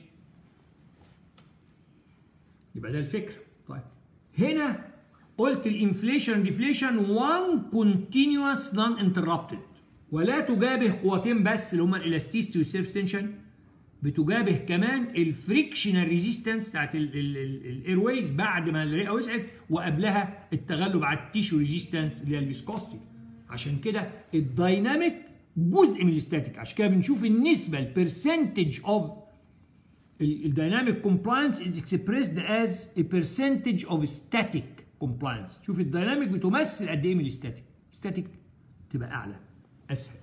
يبقى ده الفكره طيب هنا قلت الانفليشن ديفليشن 1 كونتينوس نون انتربتد ولا تجابه قوتين بس اللي هما الالاستيستي والسيرف تنشن بتجابه كمان الفريكشنال ريزيستنس بتاعت الاير ويز بعد ما الرئه وسعت وقبلها التغلب على التيشو ريزيستنس اللي هي الفيسكوستي عشان كده الدايناميك جزء من الاستاتيك عشان كده بنشوف النسبه البرسنتج اوف الدايناميك كومبلاينس از اكسبريسد از a percentage of static compliance شوف الدايناميك بتمثل قد ايه من الاستاتيك الاستاتيك تبقى اعلى اسهل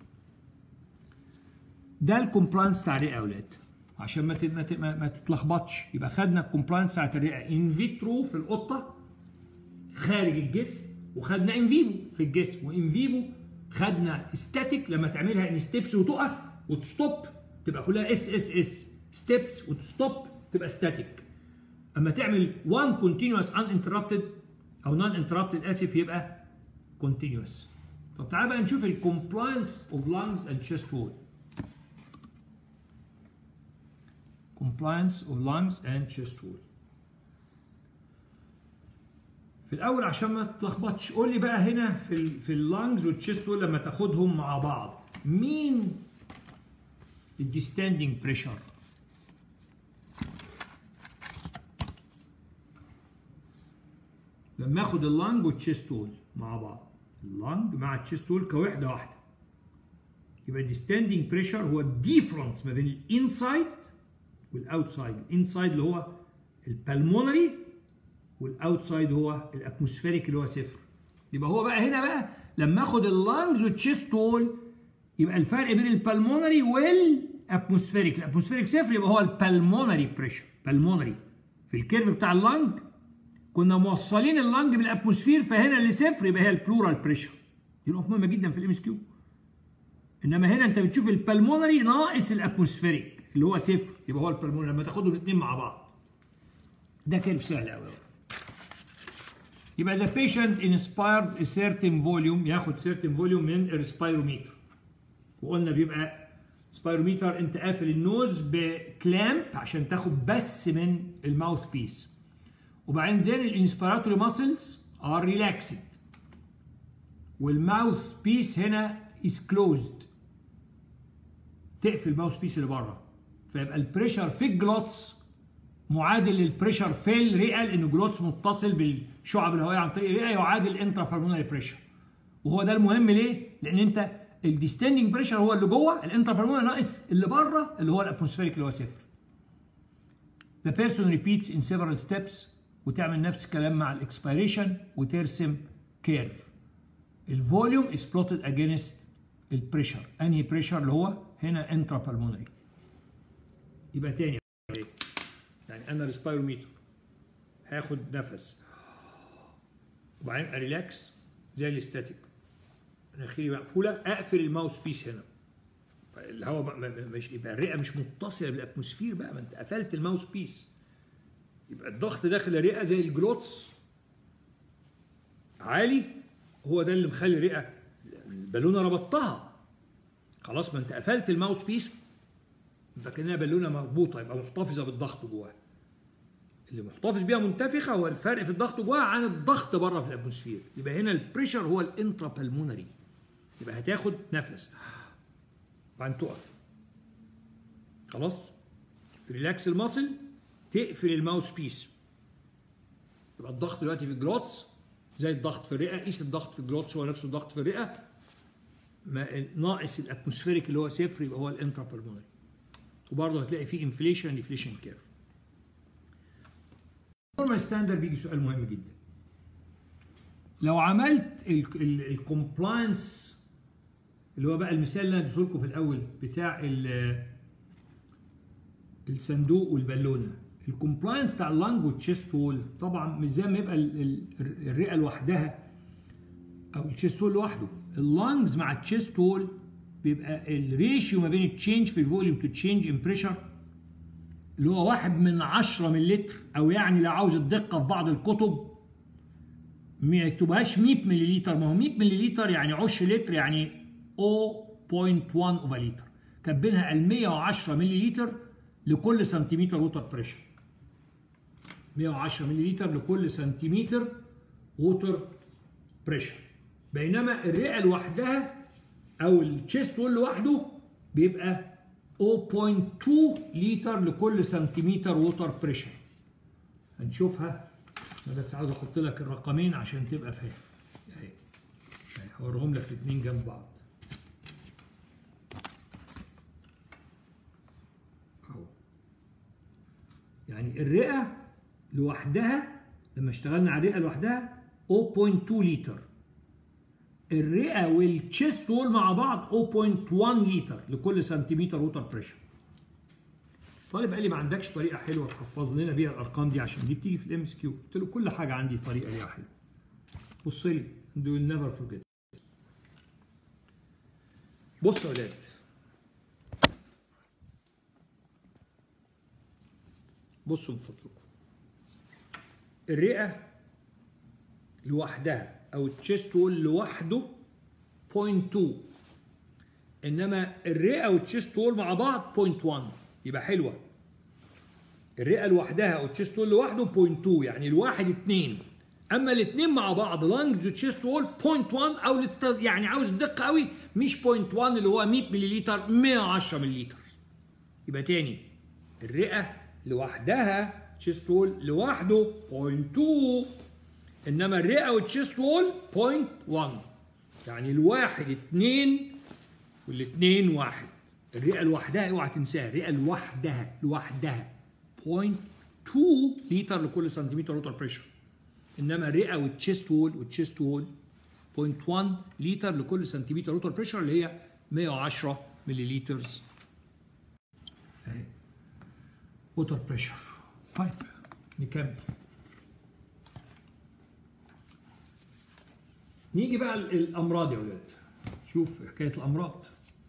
ده الكومبلاينس بتاع الرئه يا اولاد عشان ما ما, ما تتلخبطش يبقى خدنا الكومبلاينس بتاعت الرئه ان فيترو في القطه خارج الجسم وخدنا ان فيفو في الجسم وان فيفو خدنا ستاتيك لما تعملها ان ستيبس وتقف وتستوب تبقى كلها اس اس اس ستيبس وتستوب تبقى ستاتيك اما تعمل 1 كونتينوس ان انتربتد او نون انتربتد اسف يبقى كونتينوس طب تعال بقى نشوف الكومبلاينس اوف لانجز اند تشيست وول compliance of lungs and chest wall في الاول عشان ما تلخبطش قول لي بقى هنا في ال في اللانجز والتشيست وول لما تاخدهم مع بعض مين الديستاندنج بريشر لما اخد اللانج والتشيست وول مع بعض اللانج مع التشيست وول كوحده واحده يبقى الديستاندنج بريشر هو الديفرنس ما بين الانسايد والاوتسايد الانسايد اللي هو البلمونري والاوتسايد هو الاتموسفيريك اللي هو صفر يبقى هو بقى هنا بقى لما اخد اللانجز والتشيست وول يبقى الفرق بين البلمونري والاتموسفيريك الاتموسفيريك صفر يبقى هو البلمونري بريشر بالمونري في الكيرف بتاع اللانج كنا موصلين اللانج بالاتموسفير فهنا اللي صفر يبقى هي البلورال بريشر دي نقطه مهمه جدا في الام اس كيو انما هنا انت بتشوف البلمونري ناقص الاتموسفيريك اللي هو صفر يبقى هو البلمونري لما تاخدهم الاثنين مع بعض ده كيرف سهل قوي يبقى the patient inspires a certain volume ياخد certain volume من الريسبيروميتر وقلنا بيبقى سبيروميتر انت قافل النوز بكلامب عشان تاخد بس من الماوث بيس وبعدين then الانسبيراتوري ماسلز ار ريلاكسد والماوث بيس هنا is closed تقفل الماوث بيس اللي بره فيبقى البريشر في الجلوتس معادل للبريشر في الرئه لان الجلوتس متصل بالشعب الهوائيه عن طريق الرئه يعادل انترا بالمونري بريشر وهو ده المهم ليه؟ لان انت الديستندنج بريشر هو اللي جوه الانترا بالمونري ناقص اللي بره اللي هو الاتموسفيريك اللي هو صفر. The person repeats in several steps وتعمل نفس الكلام مع الاكسبيريشن وترسم كيرف. الفوليوم is plotted against البريشر انهي بريشر اللي هو هنا انترا بالمونري. يبقى تاني يعني انا ريسبيروميتر هاخد نفس وبعدين اريلاكس زي الاستاتيك مناخيري مقفوله اقفل الماوس بيس هنا الهواء مش يبقى الرئه مش متصله بالاتموسفير بقى ما انت قفلت الماوس بيس يبقى الضغط داخل الرئه زي الجلوتس عالي هو ده اللي مخلي الرئه البالونه ربطتها خلاص ما انت قفلت الماوس بيس يبقى كانها بالونه مربوطه يبقى محتفظه بالضغط جواها اللي محتفظ بيها منتفخه هو الفرق في الضغط جواها عن الضغط بره في الاتموسفير يبقى هنا البريشر هو الانترا بالمونري يبقى هتاخد نفس وبعدين تقف خلاص تريلاكس الماسل تقفل الماوس بيس يبقى الضغط دلوقتي في الجلوتس زي الضغط في الرئه قيس الضغط في الجلوتس هو نفسه الضغط في الرئه ما ناقص الاتموسفيريك اللي هو صفر يبقى هو الانترا بالمونري وبرضه هتلاقي فيه انفليشن ديفليشن كيرف نورمال ستاندرد بيجي سؤال مهم جدا لو عملت الكومبلاينس اللي هو بقى المثال اللي انا اديته لكم في الاول بتاع الصندوق والبالونه الكومبلاينس بتاع اللانج والتشيست وول طبعا مش زي ما يبقى الرئه لوحدها او التشيست وول لوحده اللانجز مع التشيست وول بيبقى الريشيو ما بين التشينج في الفوليوم تو تشينج ان بريشر اللي هو واحد من عشرة من لتر او يعني لو عاوز الدقه في بعض الكتب ما يكتبهاش 100 مللي ما هو 100 مللي يعني عشر لتر يعني 0.1 اوفر لتر كاتبينها ال 110 مللي لكل سنتيمتر ووتر بريشر 110 مللي لكل سنتيمتر ووتر بريشر بينما الرئه لوحدها او التشيست وول لوحده بيبقى 0.2 لتر لكل سنتيمتر ووتر بريشر هنشوفها انا بس عاوز احط لك الرقمين عشان تبقى فاهم اهي هوريهم لك الاثنين جنب بعض اهو يعني الرئه لوحدها لما اشتغلنا على الرئه لوحدها 0.2 لتر الرئه والتشيست وول مع بعض 0.1 لتر لكل سنتيمتر ووتر بريشر طالب قال لي ما عندكش طريقه حلوه تحفظ لنا بيها الارقام دي عشان دي بتيجي في الام اس كيو قلت له كل حاجه عندي طريقه ليها حلوه بص لي you will never forget بصوا يا ولاد بصوا من فضلكم الرئه لوحدها او التشيست وول لوحده 0.2 انما الرئه والتشيست وول مع بعض 0.1 يبقى حلوه الرئه لوحدها او التشيست وول لوحده 0.2 يعني الواحد 2 اما الاثنين مع بعض لانجز وتشيست وول 0.1 او للت... يعني عاوز الدقه قوي مش 0.1 اللي هو 100 مللي 110 مللي يبقى تاني الرئه لوحدها تشيست وول لوحده 0.2 انما الرئه والتشيست وول 0.1 يعني الواحد 2 والاثنين واحد الرئه لوحدها اوعى تنساها الرئه لوحدها لوحدها 0.2 لتر لكل سنتيمتر ووتر بريشر انما الرئه والتشيست وول والتشيست وول 0.1 لتر لكل سنتيمتر ووتر بريشر اللي هي 110 ملي لترز اهي ووتر بريشر طيب نكمل نيجي بقى الامراض يا ولاد شوف حكايه الامراض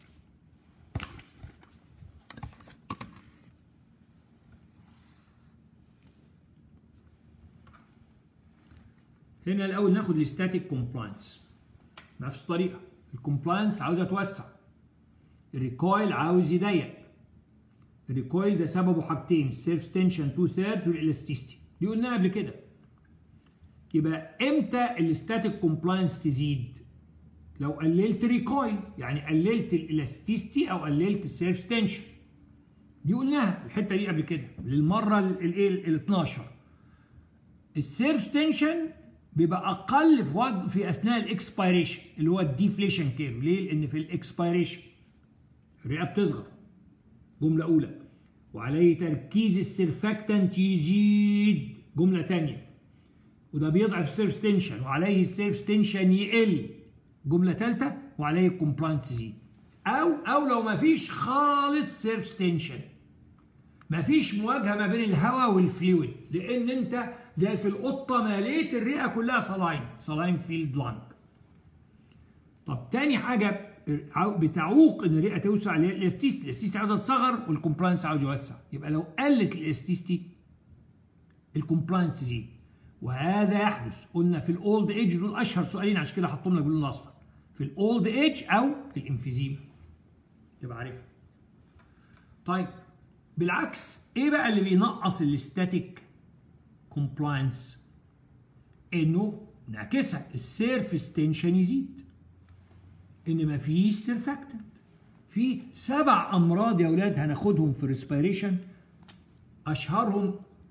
هنا الاول ناخد الستاتيك كومبلاينس نفس الطريقه الكومبلاينس عاوزه توسع الريكويل عاوز يضيق الريكويل ده سببه حاجتين السيرف تنشن 2 ثيردز والالاستيستي دي قلناها قبل كده يبقى امتى الستاتيك كومبلاينس تزيد لو قللت ريكويل يعني قللت الالاستيستي او قللت السيرف تنشن دي قلناها الحته دي قبل كده للمره الايه ال 12 السيرف تنشن بيبقى اقل في وقت في اثناء الاكسبيريشن اللي هو الديفليشن كيرف ليه؟ لان في الاكسبيريشن الرئه بتصغر جمله اولى وعليه تركيز السيرفاكتنت يزيد جمله ثانيه وده بيضعف السيرف تنشن وعليه السيرف تنشن يقل جمله ثالثه وعليه الكومبلاينس تزيد او او لو ما فيش خالص سيرف تنشن ما فيش مواجهه ما بين الهواء والفلويد لان انت زي في القطه مليت الرئه كلها صلاين صلاين فيلد لانج طب تاني حاجه بتعوق ان الرئه توسع اللي هي الاستيستي الاستيستي عاوزه تصغر والكومبلاينس عاوز يوسع يبقى لو قلت الاستيستي الكومبلاينس تزيد وهذا يحدث قلنا في الاولد ايج دول اشهر سؤالين عشان كده حطهم لك باللون الاصفر في الاولد ايج او في الانفيزيما تبقى عارفها طيب بالعكس ايه بقى اللي بينقص الاستاتيك كومبلاينس انه نعكسها السيرفس تنشن يزيد ان مفيش سيرفاكتنت في سبع امراض يا اولاد هناخدهم في الريسبيريشن اشهرهم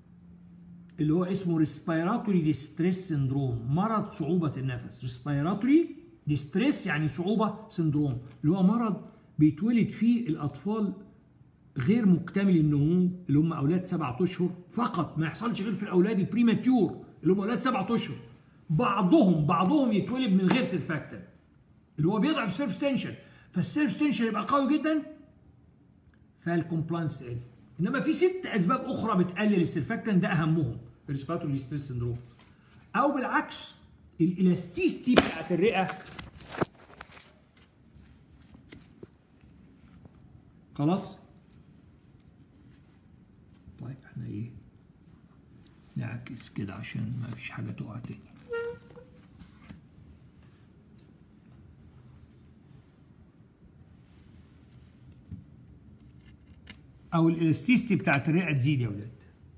اللي هو اسمه ريسبيراتوري ديستريس سندروم مرض صعوبة النفس ريسبيراتوري ديستريس يعني صعوبة سندروم اللي هو مرض بيتولد فيه الأطفال غير مكتمل النمو اللي هم أولاد سبعة أشهر فقط ما يحصلش غير في الأولاد البريماتيور اللي هم أولاد سبعة أشهر بعضهم بعضهم يتولد من غير سيرفاكتنت اللي هو بيضعف السيرف تنشن فالسيرف تنشن يبقى قوي جدا فالكومبلاينس تقل انما في ست اسباب اخرى بتقلل السيرفاكتنت ده اهمهم الريسبيراتوري ستريس سندروم او بالعكس الالاستيستي بتاعت الرئه خلاص طيب احنا ايه نعكس كده عشان ما فيش حاجه تقع تاني او الالاستيستي بتاعت الرئه تزيد يا ولاد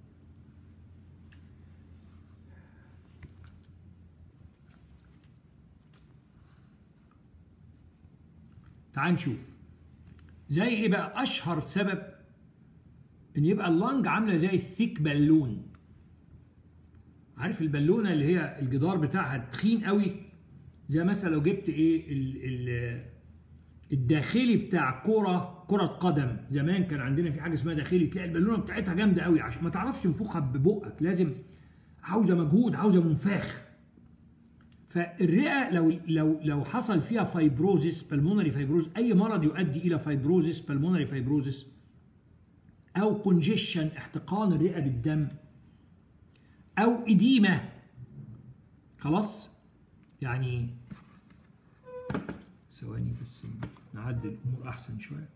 تعال نشوف زي ايه بقى اشهر سبب ان يبقى اللنج عامله زي الثيك بالون عارف البالونه اللي هي الجدار بتاعها تخين قوي زي مثلا لو جبت ايه ال ال الداخلي بتاع كرة كرة قدم زمان كان عندنا في حاجة اسمها داخلي تلاقي البالونة بتاعتها جامدة قوي عشان ما تعرفش تنفخها ببقك لازم عاوزة مجهود عاوزة منفاخ فالرئة لو لو لو حصل فيها فايبروزيس بالمونري فايبروز أي مرض يؤدي إلى فايبروزيس بالمونري فايبروزيس أو كونجيشن احتقان الرئة بالدم أو إديمة خلاص يعني ثواني بس نعدل الامور احسن شويه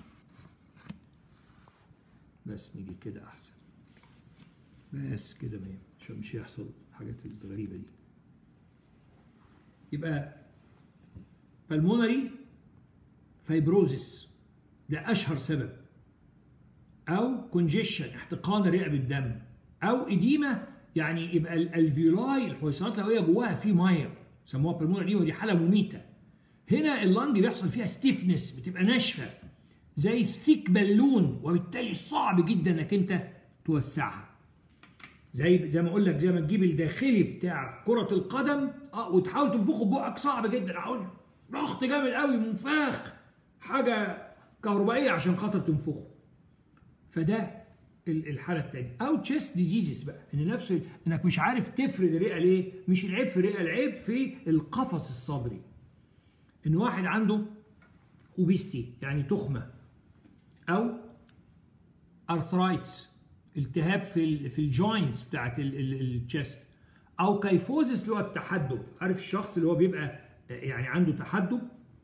بس نيجي كده احسن بس كده ما عشان مش هيحصل الحاجات الغريبه دي يبقى بالمونري فايبروزيس ده اشهر سبب او كونجيشن احتقان الرئه بالدم او اديمه يعني يبقى الالفيولاي الحويصلات الهوائيه جواها في ميه سموها بالمونري دي ودي حاله مميته هنا اللنج بيحصل فيها ستيفنس بتبقى ناشفه زي الثيك بالون وبالتالي صعب جدا انك انت توسعها زي زي ما اقول لك زي ما تجيب الداخلي بتاع كره القدم اه وتحاول تنفخه ببقك صعب جدا عاوز ضغط جامد قوي منفاخ حاجه كهربائيه عشان خاطر تنفخه فده الحاله الثانيه او تشيست ديزيزز بقى ان نفس انك مش عارف تفرد الرئه ليه مش العيب في الرئه العيب في القفص الصدري ان واحد عنده اوبيستي يعني تخمه او ارثرايتس التهاب في ال في الجوينتس بتاعت الشيست او كيفوزس اللي هو التحدب عارف الشخص اللي هو بيبقى يعني عنده تحدب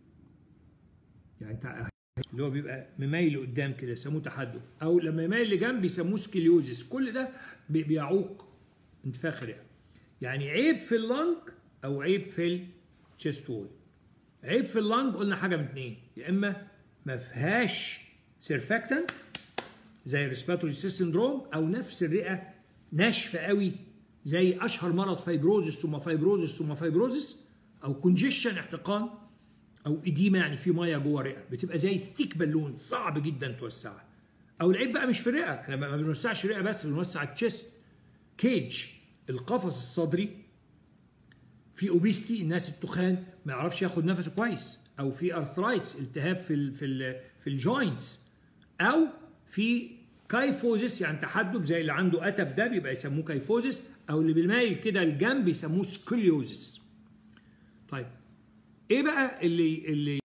يعني اللي هو بيبقى مميل لقدام كده يسموه تحدب او لما يميل لجنب بيسموه سكليوزس كل ده بيعوق انتفاخ الرئه يعني عيب في اللنج او عيب في الشيست وول عيب في اللنج قلنا حاجه من اتنين يا اما ما فيهاش سيرفاكتنت زي الريسبيراتوري سيندروم او نفس الرئه ناشفه قوي زي اشهر مرض فايبروزس ثم فايبروزس ثم فايبروزس او كونجيشن احتقان او اديمه يعني في ميه جوه الرئه بتبقى زي الثيك بالون صعب جدا توسعها او العيب بقى مش في الرئه احنا ما بنوسعش الرئه بس بنوسع التشيست كيج القفص الصدري في اوبيستي الناس التخان ما يعرفش ياخد نفسه كويس او في ارثرايتس التهاب في ال في ال في الجوينتس او في كايفوزس يعني تحدب زي اللي عنده اتب ده بيبقى يسموه كايفوزس او اللي بالمايل كده الجنب يسموه سكوليوزس طيب ايه بقى اللي اللي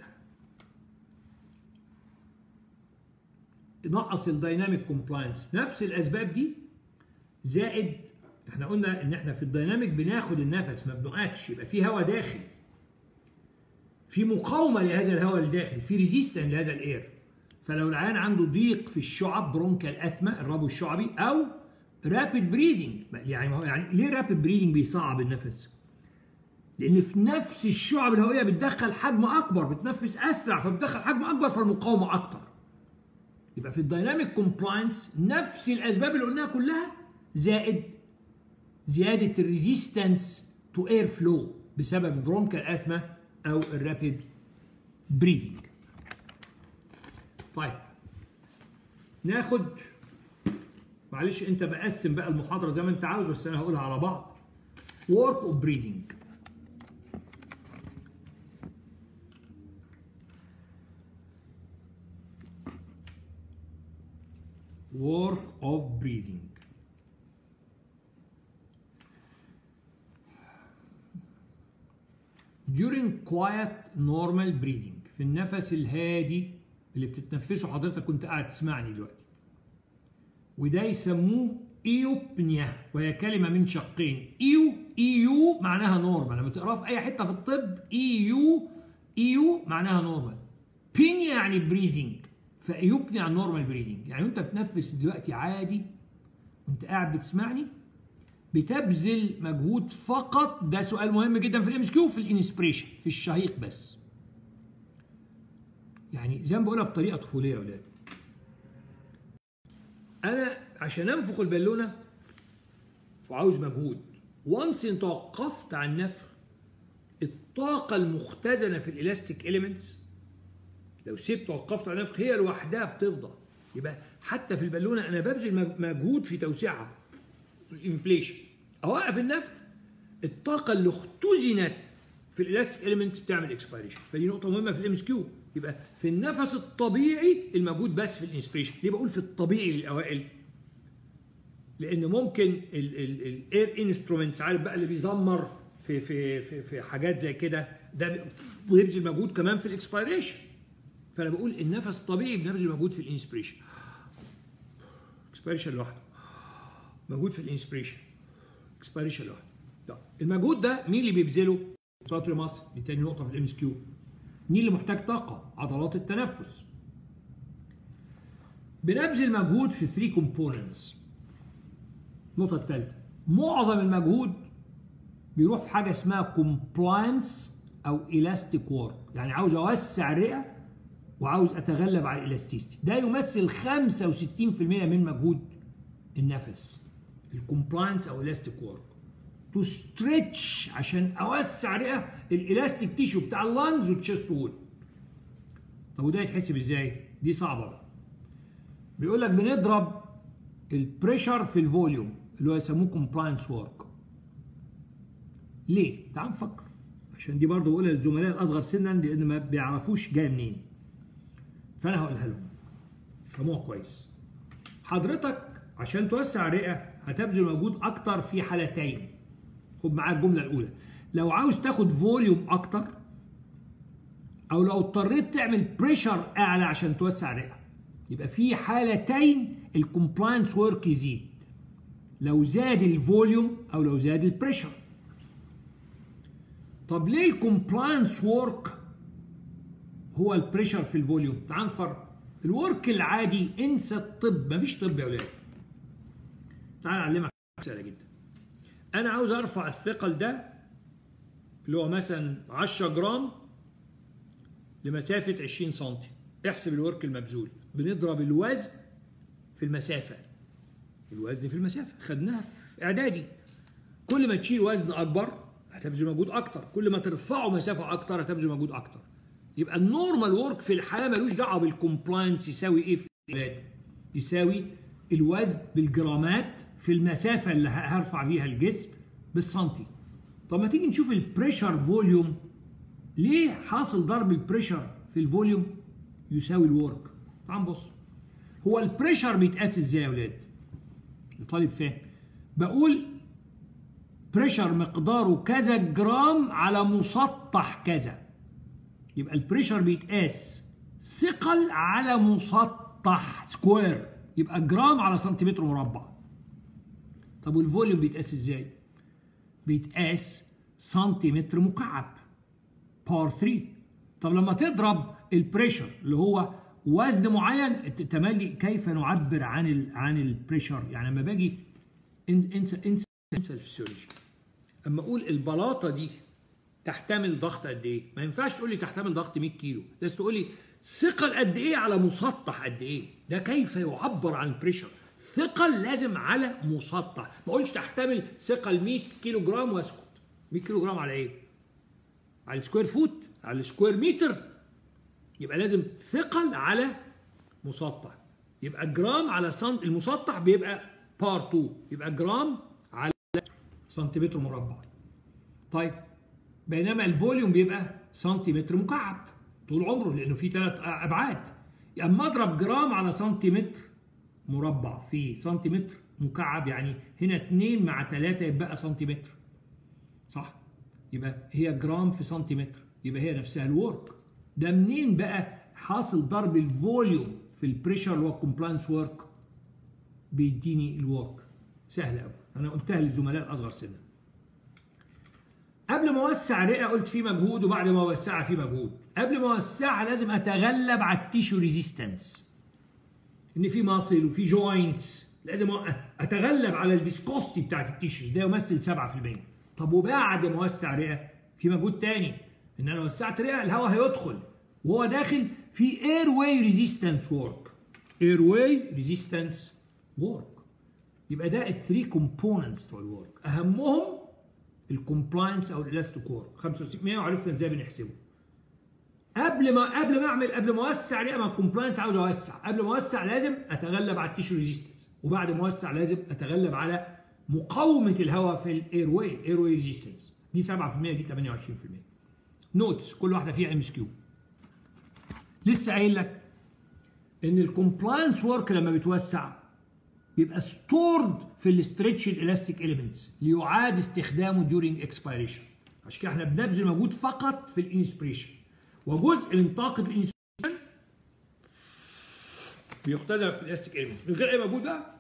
نقص الدايناميك كومبلاينس نفس الاسباب دي زائد احنا قلنا ان احنا في الديناميك بناخد النفس ما بنوقفش يبقى في هواء داخل في مقاومه لهذا الهواء الداخل في ريزيستنس لهذا الاير فلو العيان عنده ضيق في الشعب برونكال اثما الربو الشعبي او رابيد بريدنج يعني يعني ليه رابيد بريدنج بيصعب النفس؟ لان في نفس الشعب الهوائيه بتدخل حجم اكبر بتنفس اسرع فبتدخل حجم اكبر فالمقاومه اكتر يبقى في الدايناميك كومبلاينس نفس الاسباب اللي قلناها كلها زائد زياده الريزيستنس تو اير فلو بسبب برونكال اثما او الرابيد بريدنج طيب ناخد معلش انت بقسم بقى المحاضره زي ما انت عاوز بس انا هقولها على بعض work of breathing work of breathing during quiet normal breathing في النفس الهادي اللي بتتنفسه حضرتك كنت قاعد تسمعني دلوقتي وده يسموه ايوبنيا وهي كلمه من شقين ايو ايو معناها نورمال لما تقراها في اي حته في الطب ايو ايو معناها نورمال بينيا يعني بريذنج فايوبنيا يعني نورمال بريذنج يعني انت بتنفس دلوقتي عادي وانت قاعد بتسمعني بتبذل مجهود فقط ده سؤال مهم جدا في الام كيو في الانسبريشن في الشهيق بس يعني زي ما بقولها بطريقه طفوليه يا اولاد انا عشان انفخ البالونه وعاوز مجهود وانس ان توقفت عن النفخ الطاقه المختزنه في الالاستيك اليمنتس لو سبت توقفت عن النفخ هي لوحدها بتفضى يبقى حتى في البالونه انا ببذل مجهود في توسيعها الانفليشن اوقف النفخ الطاقه اللي اختزنت في الالاستيك اليمنتس بتعمل اكسبيريشن فدي نقطه مهمه في الام اس كيو يبقى في النفس الطبيعي الموجود بس في الانسبريشن ليه بقول في الطبيعي للاوائل لان ممكن الاير انسترومنتس عارف بقى اللي بيزمر في في في, في حاجات زي كده ده بيبذل مجهود كمان في الاكسبيريشن فانا بقول النفس الطبيعي بنبذل مجهود في الانسبريشن اكسبيريشن لوحده مجهود في الانسبريشن اكسبيريشن لوحده طب المجهود ده مين اللي بيبذله؟ سطر مصر دي تاني نقطه في الام اس كيو مين اللي محتاج طاقه؟ عضلات التنفس بنبذل مجهود في 3 كومبوننتس النقطه الثالثه معظم المجهود بيروح في حاجه اسمها كومبلاينس او الاستيك وورك يعني عاوز اوسع الرئه وعاوز اتغلب على الالاستيستي ده يمثل 65% من مجهود النفس الكومبلاينس او الاستيك وورك تو ستريتش عشان اوسع رئه الالاستيك تيشو بتاع اللانجز والتشست وول طب وده يتحسب ازاي دي صعبه بقى بيقول لك بنضرب البريشر في الفوليوم اللي هو يسموه كومبلاينس ورك ليه تعال نفكر عشان دي برضه بقولها للزملاء الاصغر سنا لان ما بيعرفوش جايه منين فانا هقولها لهم يفهموها كويس حضرتك عشان توسع الرئه هتبذل مجهود اكتر في حالتين خد معايا الجمله الاولى لو عاوز تاخد فوليوم اكتر او لو اضطريت تعمل بريشر اعلى عشان توسع الرئه يبقى في حالتين الكومبلاينس ورك يزيد لو زاد الفوليوم او لو زاد البريشر طب ليه الكومبلاينس ورك هو البريشر في الفوليوم تعال نفرق الورك العادي انسى الطب مفيش طب يا ولاد تعال اعلمك سهله جدا انا عاوز ارفع الثقل ده اللي هو مثلا 10 جرام لمسافه 20 سم احسب الورك المبذول بنضرب الوزن في المسافه الوزن في المسافه خدناها في اعدادي كل ما تشيل وزن اكبر هتبذل مجهود اكتر كل ما ترفعه مسافه اكتر هتبذل مجهود اكتر يبقى النورمال ورك في الحياه ملوش دعوه بالكومبلاينس يساوي ايه في العباد يساوي الوزن بالجرامات في المسافه اللي هرفع فيها الجسم بالسنتي طب ما تيجي نشوف البريشر فوليوم ليه حاصل ضرب البريشر في الفوليوم يساوي الورك تعال نبص هو البريشر بيتقاس ازاي يا اولاد الطالب فاهم بقول بريشر مقداره كذا جرام على مسطح كذا يبقى البريشر بيتقاس ثقل على مسطح سكوير يبقى جرام على سنتيمتر مربع طب والفوليوم بيتقاس ازاي بيتقاس سنتيمتر مكعب باور 3 طب لما تضرب البريشر اللي هو وزن معين تملي كيف نعبر عن ال عن البريشر يعني لما باجي انسى انسى انسى الفسيولوجي اما اقول البلاطه دي تحتمل ضغط قد ايه ما ينفعش تقول لي تحتمل ضغط 100 كيلو لازم تقول لي ثقل قد ايه على مسطح قد ايه ده كيف يعبر عن البريشر ثقل لازم على مسطح ما اقولش تحتمل ثقل 100 كيلو جرام واسكت 100 كيلو جرام على ايه على السكوير فوت على السكوير متر يبقى لازم ثقل على مسطح يبقى جرام على سنت المسطح بيبقى بار 2 يبقى جرام على سنتيمتر مربع طيب بينما الفوليوم بيبقى سنتيمتر مكعب طول عمره لانه فيه ثلاث ابعاد اما اضرب جرام على سنتيمتر مربع في سنتيمتر مكعب يعني هنا 2 مع 3 يبقى سنتيمتر صح يبقى هي جرام في سنتيمتر يبقى هي نفسها الورك ده منين بقى حاصل ضرب الفوليوم في البريشر اللي هو الكومبلاينس ورك بيديني الورك سهل قوي انا قلتها للزملاء الاصغر سنا قبل ما اوسع رئه قلت في مجهود وبعد ما اوسعها في مجهود قبل ما اوسعها لازم اتغلب على التيشو ريزيستنس ان في ماسل وفي جوينتس لازم اتغلب على الفيسكوستي بتاعت التيشوز ده يمثل 7% طب وبعد ما اوسع رئه في مجهود تاني ان انا وسعت رئه الهواء هيدخل وهو داخل في اير واي ريزيستنس ورك اير واي ريزيستنس ورك يبقى ده الثري كومبوننتس بتوع الورك اهمهم الكومبلاينس او الالاستيك ورك 6500 وعرفنا ازاي بنحسبه قبل ما قبل ما اعمل قبل ما اوسع رئه ما الكومبلاينس عاوز اوسع قبل ما اوسع لازم اتغلب على التيشو ريزيستنس وبعد ما اوسع لازم اتغلب على مقاومه الهواء في الاير واي اير واي ريزيستنس دي 7% دي 28% نوتس كل واحده فيها ام اس كيو لسه قايل لك ان الكومبلاينس ورك لما بيتوسع بيبقى ستورد في الاسترتش الالاستيك اليمنتس ليعاد استخدامه during expiration عشان كده احنا بنبذل مجهود فقط في الانسبريشن وجزء من طاقه الانسبريشن بيختزل في الالاستيك اليمنتس من غير اي مجهود بقى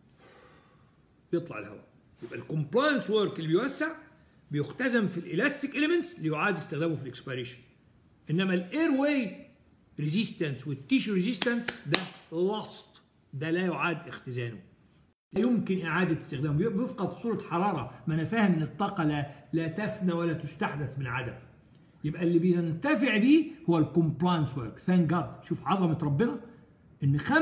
يطلع الهواء يبقى الكومبلاينس ورك اللي بيوسع بيختزن في الالاستيك اليمنتس ليعاد استخدامه في الاكسبيريشن انما الاير واي ريزيستنس والتيشو ريزيستنس ده لوست ده لا يعاد اختزانه لا يمكن اعاده استخدامه بيفقد صوره حراره ما انا فاهم ان الطاقه لا لا تفنى ولا تستحدث من عدم يبقى اللي بينتفع بيه هو الكومبلاينس ورك ثانك جاد شوف عظمه ربنا ان 65%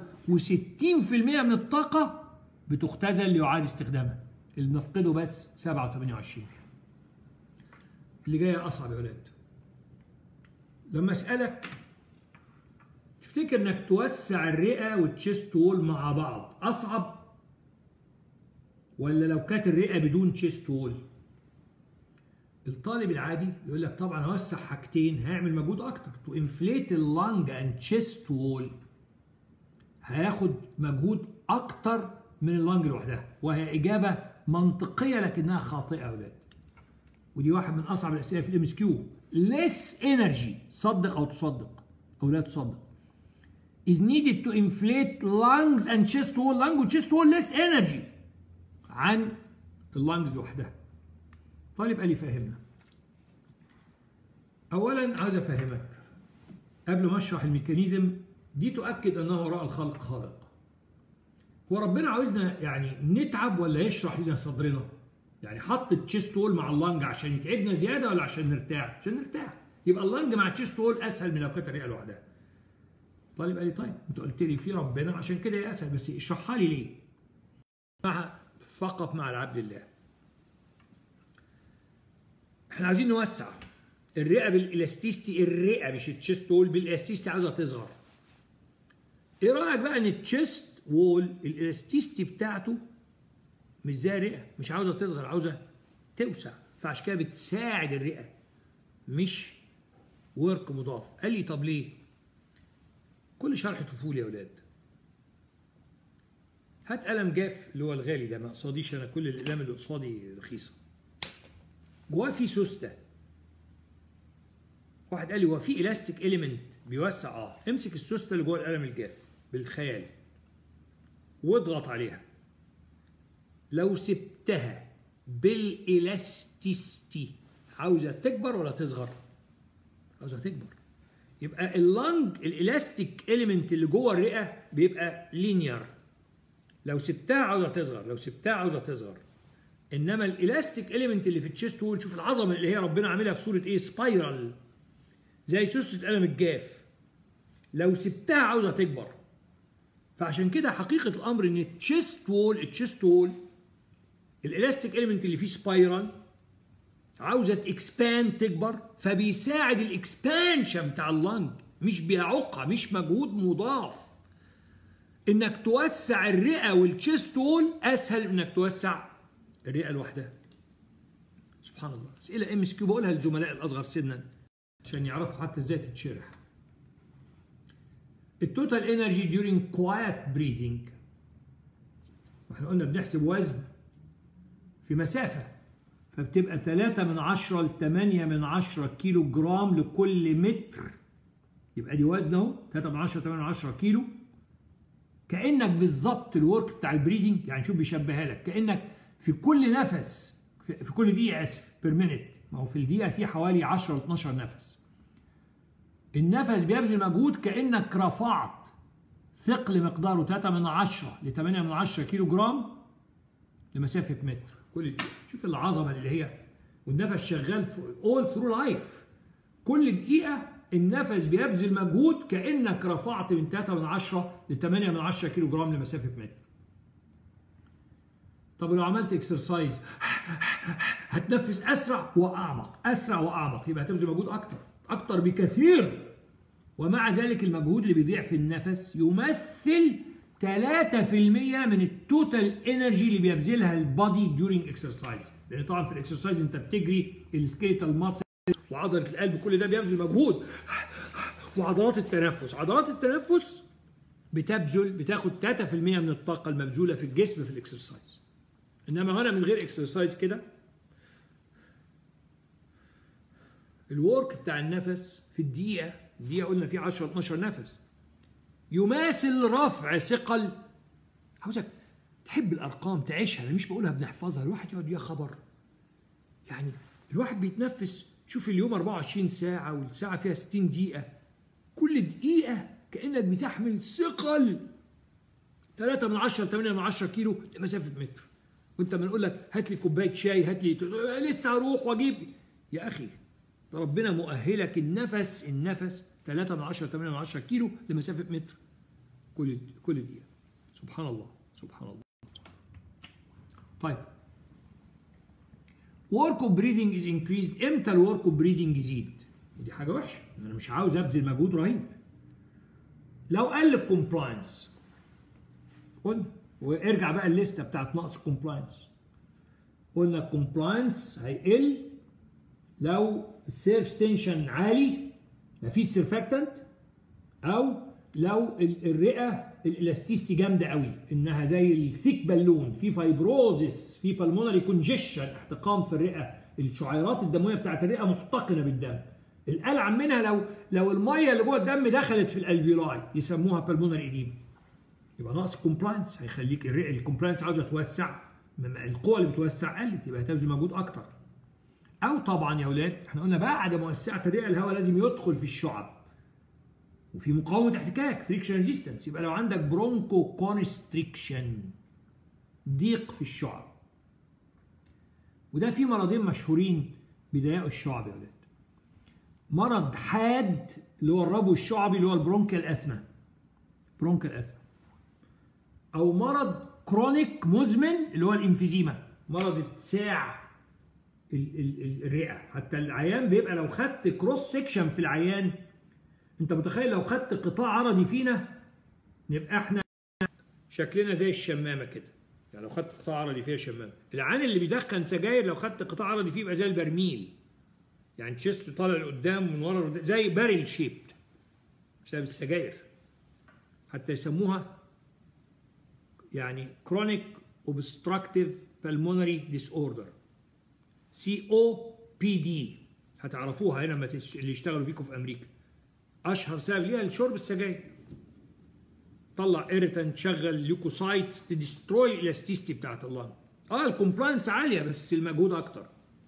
من الطاقه بتختزل ليعاد استخدامها اللي بنفقده بس 7 و28 اللي جايه اصعب يا ولاد لما اسالك تفتكر انك توسع الرئه والتشيست وول مع بعض اصعب ولا لو كانت الرئه بدون تشيست وول الطالب العادي يقول لك طبعا اوسع حاجتين هيعمل مجهود اكتر تو انفليت اللانج اند تشيست وول هياخد مجهود اكتر من اللانج لوحدها وهي اجابه منطقيه لكنها خاطئه يا اولاد ودي واحد من اصعب الاسئله في الام اس كيو less energy صدق او تصدق او لا تصدق is needed to inflate lungs and chest wall lung و chest wall less energy عن اللانجز لوحدها طالب قال لي فهمنا اولا عايز افهمك قبل ما اشرح الميكانيزم دي تؤكد انه وراء الخلق خالق هو ربنا عاوزنا يعني نتعب ولا يشرح لنا صدرنا يعني حط التشيست وول مع اللنج عشان يتعبنا زياده ولا عشان نرتاح عشان نرتاح يبقى اللنج مع التشيست وول اسهل من لو كانت الرئه لوحدها طالب قال لي طيب انت قلت لي في ربنا عشان كده هي اسهل بس اشرحها لي ليه مع فقط مع العبد الله احنا عايزين نوسع الرئه بالالاستيستي الرئه مش التشيست وول بالالاستيستي عاوزه تصغر ايه رايك بقى ان التشيست وول الالاستيستي بتاعته مش زي الرئه مش عاوزه تصغر عاوزه توسع فعشان كده بتساعد الرئه مش ورك مضاف قال لي طب ليه كل شرح طفولي يا اولاد هات قلم جاف اللي هو الغالي ده ما قصاديش انا كل الاقلام اللي قصادي رخيصه جواه في سوسته واحد قال لي هو في الاستيك اليمنت بيوسع اه امسك السوسته اللي جوه القلم الجاف بالخيال واضغط عليها لو سبتها بالالاستيستي عاوزه تكبر ولا تصغر عاوزه تكبر يبقى اللنج الالاستيك اليمنت اللي جوه الرئه بيبقى لينير لو سبتها عاوزه تصغر لو سبتها عاوزه تصغر انما الالاستيك اليمنت اللي في التشيست وول شوف العظمه اللي هي ربنا عاملها في صوره ايه سبايرال زي سوسه قلم الجاف لو سبتها عاوزه تكبر فعشان كده حقيقه الامر ان التشيست وول التشيست وول الالاستيك اليمنت اللي فيه سبايرال عاوزه اكسباند تكبر فبيساعد الاكسبانشن بتاع اللنج مش بيعوقها مش مجهود مضاف انك توسع الرئه والتشيست وول اسهل من انك توسع الرئه لوحدها سبحان الله اسئله ام اس كيو بقولها للزملاء الاصغر سنا عشان يعرفوا حتى ازاي تتشرح التوتال انرجي ديورينج كوايت بريثنج واحنا قلنا بنحسب وزن في مسافه فبتبقى 3 من 10 ل 8 من 10 كيلو جرام لكل متر يبقى دي وزن اهو 3 من 10 8 من 10 كيلو كانك بالظبط الورك بتاع البريدنج يعني شوف بيشبهها لك كانك في كل نفس في كل دقيقه اسف بير مينيت ما هو في الدقيقه في حوالي 10 ل 12 نفس النفس بيبذل مجهود كانك رفعت ثقل مقداره 3 من 10 ل 8 من 10 كيلو جرام لمسافه متر كل دقيقه شوف العظمه اللي هي والنفس شغال اول ثرو لايف كل دقيقه النفس بيبذل مجهود كانك رفعت من 3 من 10 ل 8 من 10 كيلو جرام لمسافه متر طب لو عملت اكسرسايز هتنفس اسرع واعمق اسرع واعمق يبقى هتبذل مجهود اكتر اكتر بكثير ومع ذلك المجهود اللي بيضيع في النفس يمثل 3% من التوتال انرجي اللي بيبذلها البادي ديورينج اكسرسايز لان طبعا في الاكسرسايز انت بتجري السكيليتال ماسل وعضله القلب كل ده بيبذل مجهود وعضلات التنفس عضلات التنفس بتبذل بتاخد 3% من الطاقه المبذوله في الجسم في الاكسرسايز انما هنا من غير اكسرسايز كده الورك بتاع النفس في الدقيقه الدقيقه قلنا فيه 10 12 نفس يماثل رفع ثقل عاوزك تحب الارقام تعيشها انا مش بقولها بنحفظها الواحد يقعد يا خبر يعني الواحد بيتنفس شوف اليوم 24 ساعه والساعه فيها 60 دقيقه كل دقيقه كانك بتحمل ثقل 3 من 10 8 من 10 كيلو لمسافه متر وانت ما نقول لك هات لي كوبايه شاي هات لي لسه هروح واجيب يا اخي ده ربنا مؤهلك النفس النفس 3 من 10 8 من 10 كيلو لمسافه متر كل كل دقيقه سبحان الله سبحان الله طيب work of breathing is increased امتى الورك اوف breathing يزيد ودي حاجه وحشه انا مش عاوز ابذل مجهود رهيب لو قل الكومبلاينس قلنا وارجع بقى الليسته بتاعت نقص الكومبلاينس قلنا الكومبلاينس هيقل لو السيرف ستنشن عالي مفيش سيرفاكتنت او لو الرئه الالاستيستي جامده قوي انها زي الثيك بالون في فايبروزس في بالمونري كونجيشن احتقان في الرئه الشعيرات الدمويه بتاعت الرئه محتقنه بالدم القلع منها لو لو الميه اللي جوه الدم دخلت في الالفيولاي يسموها بالمونري ايديم يبقى ناقص كومبلاينس هيخليك الرئه الكومبلاينس عاوزه توسع القوه اللي بتوسع قلت يبقى هتبذل مجهود اكتر او طبعا يا اولاد احنا قلنا بعد موسعه الرئه الهواء لازم يدخل في الشعب وفي مقاومه احتكاك فريكشن ريزيستنس يبقى لو عندك برونكو كونستريكشن ضيق في الشعب وده في مرضين مشهورين بيضايقوا الشعب يا اولاد مرض حاد اللي هو الربو الشعبي اللي هو البرونكيال اثما برونكيال اثما او مرض كرونيك مزمن اللي هو الانفيزيما مرض اتساع الرئه حتى العيان بيبقى لو خدت كروس سيكشن في العيان انت متخيل لو خدت قطاع عرضي فينا نبقى احنا شكلنا زي الشمامه كده يعني لو خدت قطاع عرضي فيها شمامه العيان اللي بيدخن سجاير لو خدت قطاع عرضي فيه يبقى زي البرميل يعني تشيست طالع لقدام من ورا لقدام زي باريل شيبت بسبب السجاير حتى يسموها يعني كرونيك اوبستراكتيف بالمونري ديس اوردر سي او بي دي هتعرفوها هنا اللي يشتغلوا فيكم في امريكا اشهر سبب ليها الشرب السجاير طلع ايريتنت شغل ليوكوسايتس تدستروي الاستيستي بتاعت اللنج اه الكومبلاينس عاليه بس المجهود اكتر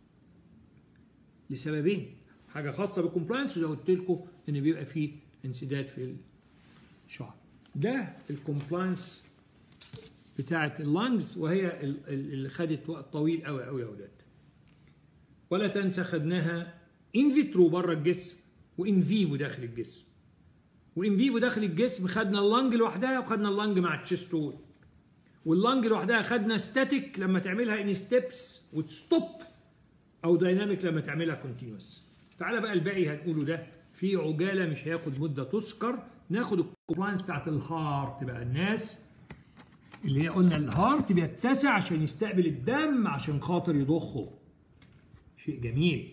لسببين حاجه خاصه بالكومبلاينس وزي قلت لكم ان بيبقى فيه انسداد في الشعر ده الكومبلاينس بتاعت اللنجز وهي اللي خدت وقت طويل قوي قوي يا اولاد ولا تنسى خدناها ان فيترو بره الجسم وان فيفو داخل الجسم وان فيفو داخل الجسم خدنا اللنج لوحدها وخدنا اللنج مع التشيستول واللنج لوحدها خدنا ستاتيك لما تعملها ان ستيبس وتستوب او دايناميك لما تعملها كونتينوس تعالى بقى الباقي هنقوله ده في عجاله مش هياخد مده تذكر ناخد الكومبلاينس بتاعت الهارت بقى الناس اللي هي قلنا الهارت بيتسع عشان يستقبل الدم عشان خاطر يضخه شيء جميل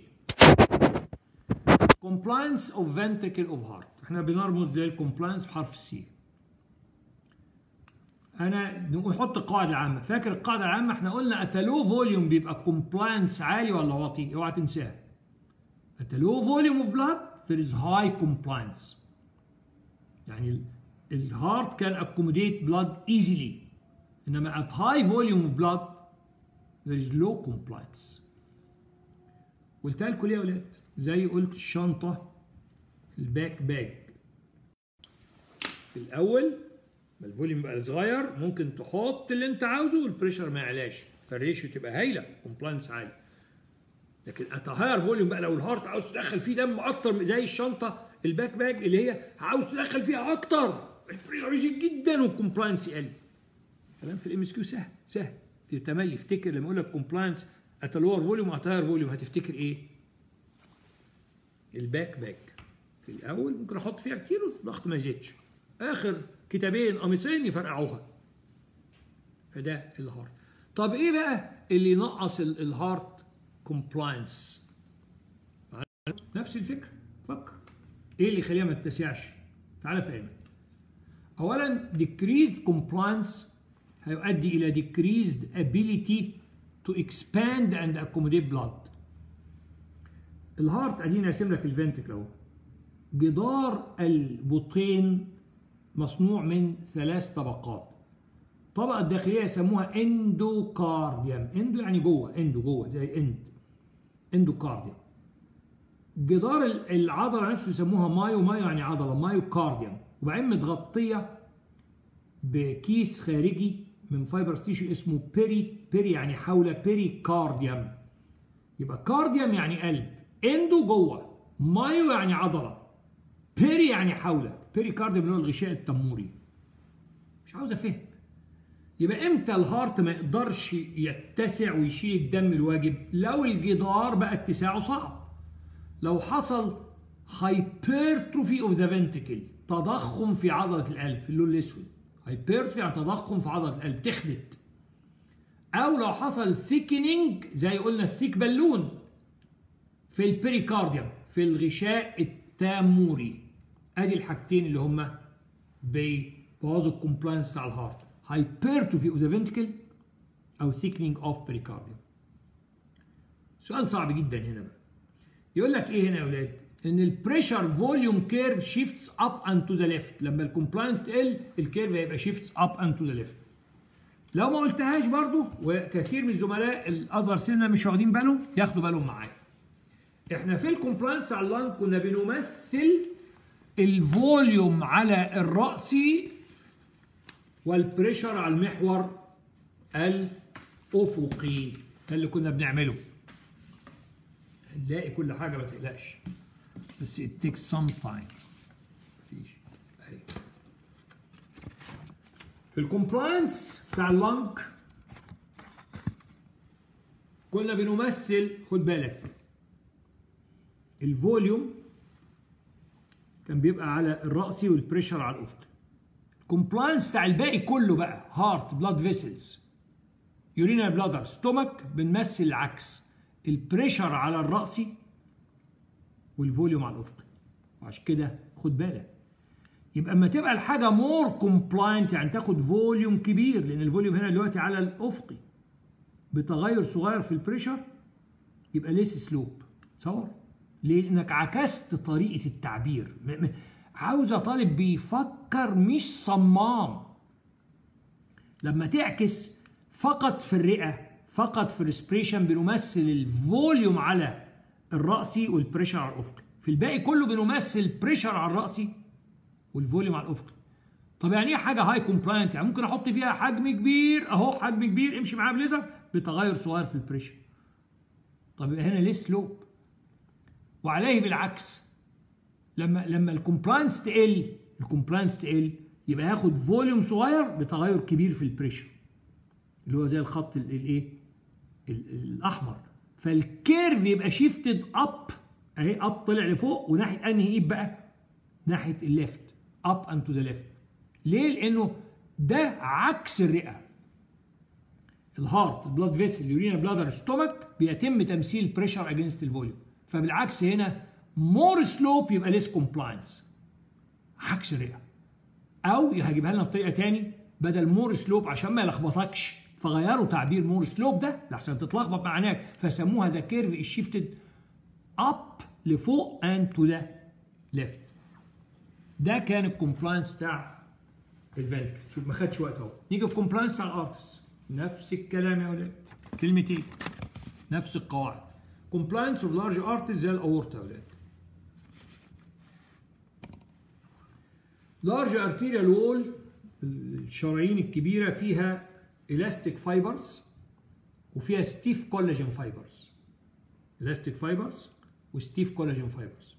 compliance of ventricle of heart احنا بنرمز للكومبلاينس بحرف السي انا نحط القاعده العامه فاكر القاعده العامه احنا قلنا اتلو فوليوم بيبقى الكومبلاينس عالي ولا واطي اوعى تنساها اتلو فوليوم اوف بلاد there is high compliance يعني الهارت كان accommodate blood easily انما at high volume of blood there is low compliance قلتها لكم ليه يا ولاد زي قلت الشنطه الباك باج في الاول ما الفوليوم بقى صغير ممكن تحط اللي انت عاوزه والبريشر ما يعلاش فالريشيو تبقى هايله كومبلاينس عالي لكن ات هاير فوليوم بقى لو الهارت عاوز تدخل فيه دم اكتر زي الشنطه الباك باج اللي هي عاوز تدخل فيها اكتر البريشر يزيد جدا والكومبلاينس يقل كلام في الام اس كيو سهل سهل تتملي افتكر لما اقول لك كومبلاينس ات لور فوليوم وات هاير فوليوم هتفتكر ايه؟ الباك باك في الاول ممكن احط فيها كتير والضغط ما يزيدش اخر كتابين قميصين يفرقعوها فده الهارت طب ايه بقى اللي ينقص الهارت كومبلاينس نفس الفكره فكر ايه اللي يخليها ما تتسعش تعالى فاهمك اولا decreased compliance هيؤدي الى decreased ability to expand and accommodate blood الهارت اديني ارسم لك الفنتكل اهو جدار البطين مصنوع من ثلاث طبقات الطبقه الداخليه يسموها اندوكارديوم اندو يعني جوه اندو جوه زي اند اندوكارديوم جدار العضله نفسه يسموها مايو مايو يعني عضله مايو كارديوم وبعدين متغطيه بكيس خارجي من فايبر تيشو اسمه بيري بيري يعني حول بيري كارديوم يبقى كارديوم يعني قلب اندو جوه مايو يعني عضله بيري يعني حوله بيري كارديوم اللي هو الغشاء التموري مش عاوز افهم يبقى امتى الهارت ما يقدرش يتسع ويشيل الدم الواجب لو الجدار بقى اتساعه صعب لو حصل هايبرتروفي اوف ذا فنتكل تضخم في عضله القلب في اللون الاسود هايبرتروفي يعني تضخم في عضله القلب تخدت او لو حصل ثيكنينج زي قلنا الثيك بالون في البريكارديوم في الغشاء التاموري ادي الحاجتين اللي هما بيبوظوا الكومبلاينس بتاع الهارت hypertrophy of the ventricle او thickening of pericardium سؤال صعب جدا هنا بقى يقول لك ايه هنا يا اولاد ان البريشر فوليوم كيرف شيفتس اب اند تو ذا ليفت لما الكومبلاينس تقل الكيرف هيبقى شيفتس اب اند تو ذا ليفت لو ما قلتهاش برضو وكثير من الزملاء الاصغر سنا مش واخدين بالهم ياخدوا بالهم معايا احنا في الكومبلاينس على اللانج كنا بنمثل الفوليوم على الرأسي والبريشر على المحور الأفقي ده اللي كنا بنعمله هنلاقي كل حاجة ما تقلقش بس it takes some time مفيش أهي. في الكومبلاينس بتاع اللانج كنا بنمثل خد بالك الفوليوم كان بيبقى على الرأسي والبريشر على الأفقي الكومبلاينس بتاع الباقي كله بقى هارت بلاد فيسلز يورينا بلادر ستومك بنمثل العكس البريشر على الرأسي والفوليوم على الأفقي عشان كده خد بالك يبقى اما تبقى الحاجة مور كومبلاينت يعني تاخد فوليوم كبير لأن الفوليوم هنا دلوقتي على الأفقي بتغير صغير في البريشر يبقى ليس سلوب تصور ليه؟ لانك عكست طريقه التعبير م- م- عاوزه طالب بيفكر مش صمام لما تعكس فقط في الرئه فقط في الريسبريشن بنمثل الفوليوم على الرأسي والبريشر على الأفقي في الباقي كله بنمثل بريشر على الرأسي والفوليوم على الأفقي طب يعني ايه حاجه هاي كومبلاينت يعني ممكن احط فيها حجم كبير اهو حجم كبير امشي معاه بليزر بتغير صغير في البريشر طب يبقى هنا ليه سلوب وعليه بالعكس لما لما الكومبلاينس تقل الكومبلاينس تقل يبقى هاخد فوليوم صغير بتغير كبير في البريشر اللي هو زي الخط ال- الايه ال- الاحمر فالكيرف يبقى شيفتد اب اهي اب طلع لفوق وناحيه انهي ايد بقى ناحيه الليفت up and to the left ليه لانه ده عكس الرئه الهارت البلاد فيسل اليورينا بلادر ستومك بيتم تمثيل بريشر اجينست الفوليوم فبالعكس هنا مور سلوب يبقى ليس كومبلاينس عكس الرئه او هجيبها لنا بطريقه تاني بدل مور سلوب عشان ما يلخبطكش فغيروا تعبير مور سلوب ده لحسن تتلخبط معناه فسموها ذا كيرف الشيفتد اب لفوق اند تو ذا ليفت ده كان الكومبلاينس بتاع الفنتكل شوف ما خدش وقت اهو نيجي الكومبلاينس بتاع الارتس نفس الكلام يا ولاد كلمتين نفس القواعد كومبلاينس اوف لارج ارتس زي الاورتا يا ولاد لارج ارتيريال وول الشرايين الكبيره فيها الاستيك فايبرز وفيها ستيف كولاجين فايبرز الاستيك فايبرز وستيف كولاجين فايبرز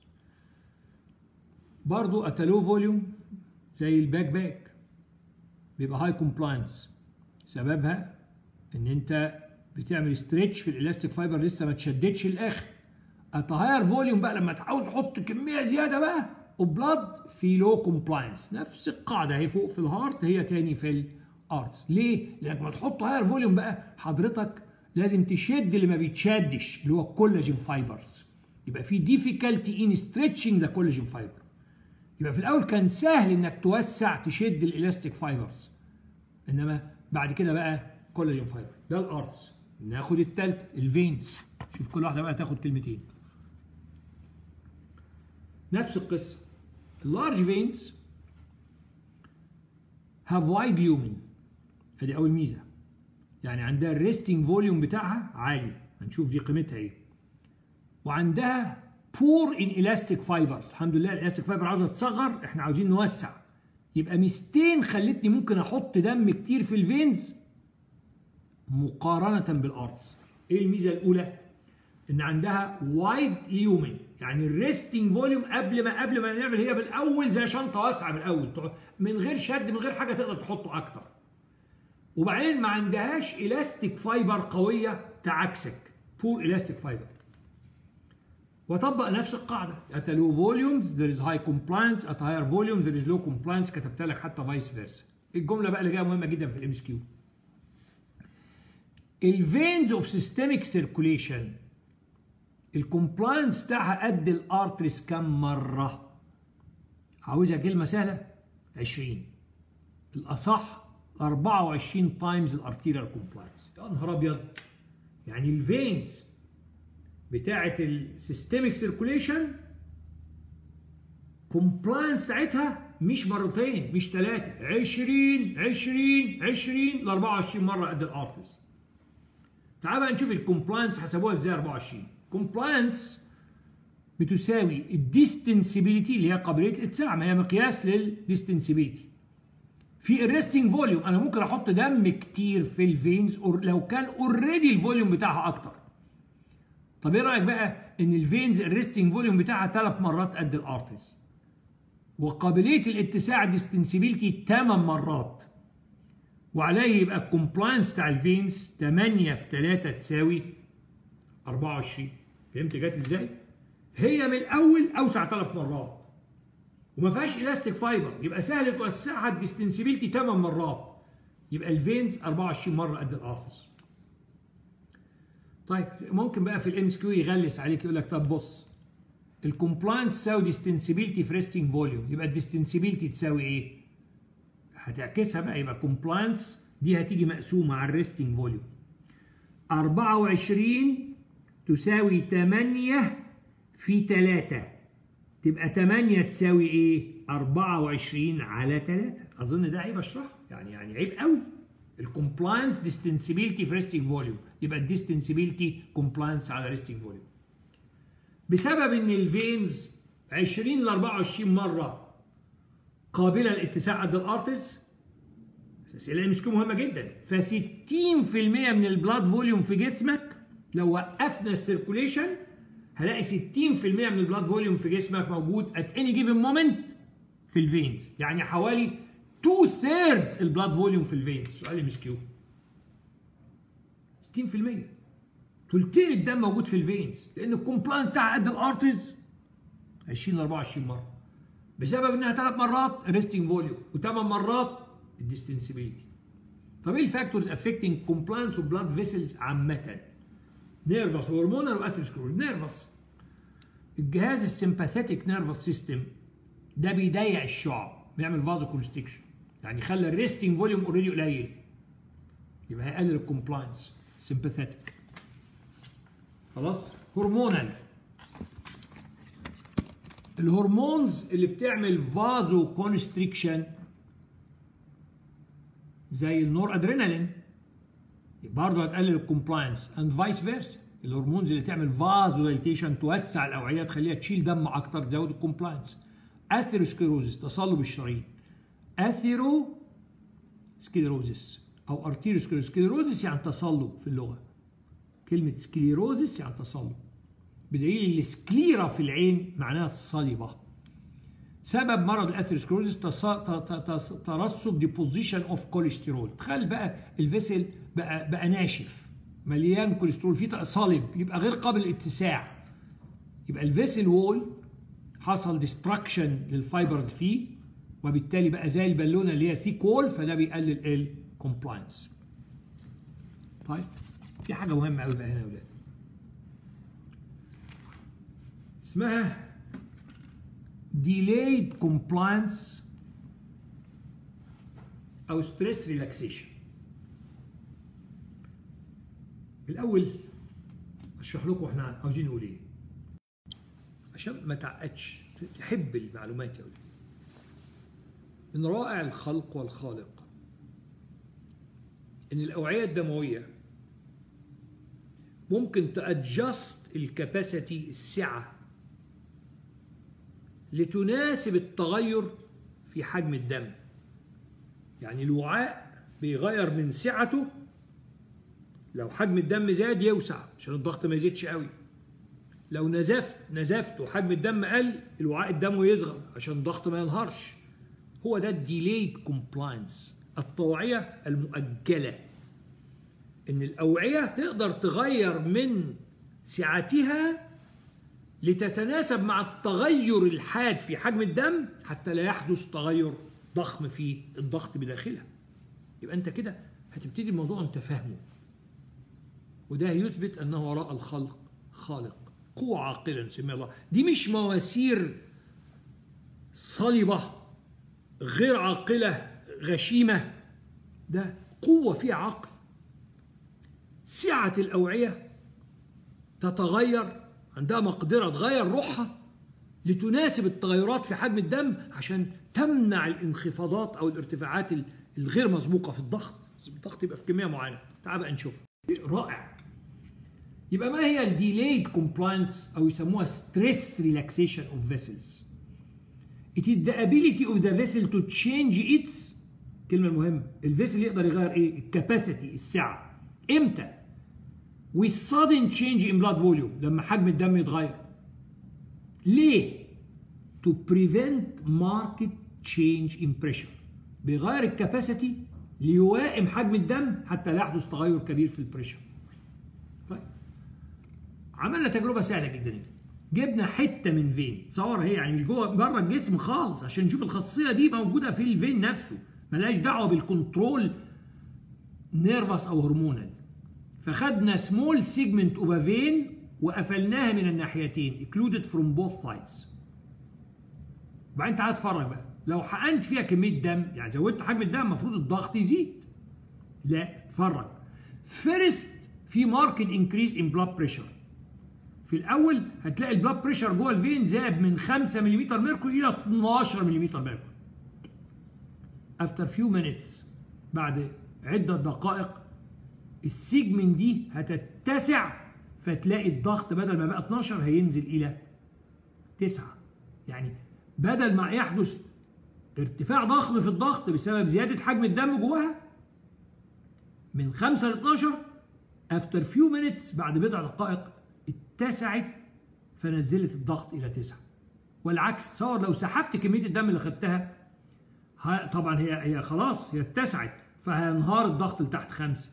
برضو اتلو فوليوم زي الباك باك بيبقى هاي كومبلاينس سببها ان انت بتعمل ستريتش في الالاستيك فايبر لسه ما تشددش الاخر اتهاير فوليوم بقى لما تحاول تحط كميه زياده بقى وبلاد في لو كومبلاينس نفس القاعده هي فوق في الهارت هي تاني في الارتس ليه؟ لانك ما تحط هاير فوليوم بقى حضرتك لازم تشد اللي ما بيتشدش اللي هو الكولاجين فايبرز يبقى في ديفيكالتي ان ستريتشنج ذا كولاجين فايبر يبقى في الاول كان سهل انك توسع تشد الالاستيك فايبرز انما بعد كده بقى كولاجين فايبر ده الارتس ناخد التالتة الفينز شوف كل واحده بقى تاخد كلمتين نفس القصه اللارج فينز هاف وايد ليومن ادي اول ميزه يعني عندها الريستنج فوليوم بتاعها عالي هنشوف دي قيمتها ايه وعندها بور ان الاستيك فايبرز الحمد لله الالاستيك فايبر عاوزه تصغر احنا عاوزين نوسع يبقى ميزتين خلتني ممكن احط دم كتير في الفينز مقارنه بالارتس ايه الميزه الاولى ان عندها وايد ليومن يعني الريستنج فوليوم قبل ما قبل ما نعمل هي بالاول زي شنطه واسعه من الاول من غير شد من غير حاجه تقدر تحطه اكتر وبعدين ما عندهاش الاستيك فايبر قويه تعكسك بور الاستيك فايبر وطبق نفس القاعده at a low volumes there is high compliance at higher volume there is low compliance كتبت لك حتى فايس فيرسا الجمله بقى اللي جايه مهمه جدا في الام اس كيو الفينز اوف سيستميك سيركوليشن الكومبلاينس بتاعها قد الارتريس كام مره عاوزها كلمه سهله 20 الاصح 24 تايمز الارتيريال كومبلاينس يا نهار ابيض يعني الفينز بتاعه السيستميك سيركوليشن كومبلاينس بتاعتها مش مرتين مش ثلاثه 20 20 20 ل 24 مره قد الارتس تعال بقى نشوف الكومبلاينس حسبوها ازاي 24 كومبلاينس بتساوي الديستنسبيليتي اللي هي قابليه الاتساع ما هي مقياس للديستنسبيليتي في الريستنج فوليوم انا ممكن احط دم كتير في الفينز لو كان اوريدي الفوليوم بتاعها اكتر طب ايه رايك بقى ان الفينز الريستنج فوليوم بتاعها ثلاث مرات قد الارتز وقابليه الاتساع ديستنسبيليتي 8 مرات وعليه يبقى الكومبلاينس بتاع الفينز 8 في 3 تساوي 24 فهمت جت ازاي؟ هي من الاول اوسع ثلاث مرات وما فيهاش الاستيك فايبر يبقى سهل توسعها الديستنسبيليتي 8 مرات يبقى الفينز 24 مره قد الارتس طيب ممكن بقى في الام اس كيو يغلس عليك يقول لك طب بص الكومبلاينس تساوي ديستنسبيليتي في ريستنج فوليوم يبقى الديستنسبيليتي تساوي ايه؟ هتعكسها بقى يبقى كومبلاينس دي هتيجي مقسومه على الريستنج فوليوم 24 تساوي 8 في 3 تبقى 8 تساوي ايه؟ 24 على 3 اظن ده عيب اشرحه يعني يعني عيب قوي الكومبلاينس ديستنسبيلتي في ريستنج فوليوم يبقى الديستنسبيلتي كومبلاينس على ريستنج فوليوم بسبب ان الفينز 20 ل 24 مره قابله للاتساع قد الارتز اسئله ام مهمه جدا ف 60% من البلاد فوليوم في جسمك لو وقفنا السيركوليشن هلاقي 60% من البلاد فوليوم في جسمك موجود ات اني جيفن مومنت في الفينز يعني حوالي 2 ثيردز البلاد فوليوم في الفينز سؤال ام كيو 60% ثلثين الدم موجود في الفينز لان الكومبلاينس بتاع قد الارترز 20 ل 24 مره بسبب انها ثلاث مرات ريستنج فوليوم وثمان مرات الديستنسبيليتي طب ايه الفاكتورز افكتنج كومبلاينس اوف بلاد فيسلز عامه نيرفس هرمونال واثيروسكليروز نيرفس الجهاز السمباثيتك نيرفس سيستم ده بيضيق الشعب بيعمل فازو كونستكشن يعني خلى الريستنج فوليوم اوريدي قليل يبقى هيقلل الكومبلاينس سمباثيتك خلاص هرمونال الهرمونز اللي بتعمل فازو كونستريكشن زي النور ادرينالين برضه هتقلل الكومبلاينس اند فايس فيرسا الهرمونز اللي تعمل فازو دايليتيشن توسع الاوعيه تخليها تشيل دم اكتر تزود الكومبلاينس اثيروسكليروزس تصلب الشرايين اثيرو سكليروزس او ارتيروسكليروزس يعني تصلب في اللغه كلمه سكليروزس يعني تصلب بدليل السكليرا في العين معناها الصلبه سبب مرض الاثيروسكليروزس ترسب ديبوزيشن اوف كوليسترول تخيل بقى الفيسل بقى بقى ناشف مليان كوليسترول فيه صلب يبقى غير قابل للاتساع يبقى الفيسل وول حصل ديستراكشن للفايبرز فيه وبالتالي بقى زي البالونه اللي هي ثيك وول فده بيقلل الكومبلاينس طيب في حاجه مهمه قوي بقى هنا يا ولاد اسمها delayed compliance او stress relaxation الاول اشرح لكم احنا عاوزين نقول ايه عشان ما تعقدش تحب المعلومات يا ولد من رائع الخلق والخالق ان الاوعيه الدمويه ممكن تادجست الكباسيتي السعه لتناسب التغير في حجم الدم يعني الوعاء بيغير من سعته لو حجم الدم زاد يوسع عشان الضغط ما يزيدش قوي لو نزفت نزفت وحجم الدم قل الوعاء الدم يصغر عشان الضغط ما ينهارش هو ده الديليد كومبلاينس الطوعية المؤجلة ان الأوعية تقدر تغير من سعتها لتتناسب مع التغير الحاد في حجم الدم حتى لا يحدث تغير ضخم في الضغط بداخلها يبقى انت كده هتبتدي الموضوع انت فاهمه وده يثبت انه وراء الخلق خالق قوة عاقلة نسميها الله دي مش مواسير صلبة غير عاقلة غشيمة ده قوة فيها عقل سعة الأوعية تتغير عندها مقدرة تغير روحها لتناسب التغيرات في حجم الدم عشان تمنع الانخفاضات أو الارتفاعات الغير مسبوقة في الضغط الضغط يبقى في كمية معينة تعال بقى نشوف رائع يبقى ما هي الديليد كومبلاينس او يسموها ستريس ريلاكسيشن اوف فيسلز It is the ability of the vessel to change its الكلمة المهمة الفيسل يقدر يغير ايه؟ الكاباسيتي السعة امتى؟ with sudden change in blood volume لما حجم الدم يتغير ليه؟ to prevent market change in pressure بيغير الكاباسيتي ليوائم حجم الدم حتى لا يحدث تغير كبير في البريشر طيب عملنا تجربه سهله جدا جبنا حته من فين تصور هي يعني مش جوه بره الجسم خالص عشان نشوف الخاصيه دي موجوده في الفين نفسه ملهاش دعوه بالكنترول نيرفس او هرمونال فخدنا سمول سيجمنت اوف فين وقفلناها من الناحيتين اكلودد فروم بوث سايدز وبعدين تعالى اتفرج بقى لو حقنت فيها كميه دم يعني زودت حجم الدم المفروض الضغط يزيد لا اتفرج فيرست في ماركت انكريز ان بلاد بريشر في الاول هتلاقي البلاد بريشر جوه الفين زاد من 5 ملم ميركوري الى 12 ملم ميركوري افتر فيو مينتس بعد عده دقائق السيجمنت دي هتتسع فتلاقي الضغط بدل ما بقى 12 هينزل الى 9 يعني بدل ما يحدث ارتفاع ضخم في الضغط بسبب زياده حجم الدم جواها من 5 ل 12 افتر فيو مينتس بعد بضع دقائق اتسعت فنزلت الضغط الى 9 والعكس تصور لو سحبت كميه الدم اللي خدتها طبعا هي هي خلاص هي اتسعت فهينهار الضغط لتحت 5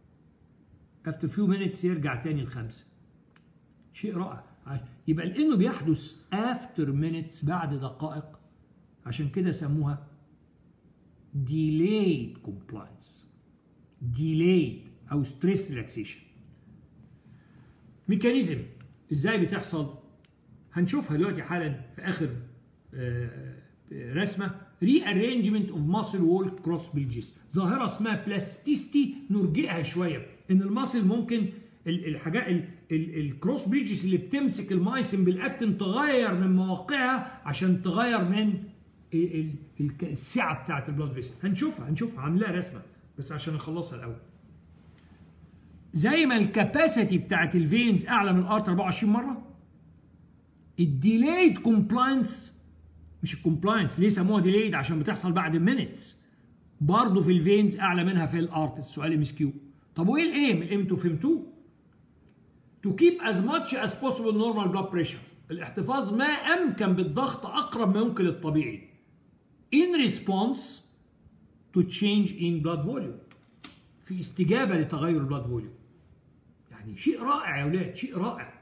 افتر فيو مينتس يرجع تاني لخمسة شيء رائع يبقى لانه بيحدث افتر مينتس بعد دقائق عشان كده سموها delayed compliance delayed او stress relaxation ميكانيزم ازاي بتحصل هنشوفها دلوقتي حالا في اخر آه، رسمه rearrangement of muscle wall cross bridges ظاهره اسمها بلاستيستي نرجئها شويه ان الماسل ممكن ال- الحاجات الكروس بريدجز اللي بتمسك المايسن بالاكتين تغير من مواقعها عشان تغير من ال- ال- الك- السعه بتاعت البلاد فيسل هنشوفها هنشوفها عاملاها رسمه بس عشان نخلصها الاول زي ما الكاباسيتي بتاعت الفينز اعلى من الارت 24 مره الديلايد كومبلاينس مش الكومبلاينس ليه سموها ديلايد عشان بتحصل بعد مينتس برضه في الفينز اعلى منها في الارت السؤال ام اس كيو طب وايه الايم الايم انتوا فهمتوه to keep as much as possible normal blood pressure الاحتفاظ ما امكن بالضغط اقرب ما يمكن للطبيعي in response to change in blood volume في استجابه لتغير البلاد فوليوم يعني شيء رائع يا اولاد شيء رائع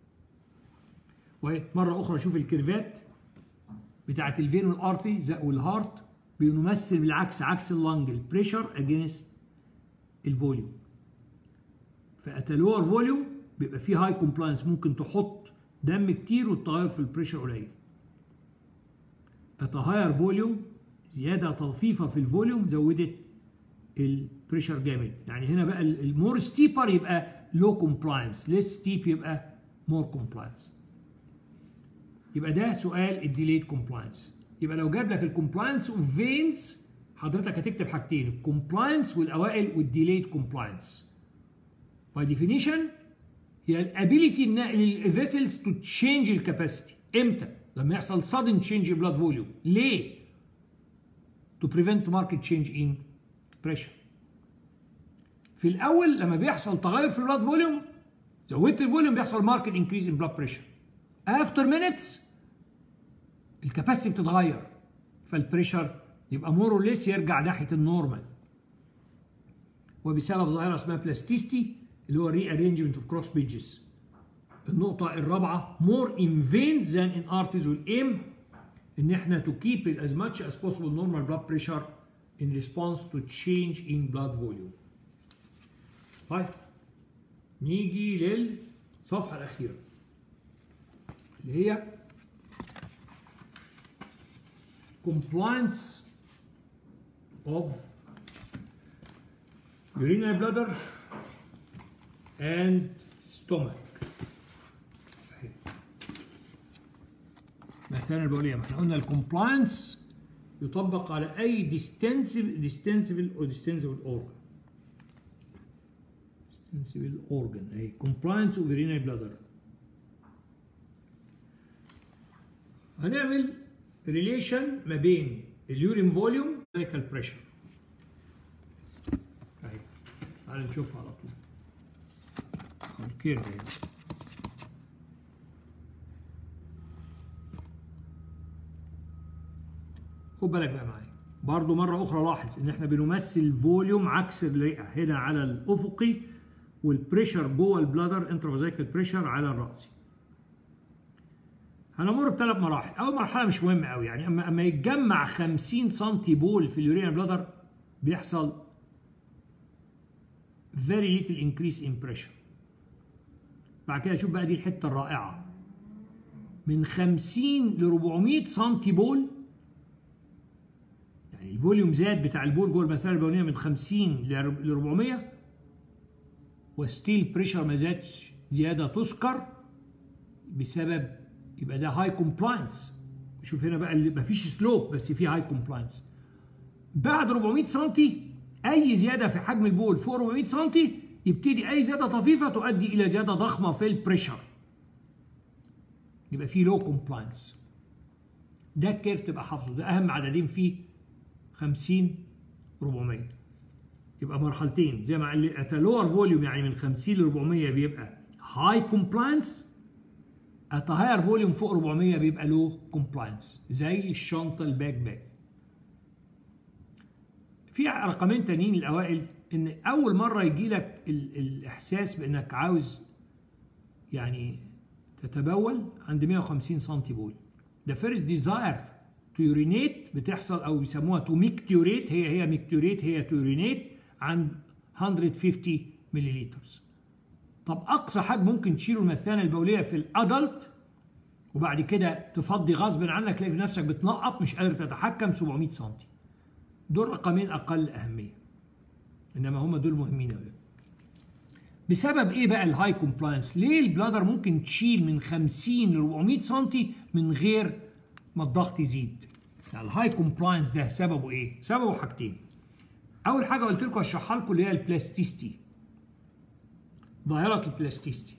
ومره اخرى شوف الكيرفات بتاعت الفين والارتي والهارت بيمثل بالعكس عكس اللنج البريشر اجينست الفوليوم فات لور فوليوم بيبقى فيه هاي كومبلاينس ممكن تحط دم كتير والتغير في البريشر قليل ات هاير فوليوم زياده طفيفه في الفوليوم زودت البريشر جامد يعني هنا بقى المور ستيبر يبقى لو كومبلاينس ليس ستيب يبقى مور كومبلاينس يبقى ده سؤال الديليد كومبلاينس يبقى لو جاب لك الكومبلاينس اوف فينز حضرتك هتكتب حاجتين الكومبلاينس والاوائل والديليد كومبلاينس باي ديفينيشن هي الابيليتي للفيسلز تو تشينج الكاباسيتي امتى لما يحصل sudden change in blood volume ليه to prevent market change in pressure في الاول لما بيحصل تغير في البلاد فوليوم زودت الفوليوم بيحصل ماركت انكريز ان بلاد بريشر افتر مينتس الكباسيتي بتتغير فالبريشر يبقى مور ليس يرجع ناحيه النورمال وبسبب ظاهره اسمها بلاستيستي اللي هو ري ارينجمنت اوف كروس بيجز النقطه الرابعه مور ان فينز ذان ان ارتيز والايم ان احنا تو كيب it as much as possible normal blood pressure in response to change in blood volume. طيب نيجي للصفحة الأخيرة اللي هي compliance of urinary bladder and stomach. أهي. مثلا البولية احنا قلنا الكومبلاينس يطبق على اي ديستنسيف ديستنسيبل او ديستنسيبل اورجن ديستنسيبل اورجن اهي كومبلاينس اوف urinary بلادر هنعمل ريليشن ما بين اليورين فوليوم وفيكال بريشر اهي تعال نشوفها على طول الكيرف يعني خد بالك بقى معايا برضو مرة أخرى لاحظ إن إحنا بنمثل فوليوم عكس الرئة هنا على الأفقي والبريشر جوه البلادر انترافازيكال بريشر على الرأسي. هنمر بثلاث مراحل، أول مرحلة مش مهمة قوي يعني أما أما يتجمع 50 سم بول في اليورينا بلادر بيحصل very little increase in pressure. بعد كده شوف بقى دي الحتة الرائعة. من 50 ل 400 سم بول يعني الفوليوم زاد بتاع البول جوه المثانه البوليه من 50 ل 400 وستيل بريشر ما زادش زياده تذكر بسبب يبقى ده هاي كومبلاينس شوف هنا بقى ما فيش سلوب بس في هاي كومبلاينس بعد 400 سم اي زياده في حجم البول فوق 400 سم يبتدي اي زياده طفيفه تؤدي الى زياده ضخمه في البريشر يبقى في لو كومبلاينس ده الكيرف تبقى حافظه ده اهم عددين فيه 50 400 يبقى مرحلتين زي ما قال لي ات لور فوليوم يعني من 50 ل 400 بيبقى هاي كومبلاينس ات هاير فوليوم فوق 400 بيبقى لو كومبلاينس زي الشنطه الباك باك في رقمين تانيين الاوائل ان اول مره يجي لك الاحساس بانك عاوز يعني تتبول عند 150 سم بول ده فيرست ديزاير تيورينيت بتحصل او بيسموها تو ميكتيوريت هي هي ميكتيوريت هي تيورينيت عند 150 مليلتر طب اقصى حد ممكن تشيله المثانه البوليه في الادلت وبعد كده تفضي غصب عنك تلاقي نفسك بتنقط مش قادر تتحكم 700 سم دول رقمين اقل اهميه انما هم دول مهمين يا ولاد بسبب ايه بقى الهاي كومبلاينس ليه البلادر ممكن تشيل من 50 ل 400 سم من غير ما الضغط يزيد يعني الهاي كومبلاينس ده سببه ايه سببه حاجتين اول حاجه قلت لكم اشرحها لكم اللي هي البلاستيستي ظاهره البلاستيستي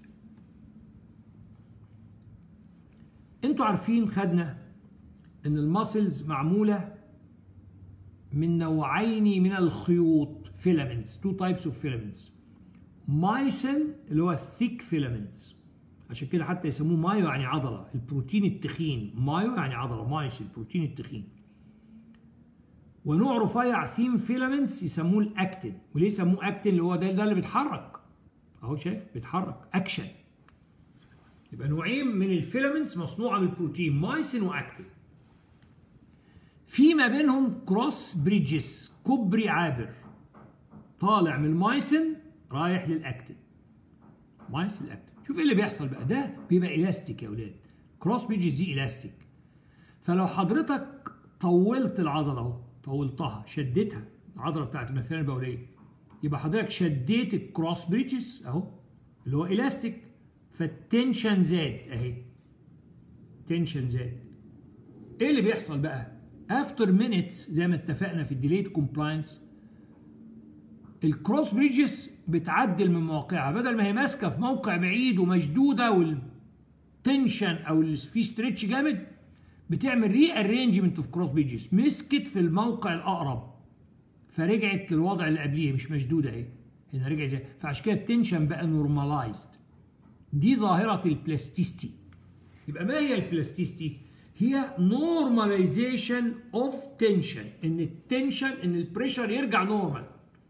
انتوا عارفين خدنا ان الماسلز معموله من نوعين من الخيوط فيلامنتس تو تايبس اوف فيلامنتس مايسن اللي هو الثيك فيلامنتس عشان كده حتى يسموه مايو يعني عضله البروتين التخين مايو يعني عضله مايسن البروتين التخين ونوع رفيع ثيم فيلامنتس يسموه الاكتين وليه يسموه اكتين اللي هو ده, ده اللي بيتحرك اهو شايف بيتحرك اكشن يبقى نوعين من الفيلامنتس مصنوعه من البروتين مايسين واكتين في ما بينهم كروس بريدجز كوبري عابر طالع من المايسين رايح للاكتين مايسين الاكتين شوف ايه اللي بيحصل بقى ده بيبقى الاستيك يا اولاد كروس بريدجز دي الاستيك فلو حضرتك طولت العضله اهو طولتها شدتها العضله بتاعت المثانه البوليه يبقى حضرتك شديت الكروس بريدجز اهو اللي هو الاستيك فالتنشن زاد اهي تنشن زاد ايه اللي بيحصل بقى افتر مينيتس زي ما اتفقنا في الديليت كومبلاينس الكروس بريدجز بتعدل من مواقعها بدل ما هي ماسكه في موقع بعيد ومشدوده والتنشن او في ستريتش جامد بتعمل ري ارينجمنت اوف كروس بريدجز مسكت في الموقع الاقرب فرجعت للوضع اللي قبليه مش مشدوده اهي هنا رجعت زي فعشان كده التنشن بقى نورماليزد دي ظاهرة البلاستيستي يبقى ما هي البلاستيستي؟ هي normalization of tension ان التنشن ان البريشر يرجع نورمال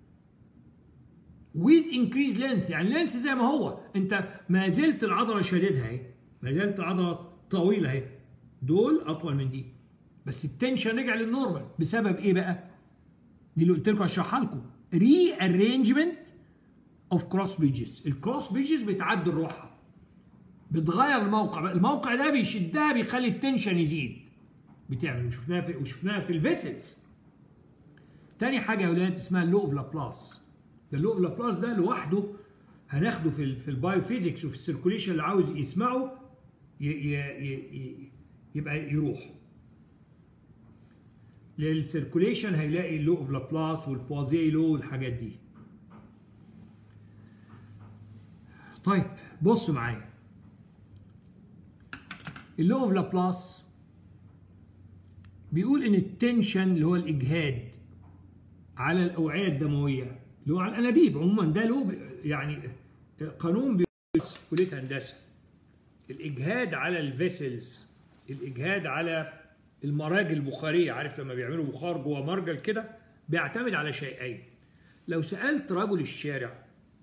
with increased length يعني length زي ما هو انت ما زلت العضله شديدها اهي ما زلت العضله طويله اهي دول اطول من دي بس التنشن رجع للنورمال بسبب ايه بقى؟ دي اللي قلت لكم اشرحها لكم ري ارينجمنت اوف كروس بريدجز الكروس بريدجز بتعدل روحها بتغير الموقع الموقع ده بيشدها بيخلي التنشن يزيد بتعمل وشفناها في وشفناها في الفيسلز تاني حاجه يا ولاد اسمها اللو اوف لابلاس ده اللو اوف لابلاس ده لوحده هناخده في ال في البايوفيزيكس وفي السيركوليشن اللي عاوز يسمعه ي ي ي يبقى يروح للسيركوليشن هيلاقي اللو اوف لابلاس والبوازي لو والحاجات دي طيب بصوا معايا اللو اوف لابلاس بيقول ان التنشن اللي هو الاجهاد على الاوعيه الدمويه اللي هو على الانابيب عموما ده له يعني قانون بيدرس في كليه هندسه الاجهاد على الفيسلز الاجهاد على المراجل البخاريه عارف لما بيعملوا بخار جوه مرجل كده بيعتمد على شيئين لو سالت رجل الشارع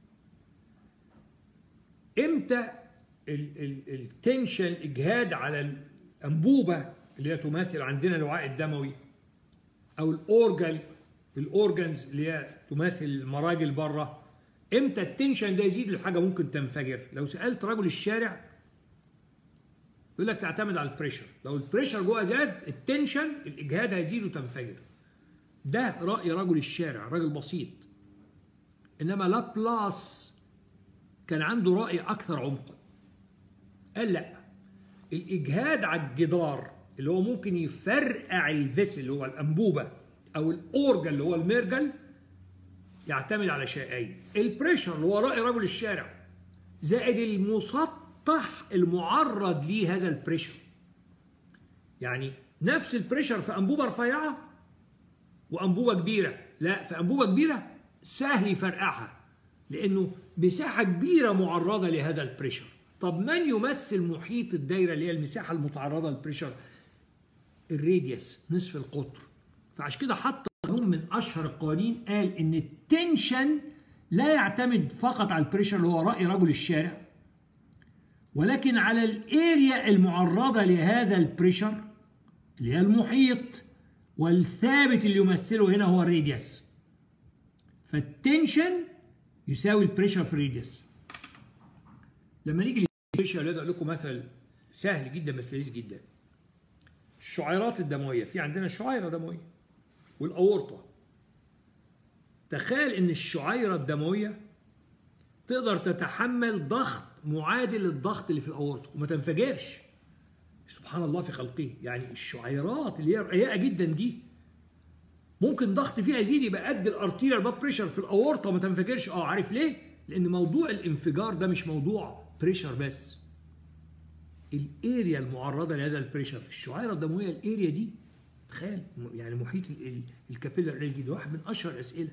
امتى التنشن الاجهاد على الانبوبه اللي هي تماثل عندنا الوعاء الدموي او الاورجل الاورجنز اللي هي تماثل المراجل بره امتى التنشن ده يزيد لحاجه ممكن تنفجر لو سالت رجل الشارع يقول لك تعتمد على البريشر لو البريشر جوه زاد التنشن الاجهاد هيزيد وتنفجر ده راي رجل الشارع راجل بسيط انما لابلاس كان عنده راي اكثر عمقا قال لا الاجهاد على الجدار اللي هو ممكن يفرقع الفيسل اللي هو الانبوبه او الاورجل اللي هو الميرجل يعتمد على شيئين البريشر اللي هو راي رجل الشارع زائد المسطح المعرض ليه هذا البريشر يعني نفس البريشر في انبوبه رفيعه وانبوبه كبيره لا في انبوبه كبيره سهل يفرقعها لانه مساحه كبيره معرضه لهذا البريشر طب من يمثل محيط الدايره اللي هي المساحه المتعرضه للبريشر الراديوس نصف القطر فعشان كده حط قانون من اشهر القوانين قال ان التنشن لا يعتمد فقط على البريشر اللي هو راي رجل الشارع ولكن على الاريا المعرضه لهذا البريشر اللي هي المحيط والثابت اللي يمثله هنا هو الراديوس فالتنشن يساوي البريشر في الراديوس لما نيجي للبريشر اقول لكم مثل سهل جدا بس لذيذ جدا الشعيرات الدمويه في عندنا شعيره دمويه والاورطه تخيل ان الشعيره الدمويه تقدر تتحمل ضغط معادل للضغط اللي في الاورطه وما تنفجرش سبحان الله في خلقه يعني الشعيرات اللي هي رقيقه جدا دي ممكن ضغط فيها يزيد يبقى قد الارتيريال بلاد بريشر في الاورطه وما تنفجرش اه عارف ليه لان موضوع الانفجار ده مش موضوع بريشر بس الاريا المعرضه لهذا البريشر في الشعيره الدمويه الاريا دي تخيل يعني محيط الكابيلر ريلجي ده واحد من اشهر الاسئله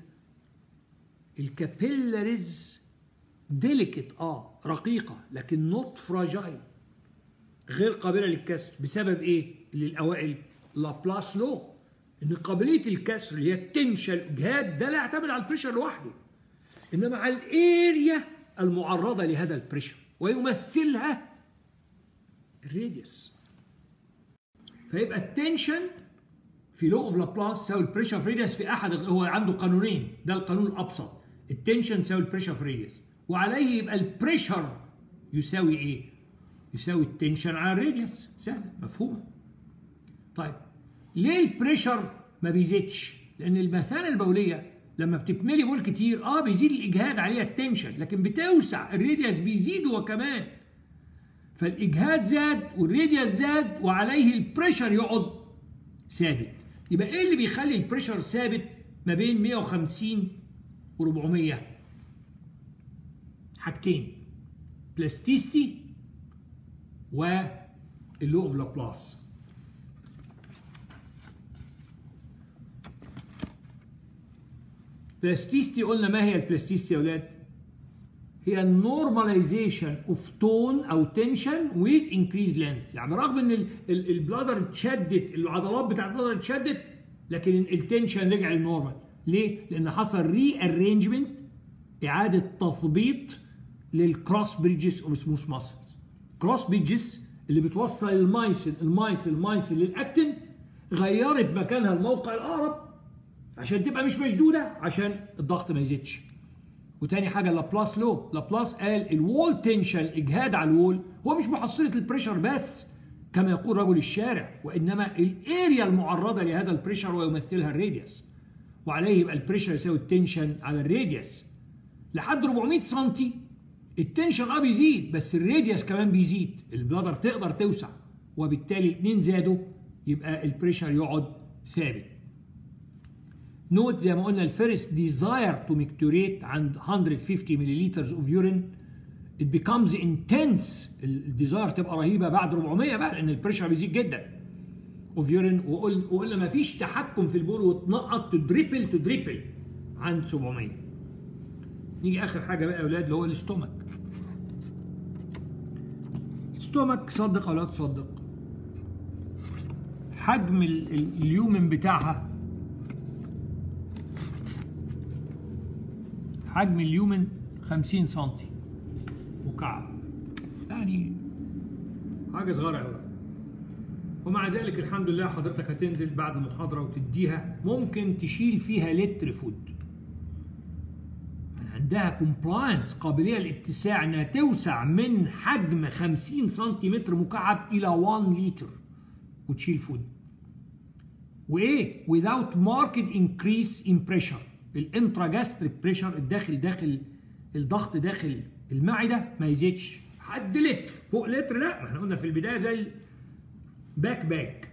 الكابيلاريز ديليكت اه رقيقه لكن نوت فراجايل غير قابله للكسر بسبب ايه؟ للاوائل لابلاس لو ان قابليه الكسر اللي هي التنشن الاجهاد ده لا يعتمد على البريشر لوحده انما على الاريا المعرضه لهذا البريشر ويمثلها الراديوس فيبقى التنشن في لو اوف لابلاس تساوي البريشر في راديوس في احد هو عنده قانونين ده القانون الابسط التنشن تساوي البريشر في راديوس وعليه يبقى البريشر يساوي ايه؟ يساوي التنشن على الراديوس سهله مفهومه طيب ليه البريشر ما بيزيدش؟ لان المثانه البوليه لما بتتملي بول كتير اه بيزيد الاجهاد عليها التنشن لكن بتوسع الراديوس بيزيد هو كمان فالاجهاد زاد والراديوس زاد وعليه البريشر يقعد ثابت يبقى ايه اللي بيخلي البريشر ثابت ما بين 150 و400 حاجتين بلاستيستي واللو اوف لابلاس بلاستيستي قلنا ما هي البلاستيستي يا اولاد هي النورماليزيشن اوف تون او تنشن ويز انكريز لينث يعني رغم ان البلادر اتشدت العضلات بتاعت البلادر اتشدت لكن التنشن رجع للنورمال ليه؟ لان حصل ري ارينجمنت اعاده تثبيط للكروس بريدجز اوف سموث ماسلز كروس بريدجز اللي بتوصل المايسل المايسل المايسل للاكتين غيرت مكانها الموقع الاقرب عشان تبقى مش مشدوده عشان الضغط ما يزيدش وتاني حاجه لابلاس لو لابلاس قال الوول تنشن الاجهاد على الوول هو مش محصله البريشر بس كما يقول رجل الشارع وانما الاريا المعرضه لهذا البريشر ويمثلها الراديوس وعليه يبقى البريشر يساوي التنشن على الراديوس لحد 400 سم التنشن اه بيزيد بس الراديوس كمان بيزيد البلادر تقدر توسع وبالتالي الاثنين زادوا يبقى البريشر يقعد ثابت نوت زي ما قلنا الفيرست ديزاير تو ميكتوريت عند 150 مللتر اوف يورين it becomes intense الديزاير تبقى رهيبه بعد 400 بقى لان البريشر بيزيد جدا اوف يورين وقلنا ما فيش تحكم في البول وتنقط تدريبل تدريبل عند 700 نيجي اخر حاجه بقى يا اولاد اللي هو الاستومك الاستومك صدق او لا تصدق حجم اليومن بتاعها حجم اليومن 50 سم مكعب يعني حاجه صغيره قوي ومع ذلك الحمد لله حضرتك هتنزل بعد المحاضره وتديها ممكن تشيل فيها لتر فود عندها كومبلاينس قابليه للاتساع انها توسع من حجم 50 سنتيمتر مكعب الى 1 لتر وتشيل فود وايه without marked increase in pressure الانتراجاستريك بريشر الداخل داخل الضغط داخل المعده ما يزيدش حد لتر فوق لتر لا ما احنا قلنا في البدايه زي باك باك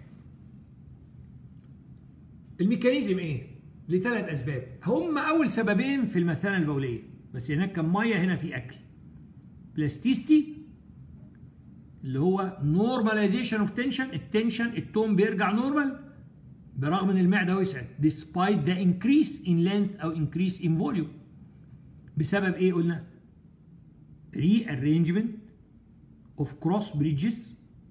الميكانيزم ايه لثلاث اسباب هم اول سببين في المثانه البوليه بس هناك كان ميه هنا في اكل بلاستيستي اللي هو نورماليزيشن اوف تنشن التنشن التون بيرجع نورمال برغم ان المعده وسعت despite the increase in length او increase in volume بسبب ايه قلنا rearrangement of cross bridges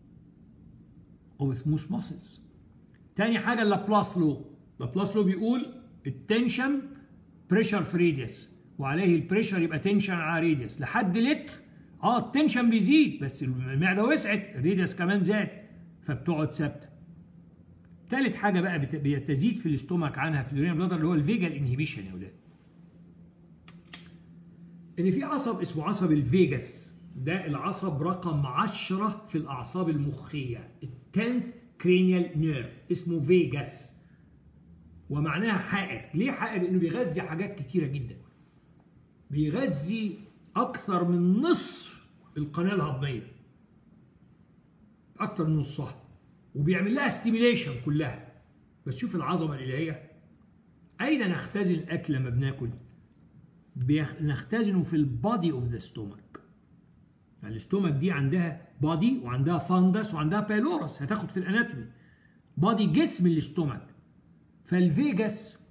of smooth muscles تاني حاجه اللابلاس لو لابلاس لو بيقول التنشن بريشر في راديوس وعليه البريشر يبقى تنشن على راديوس لحد لتر اه التنشن بيزيد بس المعده وسعت الراديوس كمان زاد فبتقعد ثابته ثالث حاجه بقى بت- بتزيد في الاستومك عنها في اليورينال بلادر اللي هو الفيجال انهبيشن يا اولاد ان في عصب اسمه عصب الفيجاس ده العصب رقم 10 في الاعصاب المخيه التنث كرينيال نيرف اسمه فيجاس ومعناها حائر ليه حائر لانه بيغذي حاجات كتيره جدا بيغذي اكثر من نصف القناه الهضميه اكثر من نصها وبيعمل لها ستيميليشن كلها بس شوف العظمه الالهيه اين نختزن الاكل لما بناكل بيخ- نختزنه في البادي اوف ذا ستومك يعني الاستومك دي عندها بادي وعندها فاندس وعندها بايلورس هتاخد في الاناتومي بادي جسم الاستومك فالفيجاس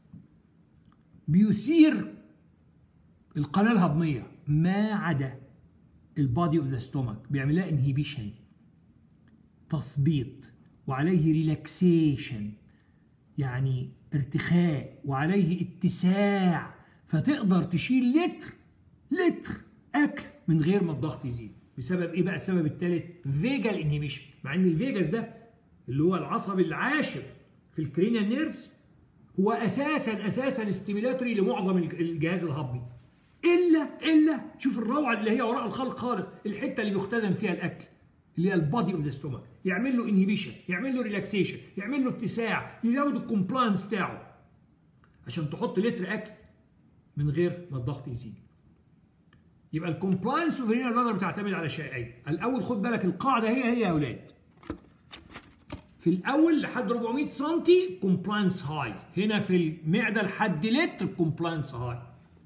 بيثير القناه الهضميه ما عدا البادي اوف ذا ستومك بيعمل لها انهيبيشن تثبيط وعليه ريلاكسيشن يعني ارتخاء وعليه اتساع فتقدر تشيل لتر لتر اكل من غير ما الضغط يزيد بسبب ايه بقى السبب الثالث فيجال انهيبيشن مع ان الفيجاس ده اللي هو العصب العاشر في الكرينيال نيرفز هو اساسا اساسا ستيميلاتوري لمعظم الجهاز الهضمي الا الا شوف الروعه اللي هي وراء الخلق خالق الحته اللي بيختزن فيها الاكل اللي هي البادي اوف ذا ستومك يعمل له انهيبيشن يعمل له ريلاكسيشن يعمل له اتساع يزود الكومبلاينس بتاعه عشان تحط لتر اكل من غير ما الضغط يزيد يبقى الكومبلاينس اوف الرينال بلادر بتعتمد على شيئين الاول خد بالك القاعده هي هي يا اولاد في الاول لحد 400 سم كومبلاينس هاي هنا في المعده لحد لتر كومبلاينس هاي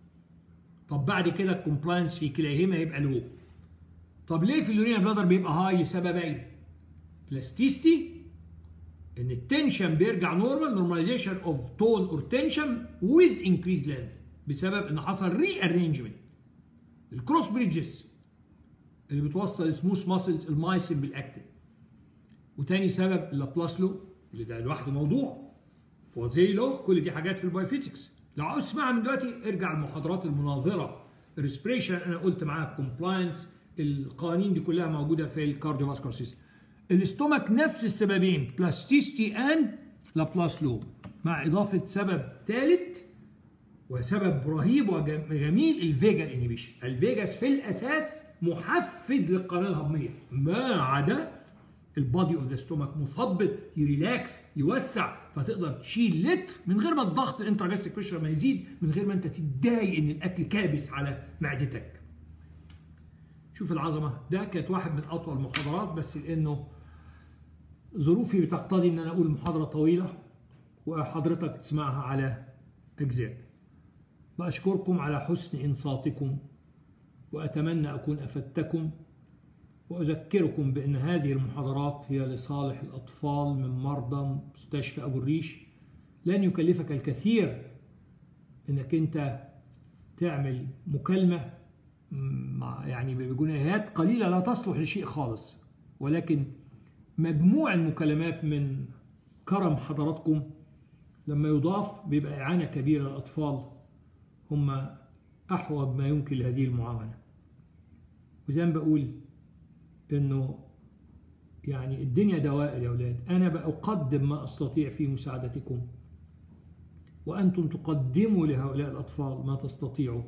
طب بعد كده الكومبلاينس في كلاهما يبقى لو طب ليه في اليورينال بلادر بيبقى هاي لسببين بلاستيستي ان التنشن بيرجع نورمال نورماليزيشن اوف تون اور تنشن وذ انكريز لاند بسبب ان حصل ري ارينجمنت الكروس بريدجز اللي بتوصل السموث ماسلز المايسين بالاكتين وتاني سبب اللابلاسلو اللي ده لوحده موضوع فوزي لو كل دي حاجات في البايوفيزيكس لو عاوز تسمعها من دلوقتي ارجع المحاضرات المناظره الريسبريشن انا قلت معاها كومبلاينس القوانين دي كلها موجوده في الكارديوفاسكولار سيستم الاستومك نفس السببين بلاستيستي اند لابلاسلو مع اضافه سبب ثالث وسبب رهيب وجميل الفيجال انهبيشن الفيجاس في الاساس محفز للقناه الهضميه ما عدا البادي اوف ذا ستومك مثبط يريلاكس يوسع فتقدر تشيل لتر من غير ما الضغط الانتراجاستيك بريشر ما يزيد من غير ما انت تتضايق ان الاكل كابس على معدتك شوف العظمه ده كانت واحد من اطول المحاضرات بس لانه ظروفي بتقتضي ان انا اقول محاضره طويله وحضرتك تسمعها على اجزاء واشكركم على حسن انصاتكم واتمنى اكون افدتكم وأذكركم بأن هذه المحاضرات هي لصالح الأطفال من مرضى مستشفى أبو الريش لن يكلفك الكثير أنك أنت تعمل مكالمة مع يعني بجنيهات قليلة لا تصلح لشيء خالص ولكن مجموع المكالمات من كرم حضراتكم لما يضاف بيبقى إعانة كبيرة للأطفال هم أحوج ما يمكن لهذه المعاونة وزي ما بقول انه يعني الدنيا دوائر يا اولاد انا بقدم ما استطيع في مساعدتكم وانتم تقدموا لهؤلاء الاطفال ما تستطيعوا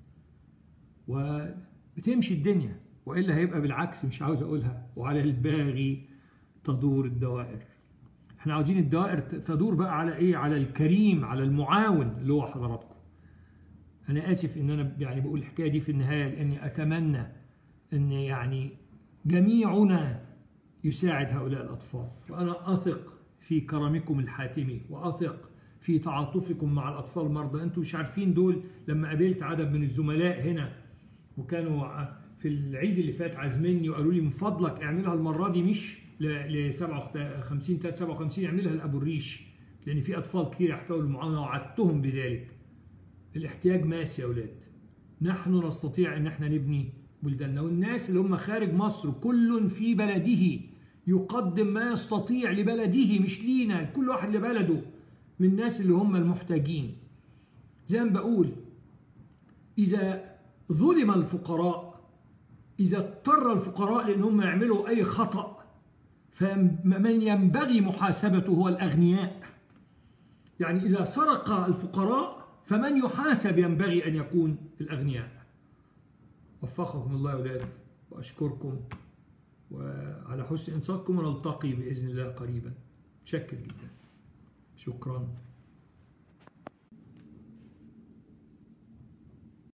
وبتمشي الدنيا والا هيبقى بالعكس مش عاوز اقولها وعلى الباغي تدور الدوائر احنا عاوزين الدوائر تدور بقى على ايه على الكريم على المعاون اللي هو حضراتكم انا اسف ان انا يعني بقول الحكايه دي في النهايه لاني اتمنى ان يعني جميعنا يساعد هؤلاء الأطفال وأنا أثق في كرمكم الحاتمي وأثق في تعاطفكم مع الأطفال المرضى أنتم مش عارفين دول لما قابلت عدد من الزملاء هنا وكانوا في العيد اللي فات عازميني وقالوا لي من فضلك اعملها المرة دي مش ل 57 57 اعملها لأبو الريش لأن في أطفال كتير يحتاجوا المعاونة وعدتهم بذلك الاحتياج ماس يا أولاد نحن نستطيع أن احنا نبني بلداننا والناس اللي هم خارج مصر كل في بلده يقدم ما يستطيع لبلده مش لينا كل واحد لبلده من الناس اللي هم المحتاجين زي ما بقول إذا ظلم الفقراء إذا اضطر الفقراء لأن هم يعملوا أي خطأ فمن ينبغي محاسبته هو الأغنياء يعني إذا سرق الفقراء فمن يحاسب ينبغي أن يكون الأغنياء وفقكم الله يا أولاد وأشكركم وعلى حسن إنصاتكم ونلتقي بإذن الله قريبا شكر جدا شكرا